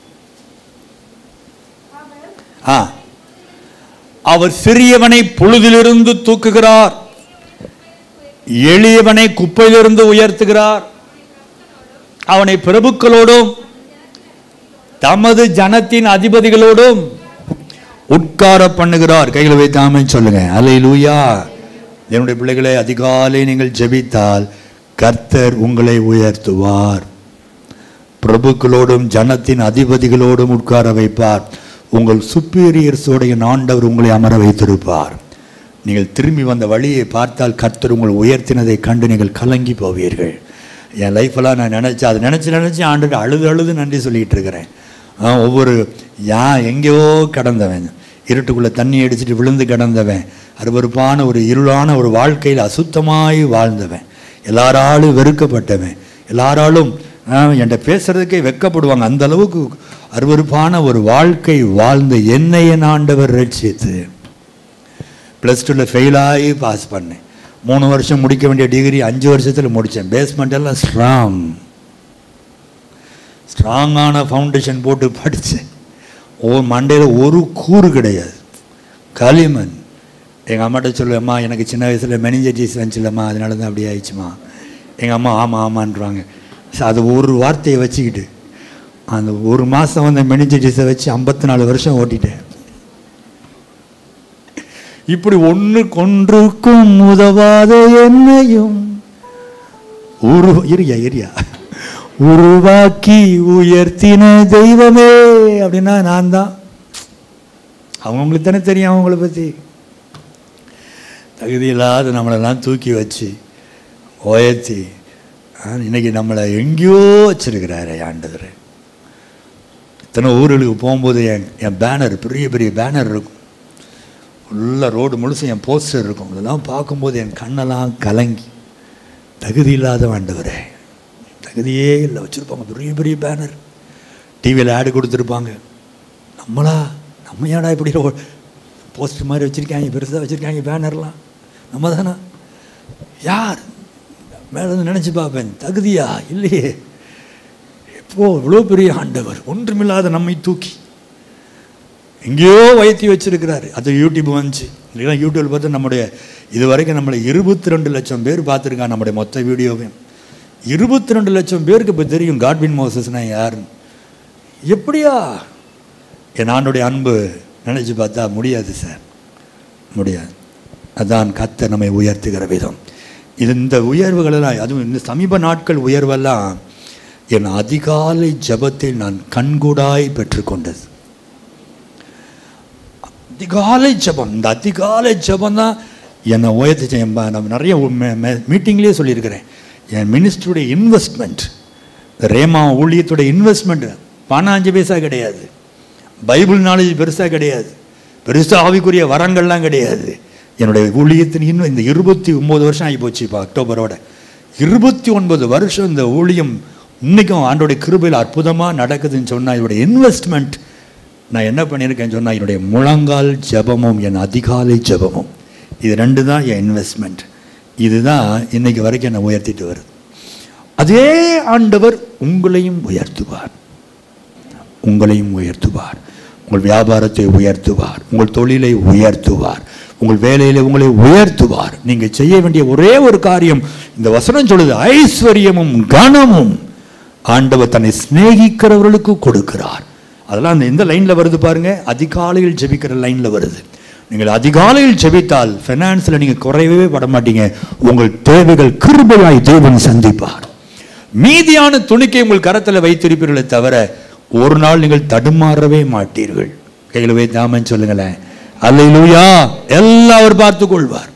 ஆ அவர் சிறியவனை புழுதிலிருந்து தூக்குகிறார் எளியவனை குப்பையிலிருந்து உயர்த்துகிறார் அவனை பிரபுக்களோடும் தமது ஜனத்தின் அதிபதிகளோடும் உட்கார பண்ணுகிறார் கைகளை வைத்து ஆமென் சொல்லுங்க அல்லேலூயா என்னுடைய பிள்ளைகளை அதிகாலை நீங்கள் ஜெபித்தால் கர்த்தர் உங்களை உயர்த்துவார் பிரபுக்களோடும் ஜனத்தின் அதிபதிகளோடும் உட்கார வைப்பார் உங்கள் சுப்பீரியர்ஸோடைய ஆண்டவர் உங்களை அமர வைத்திருப்பார் நீங்கள் திரும்பி வந்த வழியை பார்த்தால் கர்த்தர் உங்களை உயர்த்தினதை கண்டு நீங்கள் கலங்கி போவீர்கள் என் லைஃப்பெல்லாம் நான் நினச்சி அதை நினச்சி நினச்சி ஆண்டு அழுது அழுது நன்றி சொல்லிட்டு இருக்கிறேன் ஆ, ஒவ்வொரு யா எங்கேயோ கடந்தவன் இருட்டுக்குள்ளே தண்ணி அடிச்சிட்டு விழுந்து கிடந்தவன் அருவருப்பான ஒரு இருளான ஒரு வாழ்க்கையில் அசுத்தமாய் வாழ்ந்தவன் எல்லாராலும் வெறுக்கப்பட்டவன் எல்லாராலும் ஆ, என்கிட்ட பேசுறதுக்கே வெட்கப்படுவாங்க அந்த அளவுக்கு அருவருப்பான ஒரு வாழ்க்கை வாழ்ந்த என்னை என் ஆண்டவர் ரட்சித்து ப்ளஸ் டூவில் ஃபெயிலாகி பாஸ் பண்ணேன் மூணு வருஷம் முடிக்க வேண்டிய டிகிரி அஞ்சு வருஷத்தில் முடித்தேன் பேஸ்மெண்ட் எல்லாம் ஸ்ட்ராங் ஸ்ட்ராங்கான ஃபவுண்டேஷன் போட்டு படித்தேன் ஓ மண்டையில் ஒரு கூறு கிடையாது களிமண் எங்கள் அம்மாட்ட சொல்லுவேம்மா எனக்கு சின்ன வயசில் மெனிஞ்சைட்டிஸ் வந்துச்சுலம்மா அதனால தான் அப்படி ஆயிடுச்சுமா எங்கள் அம்மா ஆமாம் ஆமான்றாங்க ச- அது ஒரு வார்த்தையை வச்சுக்கிட்டு அந்த ஒரு மாதம் வந்து மெனிஞ்சைட்டிஸை வச்சு ஐம்பத்தி நாலு வருஷம் ஓட்டிட்டேன் இப்படி ஒன்று கொன்றுக்கும் உதவாத என்னையும் உரு இரியா இரியா உருவாக்கி உயர்த்தின தெய்வமே அப்படின்னா நான் தான் அவங்களுக்கு தானே தெரியும் அவங்கள பற்றி தகுதி இல்லாத நம்மளெல்லாம் தூக்கி வச்சு உயர்த்தி ஆ, இன்னைக்கு நம்மளை எங்கேயோ வச்சிருக்கிறாரு ஆண்டவர் இத்தனை ஊர்களுக்கு போகும்போது என் என் பேனர் பெரிய பெரிய பேனர் இருக்கும் ஃபுல்லாக ரோடு முழுசும் என் போஸ்டர் இருக்கும் இதெல்லாம் பார்க்கும்போது என் கண்ணெல்லாம் கலங்கி தகுதி இல்லாத ஆண்டவரே தகுதியே இல்லை வச்சுருப்பாங்க பெரிய பெரிய பேனர் டிவியில் ஆடு கொடுத்துருப்பாங்க நம்மளா நம்ம ஏடா இப்படி போஸ்டர் மாதிரி வச்சுருக்காங்க பெருசாக வச்சுருக்காங்க பேனர்லாம் நம்ம தானே யார் மேலே இருந்து நினச்சி பார்ப்பேன் தகுதியா இல்லையே எப்போ இவ்வளோ பெரிய ஆண்டவர் ஒன்றுமில்லாத நம்மை தூக்கி எங்கேயோ வைத்தி வச்சிருக்கிறாரு அது யூடியூப் வந்துச்சு இல்லைன்னா யூடியூப்ல பார்த்து நம்முடைய இது வரைக்கும் நம்மளை இருபத்தி ரெண்டு லட்சம் பேர் பார்த்துருக்காங்க நம்முடைய மொத்த வீடியோவையும் இருபத்தி ரெண்டு லட்சம் பேருக்கு இப்போ தெரியும் காட்வின் மோசஸ்னா யாருன்னு எப்படியா என் ஆண்டுடைய அன்பு நினச்சி பார்த்தா முடியாது சார் முடியாது அதான் கத்த நம்மை உயர்த்துகிற விதம் இது இந்த உயர்வுகளெல்லாம் அதுவும் இந்த சமீப நாட்கள் உயர்வெல்லாம் என் அதிகாலை ஜெபத்தை நான் கண்கூடாய் பெற்றுக்கொண்டது அதிகாலை ஜெபம் இந்த அதிகாலை ஜெபம் தான் என்னை உயர்த்தி நம்ம நிறைய மீட்டிங்லேயே சொல்லியிருக்கிறேன் என் மினிஸ்டருடைய இன்வெஸ்ட்மெண்ட் ரேமா ஊழியத்துடைய இன்வெஸ்ட்மெண்ட் பணம் அஞ்சு பைசா கிடையாது பைபிள் நாலேஜ் பெருசாக கிடையாது பெருசாக ஆவிக்குரிய வரங்கள்லாம் கிடையாது என்னுடைய ஊழியத்தின் இன்னும் இந்த இருபத்தி ஒம்பது வருஷம் ஆகி போச்சு இப்போ அக்டோபரோட இருபத்தி ஒன்பது வருஷம் இந்த ஊழியம் இன்னைக்கும் ஆண்டோடைய கிருபையில் அற்புதமாக நடக்குதுன்னு சொன்னால் இதோடைய இன்வெஸ்ட்மெண்ட் நான் என்ன பண்ணியிருக்கேன்னு சொன்னால் என்னுடைய முழங்கால் ஜெபமும் என் அதிகாலை ஜெபமும் இது ரெண்டு தான் என் இன்வெஸ்ட்மெண்ட் இதுதான் இன்னைக்கு வரைக்கும் என்னை உயர்த்திட்டு வருது அதே ஆண்டவர் உங்களையும் உயர்த்துவார் உங்களையும் உயர்த்துவார் உங்கள் வியாபாரத்தை உயர்த்துவார் உங்கள் தொழிலை உயர்த்துவார் உங்கள் வேலையில உங்களை உயர்த்துவார் நீங்க செய்ய வேண்டிய ஒரே ஒரு காரியம் இந்த வசனம் சொல்லுது ஐஸ்வர்யமும் கனமும் ஆண்டவர் தன்னை சிநேகிக்கிறவர்களுக்கு கொடுக்கிறார் அதெல்லாம் அந்த எந்த லைன்ல வருது பாருங்க அதிகாலையில் ஜெபிக்கிற லைன்ல வருது நீங்கள் அதிகாலையில் ஜெபித்தால் ஃபைனான்ஸில் நீங்க குறையவே பட மாட்டீங்க உங்கள் தேவைகள் கிருபையாய் தேவன் சந்திப்பார் மீதியான துணிக்கை உங்கள் கரத்தில் வைத்திருப்பீர்களே தவிர ஒரு நாள் நீங்கள் தடுமாறவே மாட்டீர்கள் கையில் வைத்தாமன்னு சொல்லுங்களேன் அல்லையிலூயா எல்லாம் அவர் பார்த்துக் கொள்வார்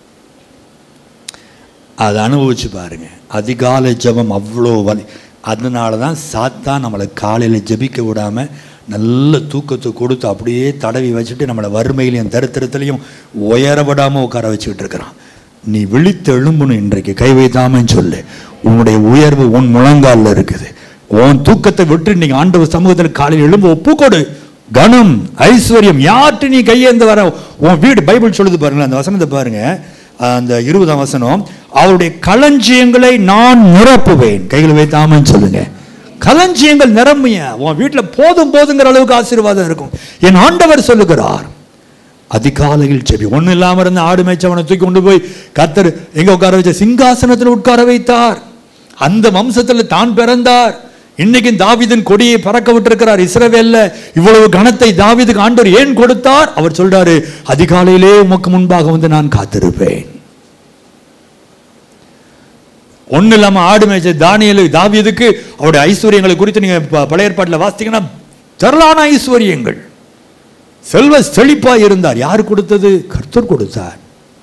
அதை அனுபவிச்சு பாருங்க அதிகாலை ஜெபம் அவ்வளோ வலி அதனால தான் சாத்தா நம்மளை காலையில் ஜெபிக்க விடாம நல்ல தூக்கத்தை கொடுத்து அப்படியே தடவி வச்சுட்டு நம்மளை வறுமையிலையும் தரித்திரத்திலையும் உயரப்படாமல் உட்கார வச்சுக்கிட்டு இருக்கிறான் நீ விழித்து எழும்பணும் இன்றைக்கு கை வைத்தாமன்னு சொல்லு உன்னுடைய உயர்வு உன் முழங்காலில் இருக்குது உன் தூக்கத்தை விட்டு நீங்க ஆண்டவர் சமூகத்தில் காலையில் எழும்பு ஒப்புக்கொடு கனம் ஐஸ்வர்யம் யார்ட்டு நீ கையேந்து வர உன் வீடு பைபிள் சொல்லுது பாருங்க அந்த வசனத்தை பாருங்க அந்த இருபதாம் வசனம் அவருடைய களஞ்சியங்களை நான் நிரப்புவேன் கைகளை வைத்தாமன்னு சொல்லுங்க களஞ்சியங்கள் நிரம்பிய உன் வீட்டில் போதும் போதுங்கிற அளவுக்கு ஆசீர்வாதம் இருக்கும் என் ஆண்டவர் சொல்லுகிறார் அதிகாலையில் செவி ஒன்றும் இல்லாம இருந்த ஆடு மேய்ச்சவனை தூக்கி கொண்டு போய் கத்தர் எங்க உட்கார வச்ச சிங்காசனத்தில் உட்கார வைத்தார் அந்த வம்சத்தில் தான் பிறந்தார் இன்னைக்கு தாவீதின் கொடியை பறக்க விட்டிருக்கிறார் இஸ்ரவேல்ல இவ்வளவு கனத்தை தாவீதுக்கு ஆண்டவர் ஏன் கொடுத்தார் அவர் சொல்றாரு அதிகாலையிலே உமக்கு முன்பாக வந்து நான் காத்திருப்பேன் ஒண்ணு இல்லாம ஆடு மேய்ச்ச தானியலு தாவீதுக்கு அவருடைய ஐஸ்வர்யங்களை குறித்து நீங்க ப- பழைய ஏற்பாட்டில் வாசித்தீங்கன்னா திரளான ஐஸ்வர்யங்கள் செல்வ செழிப்பா இருந்தார் யார் கொடுத்தது கர்த்தர் கொடுத்தார்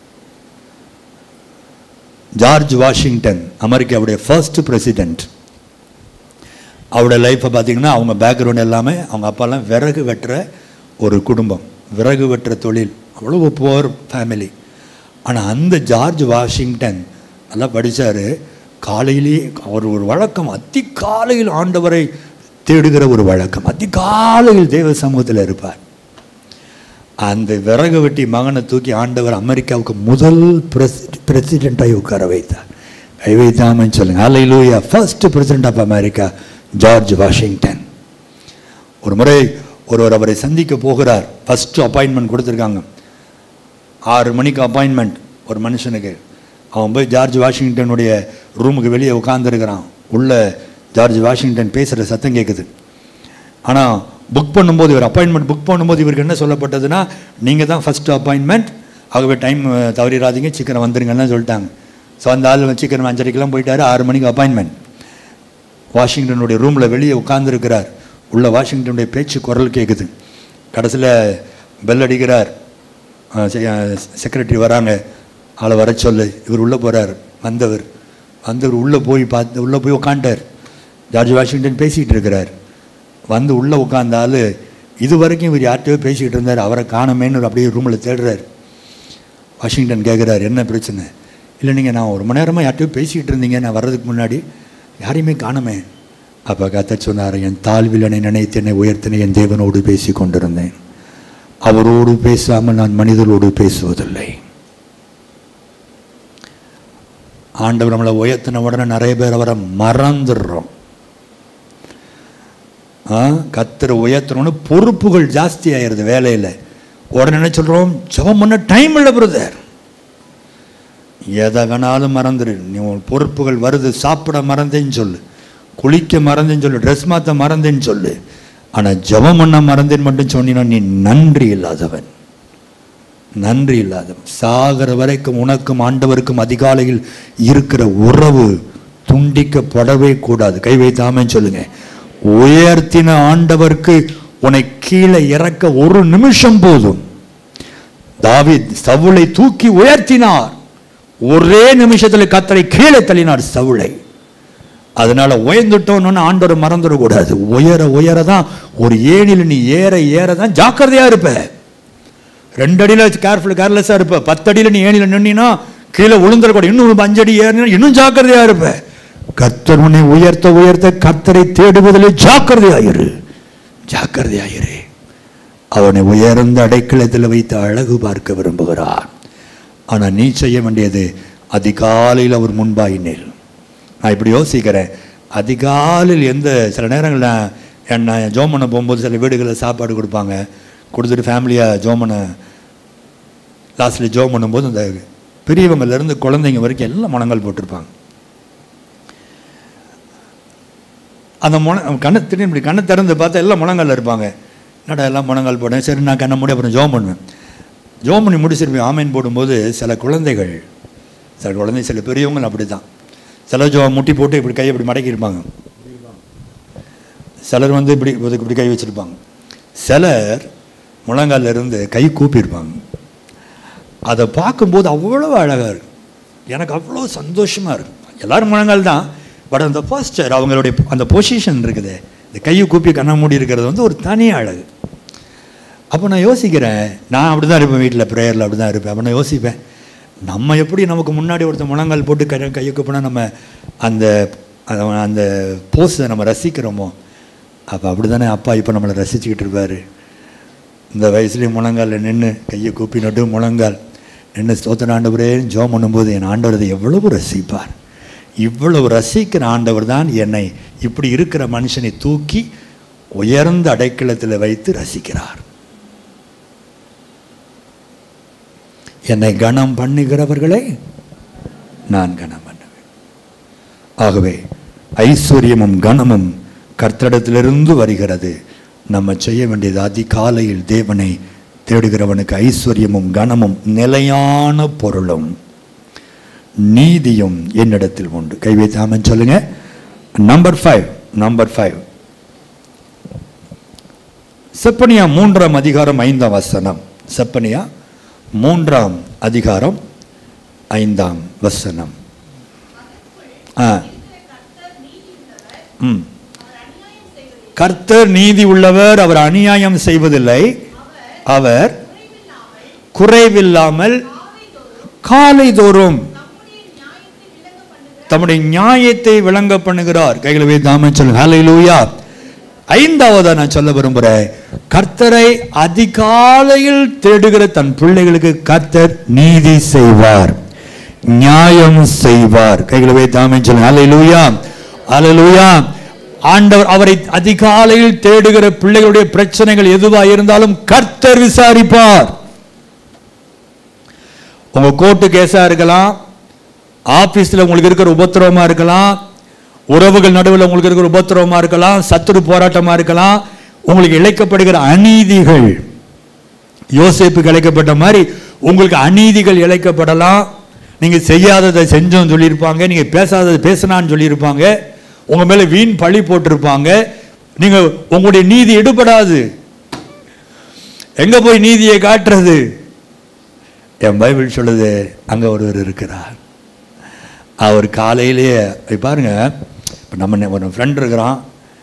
ஜார்ஜ் வாஷிங்டன் அமெரிக்காவுடைய ஃபர்ஸ்ட் பிரசிடென்ட் அவருடைய லைஃப்பை பார்த்தீங்கன்னா அவங்க பேக்ரவுண்ட் எல்லாமே அவங்க அப்பாலாம் விறகு வெட்டுற ஒரு குடும்பம் விறகு வெட்டுற தொழில் அவ்வளோ புவர் ஃபேமிலி ஆனால் அந்த ஜார்ஜ் வாஷிங்டன் நல்லா படிச்சாரு காலையிலேயே அவர் ஒரு வழக்கம் அதிகாலையில் ஆண்டவரை தேடுகிற ஒரு வழக்கம் அதிகாலையில் தேவ சமூகத்தில் இருப்பார் அந்த விறகு வெட்டி மகனை தூக்கி ஆண்டவர் அமெரிக்காவுக்கு முதல் பிரசிடென்ட்டாக உட்கார வைத்தார் கை வைத்தாமன்னு சொல்லுங்க அல்லையிலூயா first president of America George Washington ஒரு முறை ஒருவர் அவரை சந்திக்க போகிறார் ஃபர்ஸ்ட் அப்பாயின்மெண்ட் கொடுத்துருக்காங்க ஆறு மணிக்கு அப்பாயின்மெண்ட் ஒரு மனுஷனுக்கு அவன் போய் ஜார்ஜ் வாஷிங்டனுடைய ரூமுக்கு வெளியே உட்காந்துருக்கிறான் உள்ள ஜார்ஜ் வாஷிங்டன் பேசுகிற சத்தம் கேட்குது ஆனால் புக் பண்ணும்போது இவர் அப்பாயின்மெண்ட் புக் பண்ணும்போது இவருக்கு என்ன சொல்லப்பட்டதுன்னா நீங்கள் தான் ஃபஸ்ட்டு அப்பாயின்மெண்ட் ஆகவே டைம் தவறிடாதீங்க சீக்கிரம் வந்துருங்கன்னு சொல்லிட்டாங்க ஸோ அந்த ஆள் சீக்கிரம் அஞ்சரைக்கெல்லாம் போயிட்டாரு ஆறு மணிக்கு அப்பாயின்மெண்ட் வாஷிங்டனுடைய ரூமில் வெளியே உட்கார்ந்துருக்கிறார் உள்ள வாஷிங்டனுடைய பேச்சு குரல் கேட்குது கடைசியில் பெல் அடிக்கிறார் செக்ரட்டரி வராங்க ஆளை வர சொல்லு இவர் உள்ளே போகிறார் வந்தவர் வந்தவர் உள்ளே போய் பார்த்து உள்ளே போய் உட்காந்துட்டார் ஜார்ஜ் வாஷிங்டன் பேசிகிட்டு இருக்கிறார் வந்து உள்ளே உட்காந்த ஆள் இது வரைக்கும் இவர் யார்கிட்டயோ பேசிக்கிட்டு இருந்தார் அவரை காணமேன்னு அப்படியே ரூமில் தேடுறார் வாஷிங்டன் கேட்குறாரு என்ன பிரச்சனை இல்லை நீங்கள் நான் ஒரு மணி நேரமாக யார்கிட்டயோ பேசிக்கிட்டு இருந்தீங்க நான் வர்றதுக்கு முன்னாடி யாரையுமே காணுமே அப்போ கத்த சொன்னார் என் தாழ்விலனை நினைத்து என்னை உயர்த்தின என் தேவனோடு பேசி கொண்டிருந்தேன் அவரோடு பேசாமல் நான் மனிதரோடு பேசுவதில்லை ஆண்டவர் நம்மளை உயர்த்தின உடனே நிறைய பேர் அவரை மறந்துடுறோம் ஆ கத்திர உயர்த்தணும்னு பொறுப்புகள் ஜாஸ்தி ஆயிடுது வேலையில் உடனே என்ன சொல்கிறோம் ஜெபம் பண்ண டைம் இல்லை பிரதர் எதை வேணாலும் மறந்துடு நீ உன் பொறுப்புகள் வருது சாப்பிட மறந்தேன்னு சொல்லு குளிக்க மறந்தேன்னு சொல்லு ட்ரெஸ் மாற்ற மறந்தேன்னு சொல்லு ஆனால் ஜெபம் பண்ண மறந்தேன்னு மட்டும் சொன்னீங்கன்னா நீ நன்றி இல்லாதவன் நன்றி இல்லாதவன் சாகிற வரைக்கும் உனக்கும் ஆண்டவருக்கும் அதிகாலையில் இருக்கிற உறவு துண்டிக்கப்படவே கூடாது கை வைத்தாமன்னு சொல்லுங்க உயர்த்தின ஆண்டவருக்கு உன்னை கீழே இறக்க ஒரு நிமிஷம் போதும் தாவீத் சவுளை தூக்கி உயர்த்தினார் ஒரே நிமிஷத்துல கத்தரை கீழே தள்ளினார் சவுளை அதனால உயர்ந்துட்டோன்னு ஆண்டவர் மறந்துடக்கூடாது உயர உயர தான் ஒரு ஏணில நீ ஏற ஏற தான் ஜாக்கிரதையா இருப்ப ரெண்டு அடியில கேர்ஃபுல் கேர்லெஸ்ஸா இருப்ப பத்து அடியில நீ ஏணில நின்னா கீழே விழுந்துடக்கூடாது இன்னும் ஒரு அஞ்சு அடி ஏறினா இன்னும் ஜாக்கிரதையா இருப்ப கர்த்தர் உன்னை உயர்த்த உயர்த்த கர்த்தரை தேடுவதில் ஜாக்கிரதையாயிரு ஜாக்கிரதையாயிரு அவனை உயர்ந்த அடைக்கலத்தில் வைத்து அழகு பார்க்க விரும்புகிறார் ஆனால் நீ செய்ய வேண்டியது அதிகாலையில் அவர் முன்பாய் நில் நான் இப்படி யோசிக்கிறேன் அதிகாலையில் எந்த சில நேரங்களில் நான் என்ன ஜோம் பண்ண போகும்போது சில வீடுகளில் சாப்பாடு கொடுப்பாங்க கொடுத்துட்டு ஃபேமிலியாக ஜோம் பண்ண லாஸ்ட்டில் ஜோம் பண்ணும்போது அந்த பெரியவங்கலேருந்து குழந்தைங்க வரைக்கும் எல்லாம் முழங்கால் போட்டிருப்பாங்க அந்த முன கண்ணை திடீர்னு இப்படி கண்ணை திறந்து பார்த்தா எல்லாம் முழங்கால் இருப்பாங்க என்னடா எல்லாம் முழங்கால் போட்டேன் சரி நான் கண்ணை மூடி அப்புறம் ஜோம் பண்ணுவேன் ஜோம் பண்ணி முடிச்சிருப்பேன் ஆமீன் போடும்போது சில குழந்தைகள் சில குழந்தை சில பெரியவங்க அப்படி தான் சில ஜோ முட்டி போட்டு இப்படி கையை இப்படி மடக்கி இருப்பாங்க சிலர் வந்து இப்படி இதுக்கு இப்படி கை வச்சிருப்பாங்க சிலர் முழங்கால்ல இருந்து கை கூப்பியிருப்பாங்க அதை பார்க்கும்போது அவ்வளோ அழகாக இருக்கும் எனக்கு அவ்வளோ சந்தோஷமாக இருக்கும் எல்லாரும் முழங்கால் தான் பட் அந்த போஸ்டர் அவங்களுடைய அந்த பொசிஷன் இருக்குது இந்த கையை கூப்பி கண்ண மூடி இருக்கிறது வந்து ஒரு தனி அழகு அப்போ நான் யோசிக்கிறேன் நான் அப்படி தான் இருப்பேன் வீட்டில் ப்ரேயரில் அப்படி தான் இருப்பேன் அப்போ நான் யோசிப்பேன் நம்ம எப்படி நமக்கு முன்னாடி ஒருத்தர் முழங்கால் போட்டு கை கையை கூப்பினா நம்ம அந்த அந்த- அந்த போஸை நம்ம ரசிக்கிறோமோ அப்போ அப்படி தானே அப்பா இப்போ நம்மளை ரசிச்சுக்கிட்டு இருப்பார் இந்த வயசுலேயும் முழங்காலில் நின்று கையை கூப்பி நட்டு முழங்கால் நின்று ஸ்தோத்திர ஆண்டவரேன்னு ஜோம் பண்ணும்போது என் ஆண்டவர் அதை எவ்வளவு ரசிப்பார் இவ்வளவு ரசிக்கிற ஆண்டவர் தான் என்னை இப்படி இருக்கிற மனுஷனை தூக்கி உயர்ந்த அடைக்கலத்தில் வைத்து ரசிக்கிறார் என்னை கனம் பண்ணுகிறவர்களை நான் கனம் பண்ணுவேன் ஆகவே ஐஸ்வர்யமும் கனமும் கர்த்தரிடத்திலிருந்து வருகிறது நம்ம செய்ய வேண்டியது அதிகாலையில் தேவனை தேடுகிறவனுக்கு ஐஸ்வர்யமும் கனமும் நிலையான பொருளும் நீதியும் என்னிடத்தில் உண்டு கை வைத்தாமன் சொல்லுங்க நம்பர் ஃபைவ் நம்பர் ஃபைவ் செப்பனியா மூன்றாம் அதிகாரம் ஐந்தாம் வசனம் செப்பனியா மூன்றாம் அதிகாரம் ஐந்தாம் வசனம் ஆ ம் கர்த்தர் நீதி உள்ளவர் அவர் அநியாயம் செய்வதில்லை அவர் குறைவில்லாமல் காலை தோறும் தம்முடைய நியாயத்தை விளங்க பண்ணுகிறார் கைகளை வைத்து தாமன் சொல்லுங்க ஹalleluya ஐந்தாவதா நான் சொல்ல விரும்புகிறேன் கர்த்தரை அதிகாலையில் தேடுகிற தன் பிள்ளைகளுக்கு கர்த்தர் நீதி செய்வார் நியாயம் செய்வார் கைகளை வைத்து தாமன் சொல்லுங்க ஹalleluya ஹalleluya ஆண்டவர் அவரை அதிகாலையில் தேடுகிற பிள்ளைகளுடைய பிரச்சனைகள் எதுவா இருந்தாலும் கர்த்தர் விசாரிப்பார் உங்க கோர்ட்டு கேஸா இருக்கலாம் ஆபீஸ்ல உங்களுக்கு இருக்கிற உபத்திரவமா இருக்கலாம் உறவுகள் நடுவில் உங்களுக்கு இருக்கிற உபத்திரவமா இருக்கலாம் சத்துரு போராட்டமா இருக்கலாம் உங்களுக்கு இழைக்கப்படுகிற அநீதிகள் யோசேப்புக்கு இழைக்கப்பட்ட மாதிரி உங்களுக்கு அநீதிகள் இழைக்கப்படலாம் நீங்க செய்யாததை செஞ்சோம் சொல்லியிருப்பாங்க நீங்க பேசாததை பேசினான்னு சொல்லியிருப்பாங்க உங்க மேல வீண் பழி போட்டிருப்பாங்க நீங்க உங்களுடைய நீதி எடுபடாது எங்க போய் நீதியை காட்டுறது என் பைபிள் சொல்லுது அங்க ஒருவர் இருக்கிறார் அவர் காலையிலேயே இப்ப பாருங்க இப்போ நம்ம நெ- ஒரு ஃப்ரெண்ட் இருக்கிறான்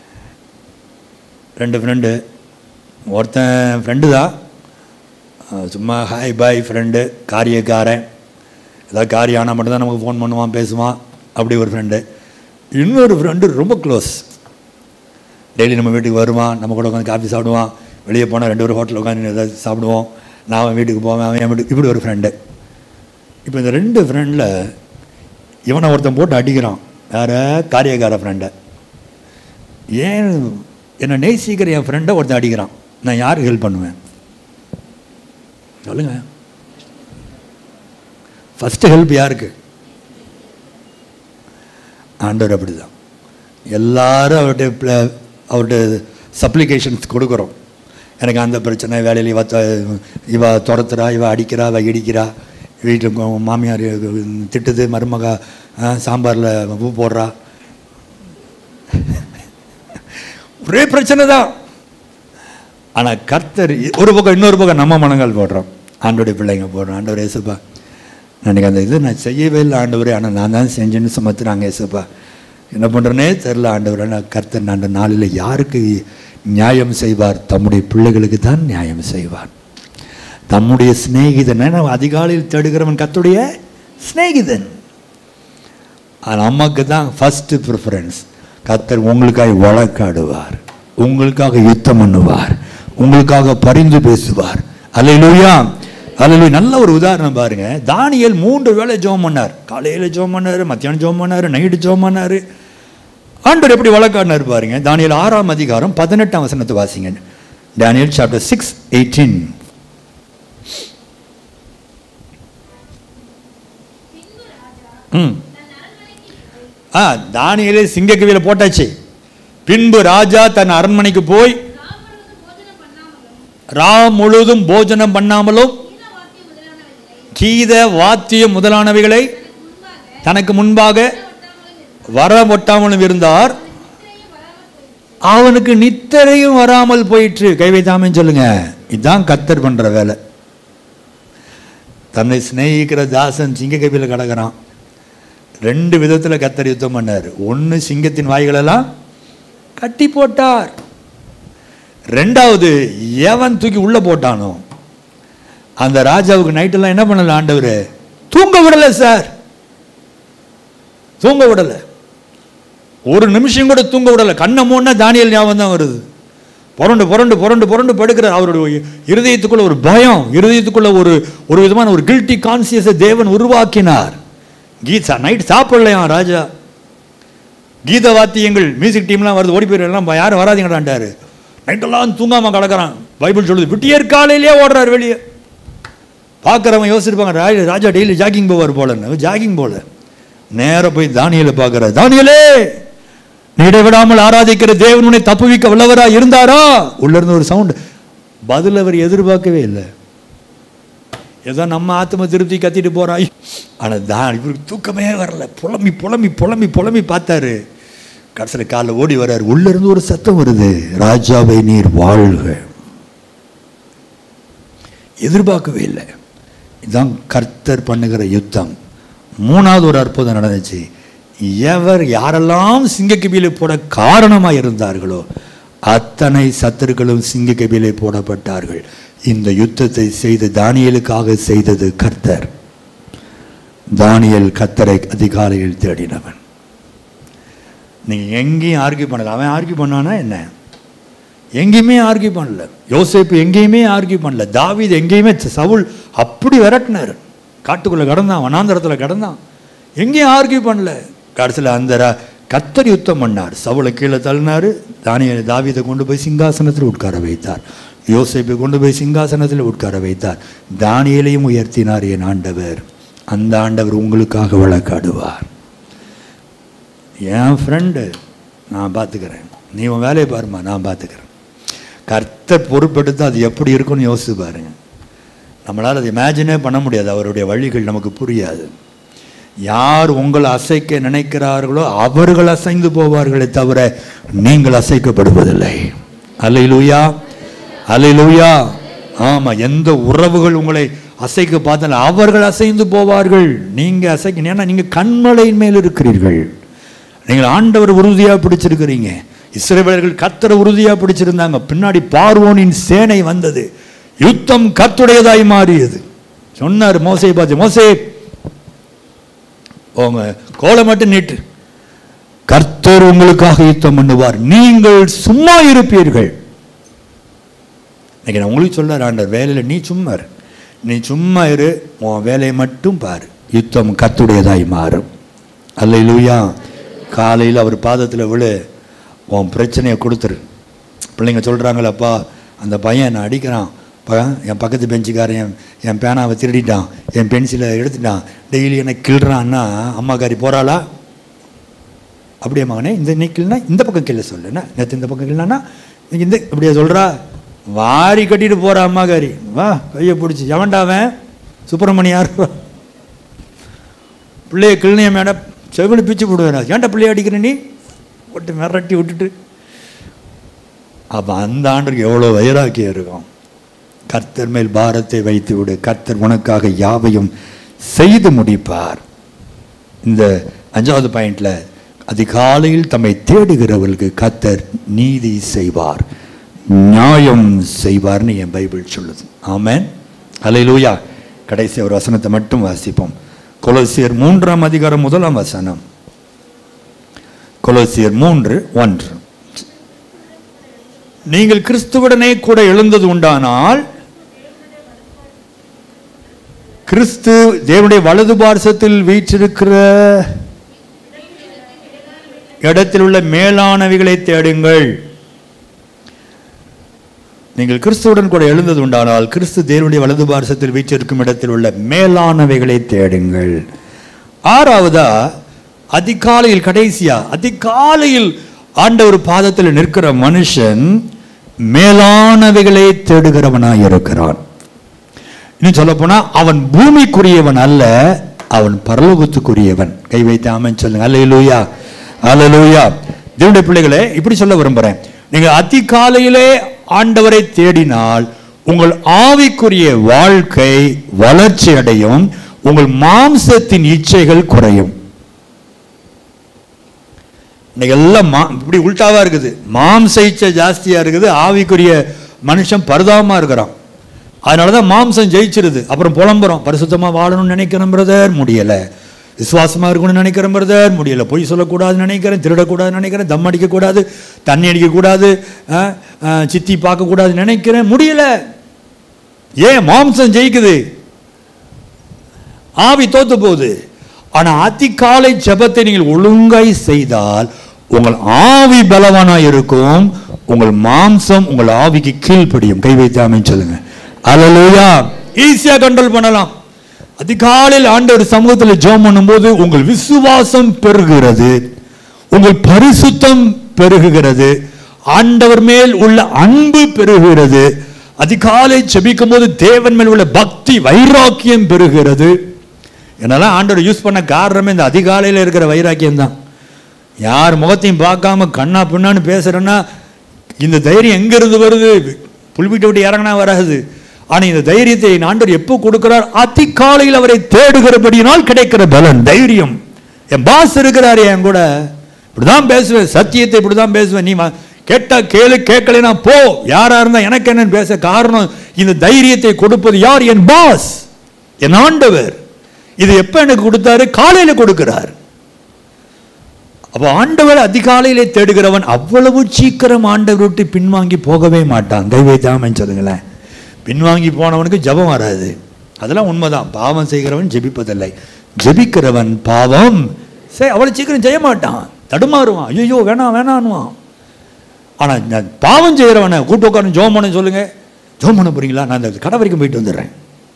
ரெண்டு ஃப்ரெண்டு ஒருத்தன் ஃப்ரெண்டு தான் அஹ் சும்மா ஹாய் பாய் ஃப்ரெண்டு காரியக்காரன் ஏதாவது காரியம் ஆனால் மட்டும்தான் நமக்கு ஃபோன் பண்ணுவான் பேசுவான் அப்படி ஒரு ஃப்ரெண்டு இன்னொரு ஃப்ரெண்டு ரொம்ப க்ளோஸ் டெய்லி நம்ம வீட்டுக்கு வருவான் நம்ம கூட உட்காந்து காஃபி சாப்பிடுவான் வெளியே போனால் ரெண்டு பேரும் ஹோட்டலில் உட்காந்து ஏதாவது சாப்பிடுவோம் நான் அவன் வீட்டுக்கு போவேன் அவன் என் வீட்டுக்கு இப்படி ஒரு ஃப்ரெண்டு இப்போ இந்த ரெண்டு ஃப்ரெண்டில் இவனை ஒருத்தன் போட்டு அடிக்கிறான் யார காரியக்கார ஃப்ரெண்டை ஏன் என்னை நேசிக்கிற என் ஃப்ரெண்டை ஒருத்தன் அடிக்கிறான் நான் யாருக்கு ஹெல்ப் பண்ணுவேன் சொல்லுங்க ஃபஸ்ட்டு ஹெல்ப் யாருக்கு ஆண்டவர் அப்படிதான் எல்லாரும் அவர்கிட்ட pla- அவர்கிட்ட சப்ளிகேஷன்ஸ் கொடுக்குறோம் எனக்கு அந்த பிரச்சனை வேலையில் இவ த- இவ துரத்துறா இவ அடிக்கிறா இவ இடிக்கிறா வீட்டில் மாமியார் திட்டுது மருமகா சாம்பாரில் உப்பு போடுறா ஒரே பிரச்சனை தான் ஆனால் கர்த்தர் ஒரு பக்கம் இன்னொரு பக்கம் நம்ம மனங்கள் போடுறோம் ஆண்டோடைய பிள்ளைங்க போடுறோம் ஆண்டவர் ஏசுப்பா எனக்கு அந்த இது நான் செய்யவே இல்லை ஆண்டவரே ஆனால் நான் தான் செஞ்சேன்னு சுமத்துறாங்க ஏசுப்பா என்ன பண்ணுறேனே தெரில ஆண்டவர் ஆனால் கர்த்தர் அந்த நாளில் யாருக்கு நியாயம் செய்வார் தம்முடைய பிள்ளைகளுக்கு தான் நியாயம் செய்வார் தம்முடைய சிநேகிதன் ஏன்னா அதிகாலையில் தேடுகிறவன் கர்த்தருடைய சிநேகிதன் அது நமக்கு தான் ஃபஸ்ட்டு ப்ரிஃபரன்ஸ் கர்த்தர் உங்களுக்காக வழக்காடுவார் உங்களுக்காக யுத்தம் பண்ணுவார் உங்களுக்காக பரிந்து பேசுவார் அல்லையிலூயா அல்லையிலூயா நல்ல ஒரு உதாரணம் பாருங்க தானியல் மூன்று வேளை ஜோம் பண்ணார் காலையில் ஜோம் பண்ணார் மத்தியானம் ஜோம் பண்ணார் நைட்டு ஜோம் பண்ணார் ஆண்டவர் எப்படி வழக்காடினார் பாருங்க தானியல் ஆறாம் அதிகாரம் பதினெட்டாம் வசனத்தை வாசிங்க தானியல் சாப்டர் சிக்ஸ் எயிட்டீன் ம் ஆ தானியலே சிங்கக்கவியில் போட்டாச்சு பின்பு ராஜா தன் அரண்மனைக்கு போய் ரா முழுதும் போஜனம் பண்ணாமலும் கீத வாத்தியம் முதலானவைகளை தனக்கு முன்பாக வர ஒட்டாமலும் இருந்தார் அவனுக்கு நித்தரையும் வராமல் போயிற்று கை வைத்தாமன்னு சொல்லுங்க இதுதான் கத்தர் பண்ற வேலை தன்னை சிநேகிக்கிற தாசன் சிங்க கவியில் கிடக்கிறான் ரெண்டு விதத்தில் கத்தர் யுத்தம் பண்ணார் ஒன்று சிங்கத்தின் வாய்களெல்லாம் கட்டி போட்டார் ரெண்டாவது எவன் தூக்கி உள்ள போட்டானோ அந்த ராஜாவுக்கு நைட்டெல்லாம் என்ன பண்ணல ஆண்டவர் தூங்க விடலை சார் தூங்க விடலை ஒரு நிமிஷம் கூட தூங்க விடலை கண்ணை மூணா தானியல் ஞாபகம் தான் வருது புரண்டு புரண்டு புரண்டு புரண்டு படுக்கிறார் அவருடைய இருதயத்துக்குள்ள ஒரு பயம் இருதயத்துக்குள்ள ஒரு ஒரு விதமான ஒரு கில்ட்டி கான்சியஸை தேவன் உருவாக்கினார் கீதா நைட் சாப்பிடலையா ராஜா கீத வாத்தியங்கள் மியூசிக் டீம்லாம் வருது ஓடி போயிடலாம் யாரும் வராதீங்கடான்ட்டாரு நைட்டெல்லாம் தூங்காம கிடக்குறான் பைபிள் சொல்லுது விட்டியர் காலையிலே ஓடுறாரு வெளியே பார்க்குறவன் யோசிச்சிருப்பாங்க ராஜா ராஜா டெய்லி ஜாகிங் போவார் போலன்னு ஜாகிங் போல நேரா போய் தானியலை பார்க்குறாரு தானியலே நீ இடைவிடாமல் ஆராதிக்கிற தேவன் உன்னை தப்புவிக்க வல்லவரா இருந்தாரா உள்ள இருந்து ஒரு சவுண்ட் பதில் அவர் எதிர்பார்க்கவே இல்லை ஏதோ நம்ம ஆத்ம திருப்தி கத்திட்டு போறான் ஆனால் தான் இவருக்கு தூக்கமே வரல புலம்பி புலம்பி புலம்பி புலம்பி பார்த்தாரு கடைசியில் காலில் ஓடி வர்றாரு உள்ள இருந்து ஒரு சத்தம் வருது ராஜாவை நீர் வாழ்க எதிர்பார்க்கவே இல்லை இதுதான் கர்த்தர் பண்ணுகிற யுத்தம் மூணாவது ஒரு அற்புதம் நடந்துச்சு எவர் யாரெல்லாம் சிங்கக்கபியிலே போட காரணமாக இருந்தார்களோ அத்தனை சத்துருக்களும் சிங்கக்கபியிலே போடப்பட்டார்கள் இந்த யுத்தத்தை செய்து தானியலுக்காக செய்தது கர்த்தர் தானியல் கர்த்தரை அதிகாலையில் தேடினவன் நீங்க எங்கேயும் ஆர்கியூ பண்ணல அவன் ஆர்கியூ பண்ணானா என்ன எங்கேயுமே ஆர்கியூ பண்ணல யோசேப்பு எங்கேயுமே ஆர்கியூ பண்ணல தாவீது எங்கேயுமே சவுல் அப்படி விரட்டினார் காட்டுக்குள்ள கடந்தான் வனாந்தரத்தில் கடந்தான் எங்கேயும் ஆர்கியூ பண்ணல கடைசியில் அந்த ர- கர்த்தர் யுத்தம் பண்ணார் சவுளை கீழே தள்ளினார் தானிய தாவீதை கொண்டு போய் சிங்காசனத்தில் உட்கார வைத்தார் யோசேப்பை கொண்டு போய் சிங்காசனத்தில் உட்கார வைத்தார் தானியலையும் உயர்த்தினார் என் ஆண்டவர் அந்த ஆண்டவர் உங்களுக்காக வழக்காடுவார் என் ஃப்ரெண்டு நான் பார்த்துக்கிறேன் நீ உன் வேலையை பாருமா நான் பார்த்துக்கிறேன் கர்த்தர் பொறுப்பெடுத்து அது எப்படி இருக்கும்னு யோசிச்சு பாருங்க நம்மளால் அதை இமேஜினே பண்ண முடியாது அவருடைய வழிகள் நமக்கு புரியாது யார் உங்களை அசைக்க நினைக்கிறார்களோ அவர்கள் அசைந்து போவார்களே தவிர நீங்கள் அசைக்கப்படுவதில்லை அல்லையிலூயா அல்லையிலூயா ஆமா எந்த உறவுகள் உங்களை அசைக்க பார்த்தாலும் அவர்கள் அசைந்து போவார்கள் நீங்க அசைக்க ஏன்னா நீங்க கண்மலையின் மேல் இருக்கிறீர்கள் நீங்கள் ஆண்டவர் உறுதியா பிடிச்சிருக்கிறீங்க இஸ்ரவேலர்கள் கத்தரை உறுதியா பிடிச்சிருந்தாங்க பின்னாடி பார்வோனின் சேனை வந்தது யுத்தம் கத்துடையதாய் மாறியது சொன்னார் மோசை பார்த்து மோசே உங்க கோலை மட்டும் நீட்டு கர்த்தர் உங்களுக்காக யுத்தம் பண்ணுவார் நீங்கள் சும்மா இருப்பீர்கள் இன்னைக்கு நான் உங்களுக்கு சொல்ல ஆண்டவர் வேலையில் நீ சும்மா இரு நீ சும்மா இரு உன் வேலையை மட்டும் பாரு யுத்தம் கத்துடையதாய் மாறும் அல்ல லூயா காலையில் அவர் பாதத்தில் விழு உன் பிரச்சனையை கொடுத்துரு பிள்ளைங்க சொல்கிறாங்களப்பா அந்த பையன் என்னை அடிக்கிறான் பா என் பக்கத்து பெஞ்சுக்காரன் என் என் பேனாவை திருடிட்டான் என் பென்சிலை எடுத்துட்டான் டெய்லி என்னை கிள்றான்னா அம்மாக்காரி போகிறாளா அப்படியே மகனே இந்த இன்னைக்கு கிள்னா இந்த பக்கம் கிள்ள சொல்லுண்ணா நேற்று இந்த பக்கம் கிள்ளானா இன்னைக்கு இந்த இப்படியா சொல்கிறா வாரி கட்டிட்டு போகிற அம்மாக்காரி வா கையை பிடிச்சி எவன்டா அவன் சுப்பிரமணியார் பிள்ளைய கிள்ளைய மேட செவிலி பிச்சு போடுவேன் ஏன்டா பிள்ளைய அடிக்கிற நீ போட்டு மிரட்டி விட்டுட்டு அப்போ அந்த ஆண்டுக்கு எவ்வளோ வைராக்கியம் இருக்கும் கர்த்தர் மேல் பாரத்தை வைத்து விடு கர்த்தர் உனக்காக யாவையும் செய்து முடிப்பார் இந்த அஞ்சாவது பாயிண்ட்ல அதிகாலையில் தம்மை தேடுகிறவர்களுக்கு கர்த்தர் நீதி செய்வார் நியாயம் செய்வார்னு என் பைபிள் சொல்லுது ஆமென் அல்லேலூயா கடைசி ஒரு வசனத்தை மட்டும் வாசிப்போம் கொலோசியர் மூன்றாம் அதிகாரம் முதலாம் வசனம் கொலோசியர் மூன்று ஒன்று நீங்கள் கிறிஸ்துவுடனே கூட எழுந்தது உண்டானால் கிறிஸ்து தேவனுடைய வலது பார்சத்தில் வீற்றிருக்கிற இடத்தில் உள்ள மேலானவைகளை தேடுங்கள் நீங்கள் கிறிஸ்துவுடன் கூட எழுந்தது உண்டானால் கிறிஸ்து தேவனுடைய வலது பார்சத்தில் வீற்றிருக்கும் இடத்தில் உள்ள மேலானவைகளை தேடுங்கள் ஆறாவதா அதிகாலையில் கடைசியா அதிகாலையில் ஆண்டவர் பாதத்தில் நிற்கிற மனுஷன் மேலானவைகளை தேடுகிறவனாய் இருக்கிறான் இன்னும் சொல்ல போனா அவன் பூமிக்குரியவன் அல்ல அவன் பரலோகத்துக்குரியவன் கை வைத்து ஆமென் சொல்லுங்க அல்லேலூயா அல்லேலூயா தேவனுடைய பிள்ளைகளே இப்படி சொல்ல விரும்புறேன் நீங்க அதிகாலையிலே ஆண்டவரை தேடினால் உங்கள் ஆவிக்குரிய வாழ்க்கை வளர்ச்சி அடையும் உங்கள் மாம்சத்தின் இச்சைகள் குறையும் இன்னைக்கு எல்லாம் மா இப்படி உல்டாவா இருக்குது மாம்ச இச்சை ஜாஸ்தியா இருக்குது ஆவிக்குரிய மனுஷன் பரிதாபமா இருக்கிறான் அதனால தான் மாம்சம் ஜெயிச்சிருது அப்புறம் புலம்புறோம் பரிசுத்தமா வாழணும்னு நினைக்கிறேன் பிரதர் முடியல விசுவாசமா இருக்கணும்னு நினைக்கிறேன் பிரதர் முடியல பொய் சொல்லக்கூடாதுன்னு நினைக்கிறேன் திருடக்கூடாதுன்னு நினைக்கிறேன் தம் அடிக்கக்கூடாது தண்ணி அடிக்கக்கூடாது ஆ, ஆ, சித்தி பார்க்கக்கூடாதுன்னு நினைக்கிறேன் முடியல ஏன் மாம்சம் ஜெயிக்குது ஆவி தோத்து போகுது ஆனா அதிகாலை ஜெபத்தை நீங்கள் ஒழுங்காய் செய்தால் உங்கள் ஆவி பலவானாய் இருக்கும் உங்கள் மாம்சம் உங்கள் ஆவிக்கு கீழ்ப்படியும் கை வைத்தாமன்னு சொல்லுங்க அல்லேலூயா ஈஸியா கண்ட்ரோல் பண்ணலாம் அதிகாலையில் ஆண்டவர் சமூகத்தில் ஜெபம் பண்ணும்போது உங்கள் விசுவாசம் பெருகிறது உங்கள் பரிசுத்தம் பெருகுகிறது ஆண்டவர் மேல் உள்ள அன்பு பெருகுகிறது அதிகாலை ஜெபிக்கும் போது தேவன் மேல் உள்ள பக்தி வைராக்கியம் பெருகிறது என்னெல்லாம் ஆண்டவர் யூஸ் பண்ண காரணமே இந்த அதிகாலையில் இருக்கிற வைராக்கியம் தான் யார் முகத்தையும் பார்க்காம கண்ணா பின்னான்னு பேசுறேன்னா இந்த தைரியம் எங்கிருந்து வருது புல்வீட்டை விட்டு இறங்கினா வராது ஆனா இந்த தைரியத்தை என் ஆண்டவர் எப்போ கொடுக்கிறார் அதிகாலையில் அவரை தேடுகிறபடியினால் கிடைக்கிற பலன் தைரியம் என் பாஸ் இருக்கிறாரு என் கூட இப்படிதான் பேசுவேன் சத்தியத்தை இப்படிதான் பேசுவேன் நீ வா- கேட்டா கேளு கேட்கலைனா போ யாரா இருந்தா எனக்கு என்னன்னு பேச காரணம் இந்த தைரியத்தை கொடுப்பது யார் என் பாஸ் என் ஆண்டவர் இது எப்ப எனக்கு கொடுத்தாரு காலையில கொடுக்கிறார் அப்ப ஆண்டவர் அதிகாலையிலே தேடுகிறவன் அவ்வளவு சீக்கிரம் ஆண்டவர் விட்டு பின்வாங்கி போகவே மாட்டான் கை வைத்தாமன்னு சொல்லுங்களேன் பின்வாங்கி போனவனுக்கு ஜெபம் வராது அதெல்லாம் உண்மைதான் பாவம் செய்கிறவன் ஜெபிப்பதில்லை ஜெபிக்கிறவன் பாவம் சரி அவ்வளவு சீக்கிரம் செய்ய மாட்டான் தடுமாறுவான் ஐயோ வேணாம் வேணான்னுவான் ஆனா நான் பாவம் செய்கிறவனை கூட்டு உட்காந்து ஜோம் பண்ண சொல்லுங்க ஜோம் பண்ண போறீங்களா நான் அந்த கடை வரைக்கும் போயிட்டு வந்துடுறேன்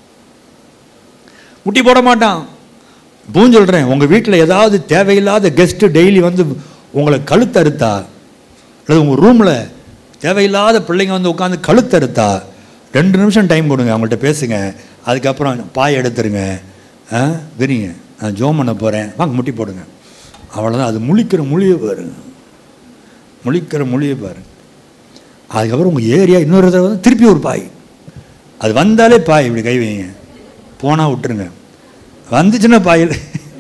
முட்டி போட மாட்டான் இப்பவும் சொல்றேன் உங்க வீட்டில் ஏதாவது தேவையில்லாத கெஸ்ட் டெய்லி வந்து உங்களை கழுத்தறுத்தா அல்லது உங்க ரூம்ல தேவையில்லாத பிள்ளைங்க வந்து உட்காந்து கழுத்தறுத்தா ரெண்டு நிமிஷம் டைம் கொடுங்க அவங்கள்ட்ட பேசுங்க அதுக்கப்புறம் பாய் எடுத்துருங்க ஆ விரிங்க நான் ஜோம் பண்ண போறேன் வாங்க முட்டி போடுங்க அவ்வளோதான் அது முழிக்கிற மொழியை பாருங்க முழிக்கிற மொழியை பாருங்க அதுக்கப்புறம் உங்கள் ஏரியா இன்னொரு தடவை வந்து திருப்பி ஒரு பாய் அது வந்தாலே பாய் இப்படி கை வைங்க போனால் விட்டுருங்க வந்துச்சுன்னா பாயில்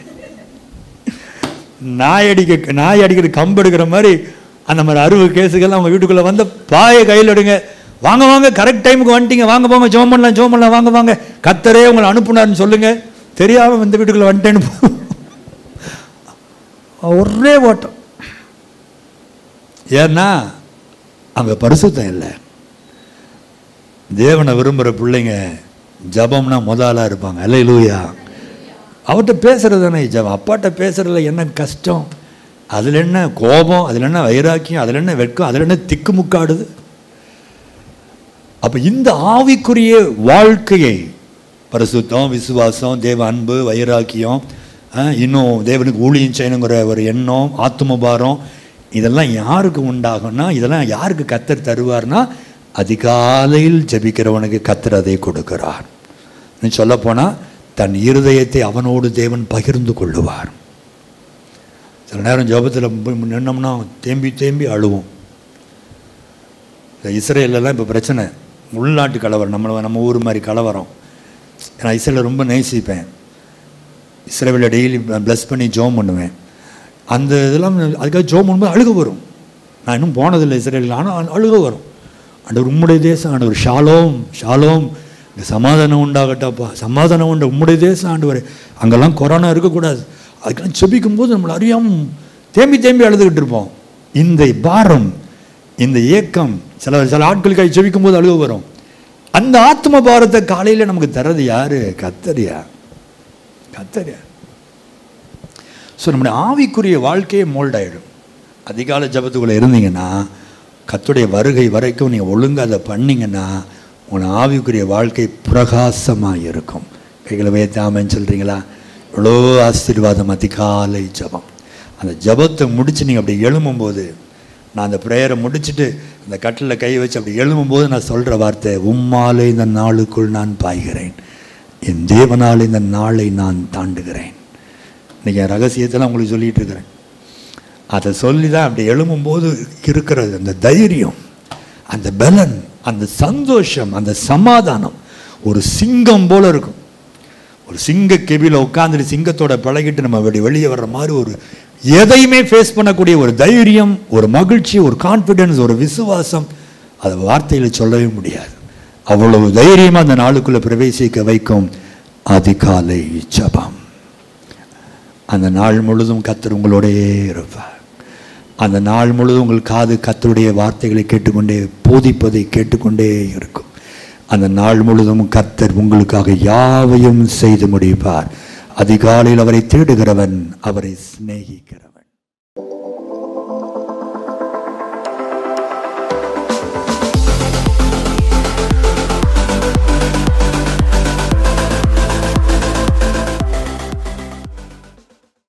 நாய் அடிக்க நாய் அடிக்கிற கம்பு எடுக்கிற மாதிரி அந்த மாதிரி அறுபது கேஸுக்கெல்லாம் அவங்க வீட்டுக்குள்ளே வந்து பாயை கையில் எடுங்க வாங்க வாங்க கரெக்ட் டைமுக்கு வந்துட்டீங்க வாங்க போங்க ஜோம் பண்ணலாம் ஜோம் பண்ணலாம் வாங்க வாங்க கத்தரே உங்களை அனுப்புனாருன்னு சொல்லுங்க தெரியாமல் இந்த வீட்டுக்குள்ளே வந்துட்டேன்னு போ- ஒரே ஓட்டம் ஏன்னா அங்கே பரிசுத்தம் இல்லை தேவனை விரும்புகிற பிள்ளைங்க ஜபம்னா முதலா இருப்பாங்க அல்ல லூயா அவர்கிட்ட பேசுறது தானே ஜபம் அப்பாட்ட பேசுறதுல என்ன கஷ்டம் அதில் என்ன கோபம் அதில் என்ன வைராக்கியம் அதில் என்ன வெட்கம் அதில் என்ன திக்குமுக்காடுது அப்போ இந்த ஆவிக்குரிய வாழ்க்கையை பரிசுத்தம் விசுவாசம் தேவ அன்பு வைராக்கியம் அஹ், இன்னும் தேவனுக்கு ஊழியம் செய்யணுங்கிற ஒரு எண்ணம் ஆத்துமபாரம் இதெல்லாம் யாருக்கு உண்டாகும்னா இதெல்லாம் யாருக்கு கத்தர் தருவார்னா அதிகாலையில் ஜெபிக்கிறவனுக்கு கத்தர் அதை கொடுக்கிறார் சொல்ல போனால் தன் இருதயத்தை அவனோடு தேவன் பகிர்ந்து கொள்ளுவார் சில நேரம் ஜெபத்தில் போய் நின்னோம்னா தேம்பி தேம்பி அழுவோம் இந்த இஸ்ரேலெல்லாம் இப்போ பிரச்சனை உள்நாட்டு கலவரம் நம்ம நம்ம ஊர் மாதிரி கலவரம் நான் இஸ்ரேலை ரொம்ப நேசிப்பேன் இஸ்ரேவேல டெய்லி ப்ளஸ் பண்ணி ஜோம் பண்ணுவேன் அந்த இதெல்லாம் அதுக்காக ஜோம் பண்ணும்போது அழுக வரும் நான் இன்னும் போனதில்லை இஸ்ரேலில் ஆனால் அழுக வரும் ஆண்டவர் உம்முடைய தேசம் ஆண்டவர் ஷாலோம் ஷாலோம் இந்த சமாதானம் உண்டாகட்டப்பா சமாதானம் உண்டு உம்முடைய தேசம் ஆண்டவர் அங்கெல்லாம் கொரோனா இருக்கக்கூடாது அதுக்கெல்லாம் செபிக்கும் போது நம்மளை அறியாமல் தேம்பி தேம்பி அழுதுகிட்டு இருப்போம் இந்த பாரம் இந்த ஏக்கம் சில சில ஆட்களுக்காக செபிக்கும் போது அழுக வரும் அந்த ஆத்ம பாரத்தை காலையில் நமக்கு தர்றது யாரு கத்தரியா கத்தரியா ஸோ நம்முடைய ஆவிக்குரிய வாழ்க்கையே மோல்ட் ஆயிடும் அதிகால ஜபத்துக்குள்ளே இருந்தீங்கன்னா கத்துடைய வருகை வரைக்கும் நீங்கள் ஒழுங்கா அதை பண்ணீங்கன்னா உங்கள் ஆவிக்குரிய வாழ்க்கை பிரகாசமாக இருக்கும் கைகளை வைத்தாமன்னு சொல்கிறீங்களா இவ்வளோ ஆசீர்வாதம் அதிகாலை ஜபம் அந்த ஜபத்தை முடித்து நீங்கள் அப்படி எழும்பும்போது நான் அந்த ப்ரேயரை முடிச்சுட்டு அந்த கட்டிலில் கை வச்சு அப்படி எழும்பும்போது நான் சொல்கிற வார்த்தை உம்மாலே இந்த நாளுக்குள் நான் பாய்கிறேன் என் தேவனால் இந்த நாளை நான் தாண்டுகிறேன் இன்னைக்கு என் ரகசியத்தெல்லாம் உங்களுக்கு சொல்லிட்டு இருக்கிறேன் அதை சொல்லி தான் அப்படி எழும்பும்போது இருக்கிறது அந்த தைரியம் அந்த பலன் அந்த சந்தோஷம் அந்த சமாதானம் ஒரு சிங்கம் போல இருக்கும் ஒரு சிங்க கெபியில் உட்காந்துட்டு சிங்கத்தோட பழகிட்டு நம்ம அப்படி வெளியே வர்ற மாதிரி ஒரு எதையுமே ஃபேஸ் பண்ணக்கூடிய ஒரு தைரியம் ஒரு மகிழ்ச்சி ஒரு கான்ஃபிடென்ஸ் ஒரு விசுவாசம் அதை வார்த்தையில் சொல்லவே முடியாது அவ்வளவு தைரியமாக அந்த நாளுக்குள்ளே பிரவேசிக்க வைக்கும் அதிகாலை ஜபம் அந்த நாள் முழுதும் கத்தர் உங்களோடையே இருப்பார் அந்த நாள் முழுதும் உங்கள் காது கத்தருடைய வார்த்தைகளை கேட்டுக்கொண்டே போதிப்பதை கேட்டுக்கொண்டே இருக்கும் அந்த நாள் முழுதும் கத்தர் உங்களுக்காக யாவையும் செய்து முடிப்பார் அதிகாலையில் அவரை தேடுகிறவன் அவரை சிநேகிக்கிறவன்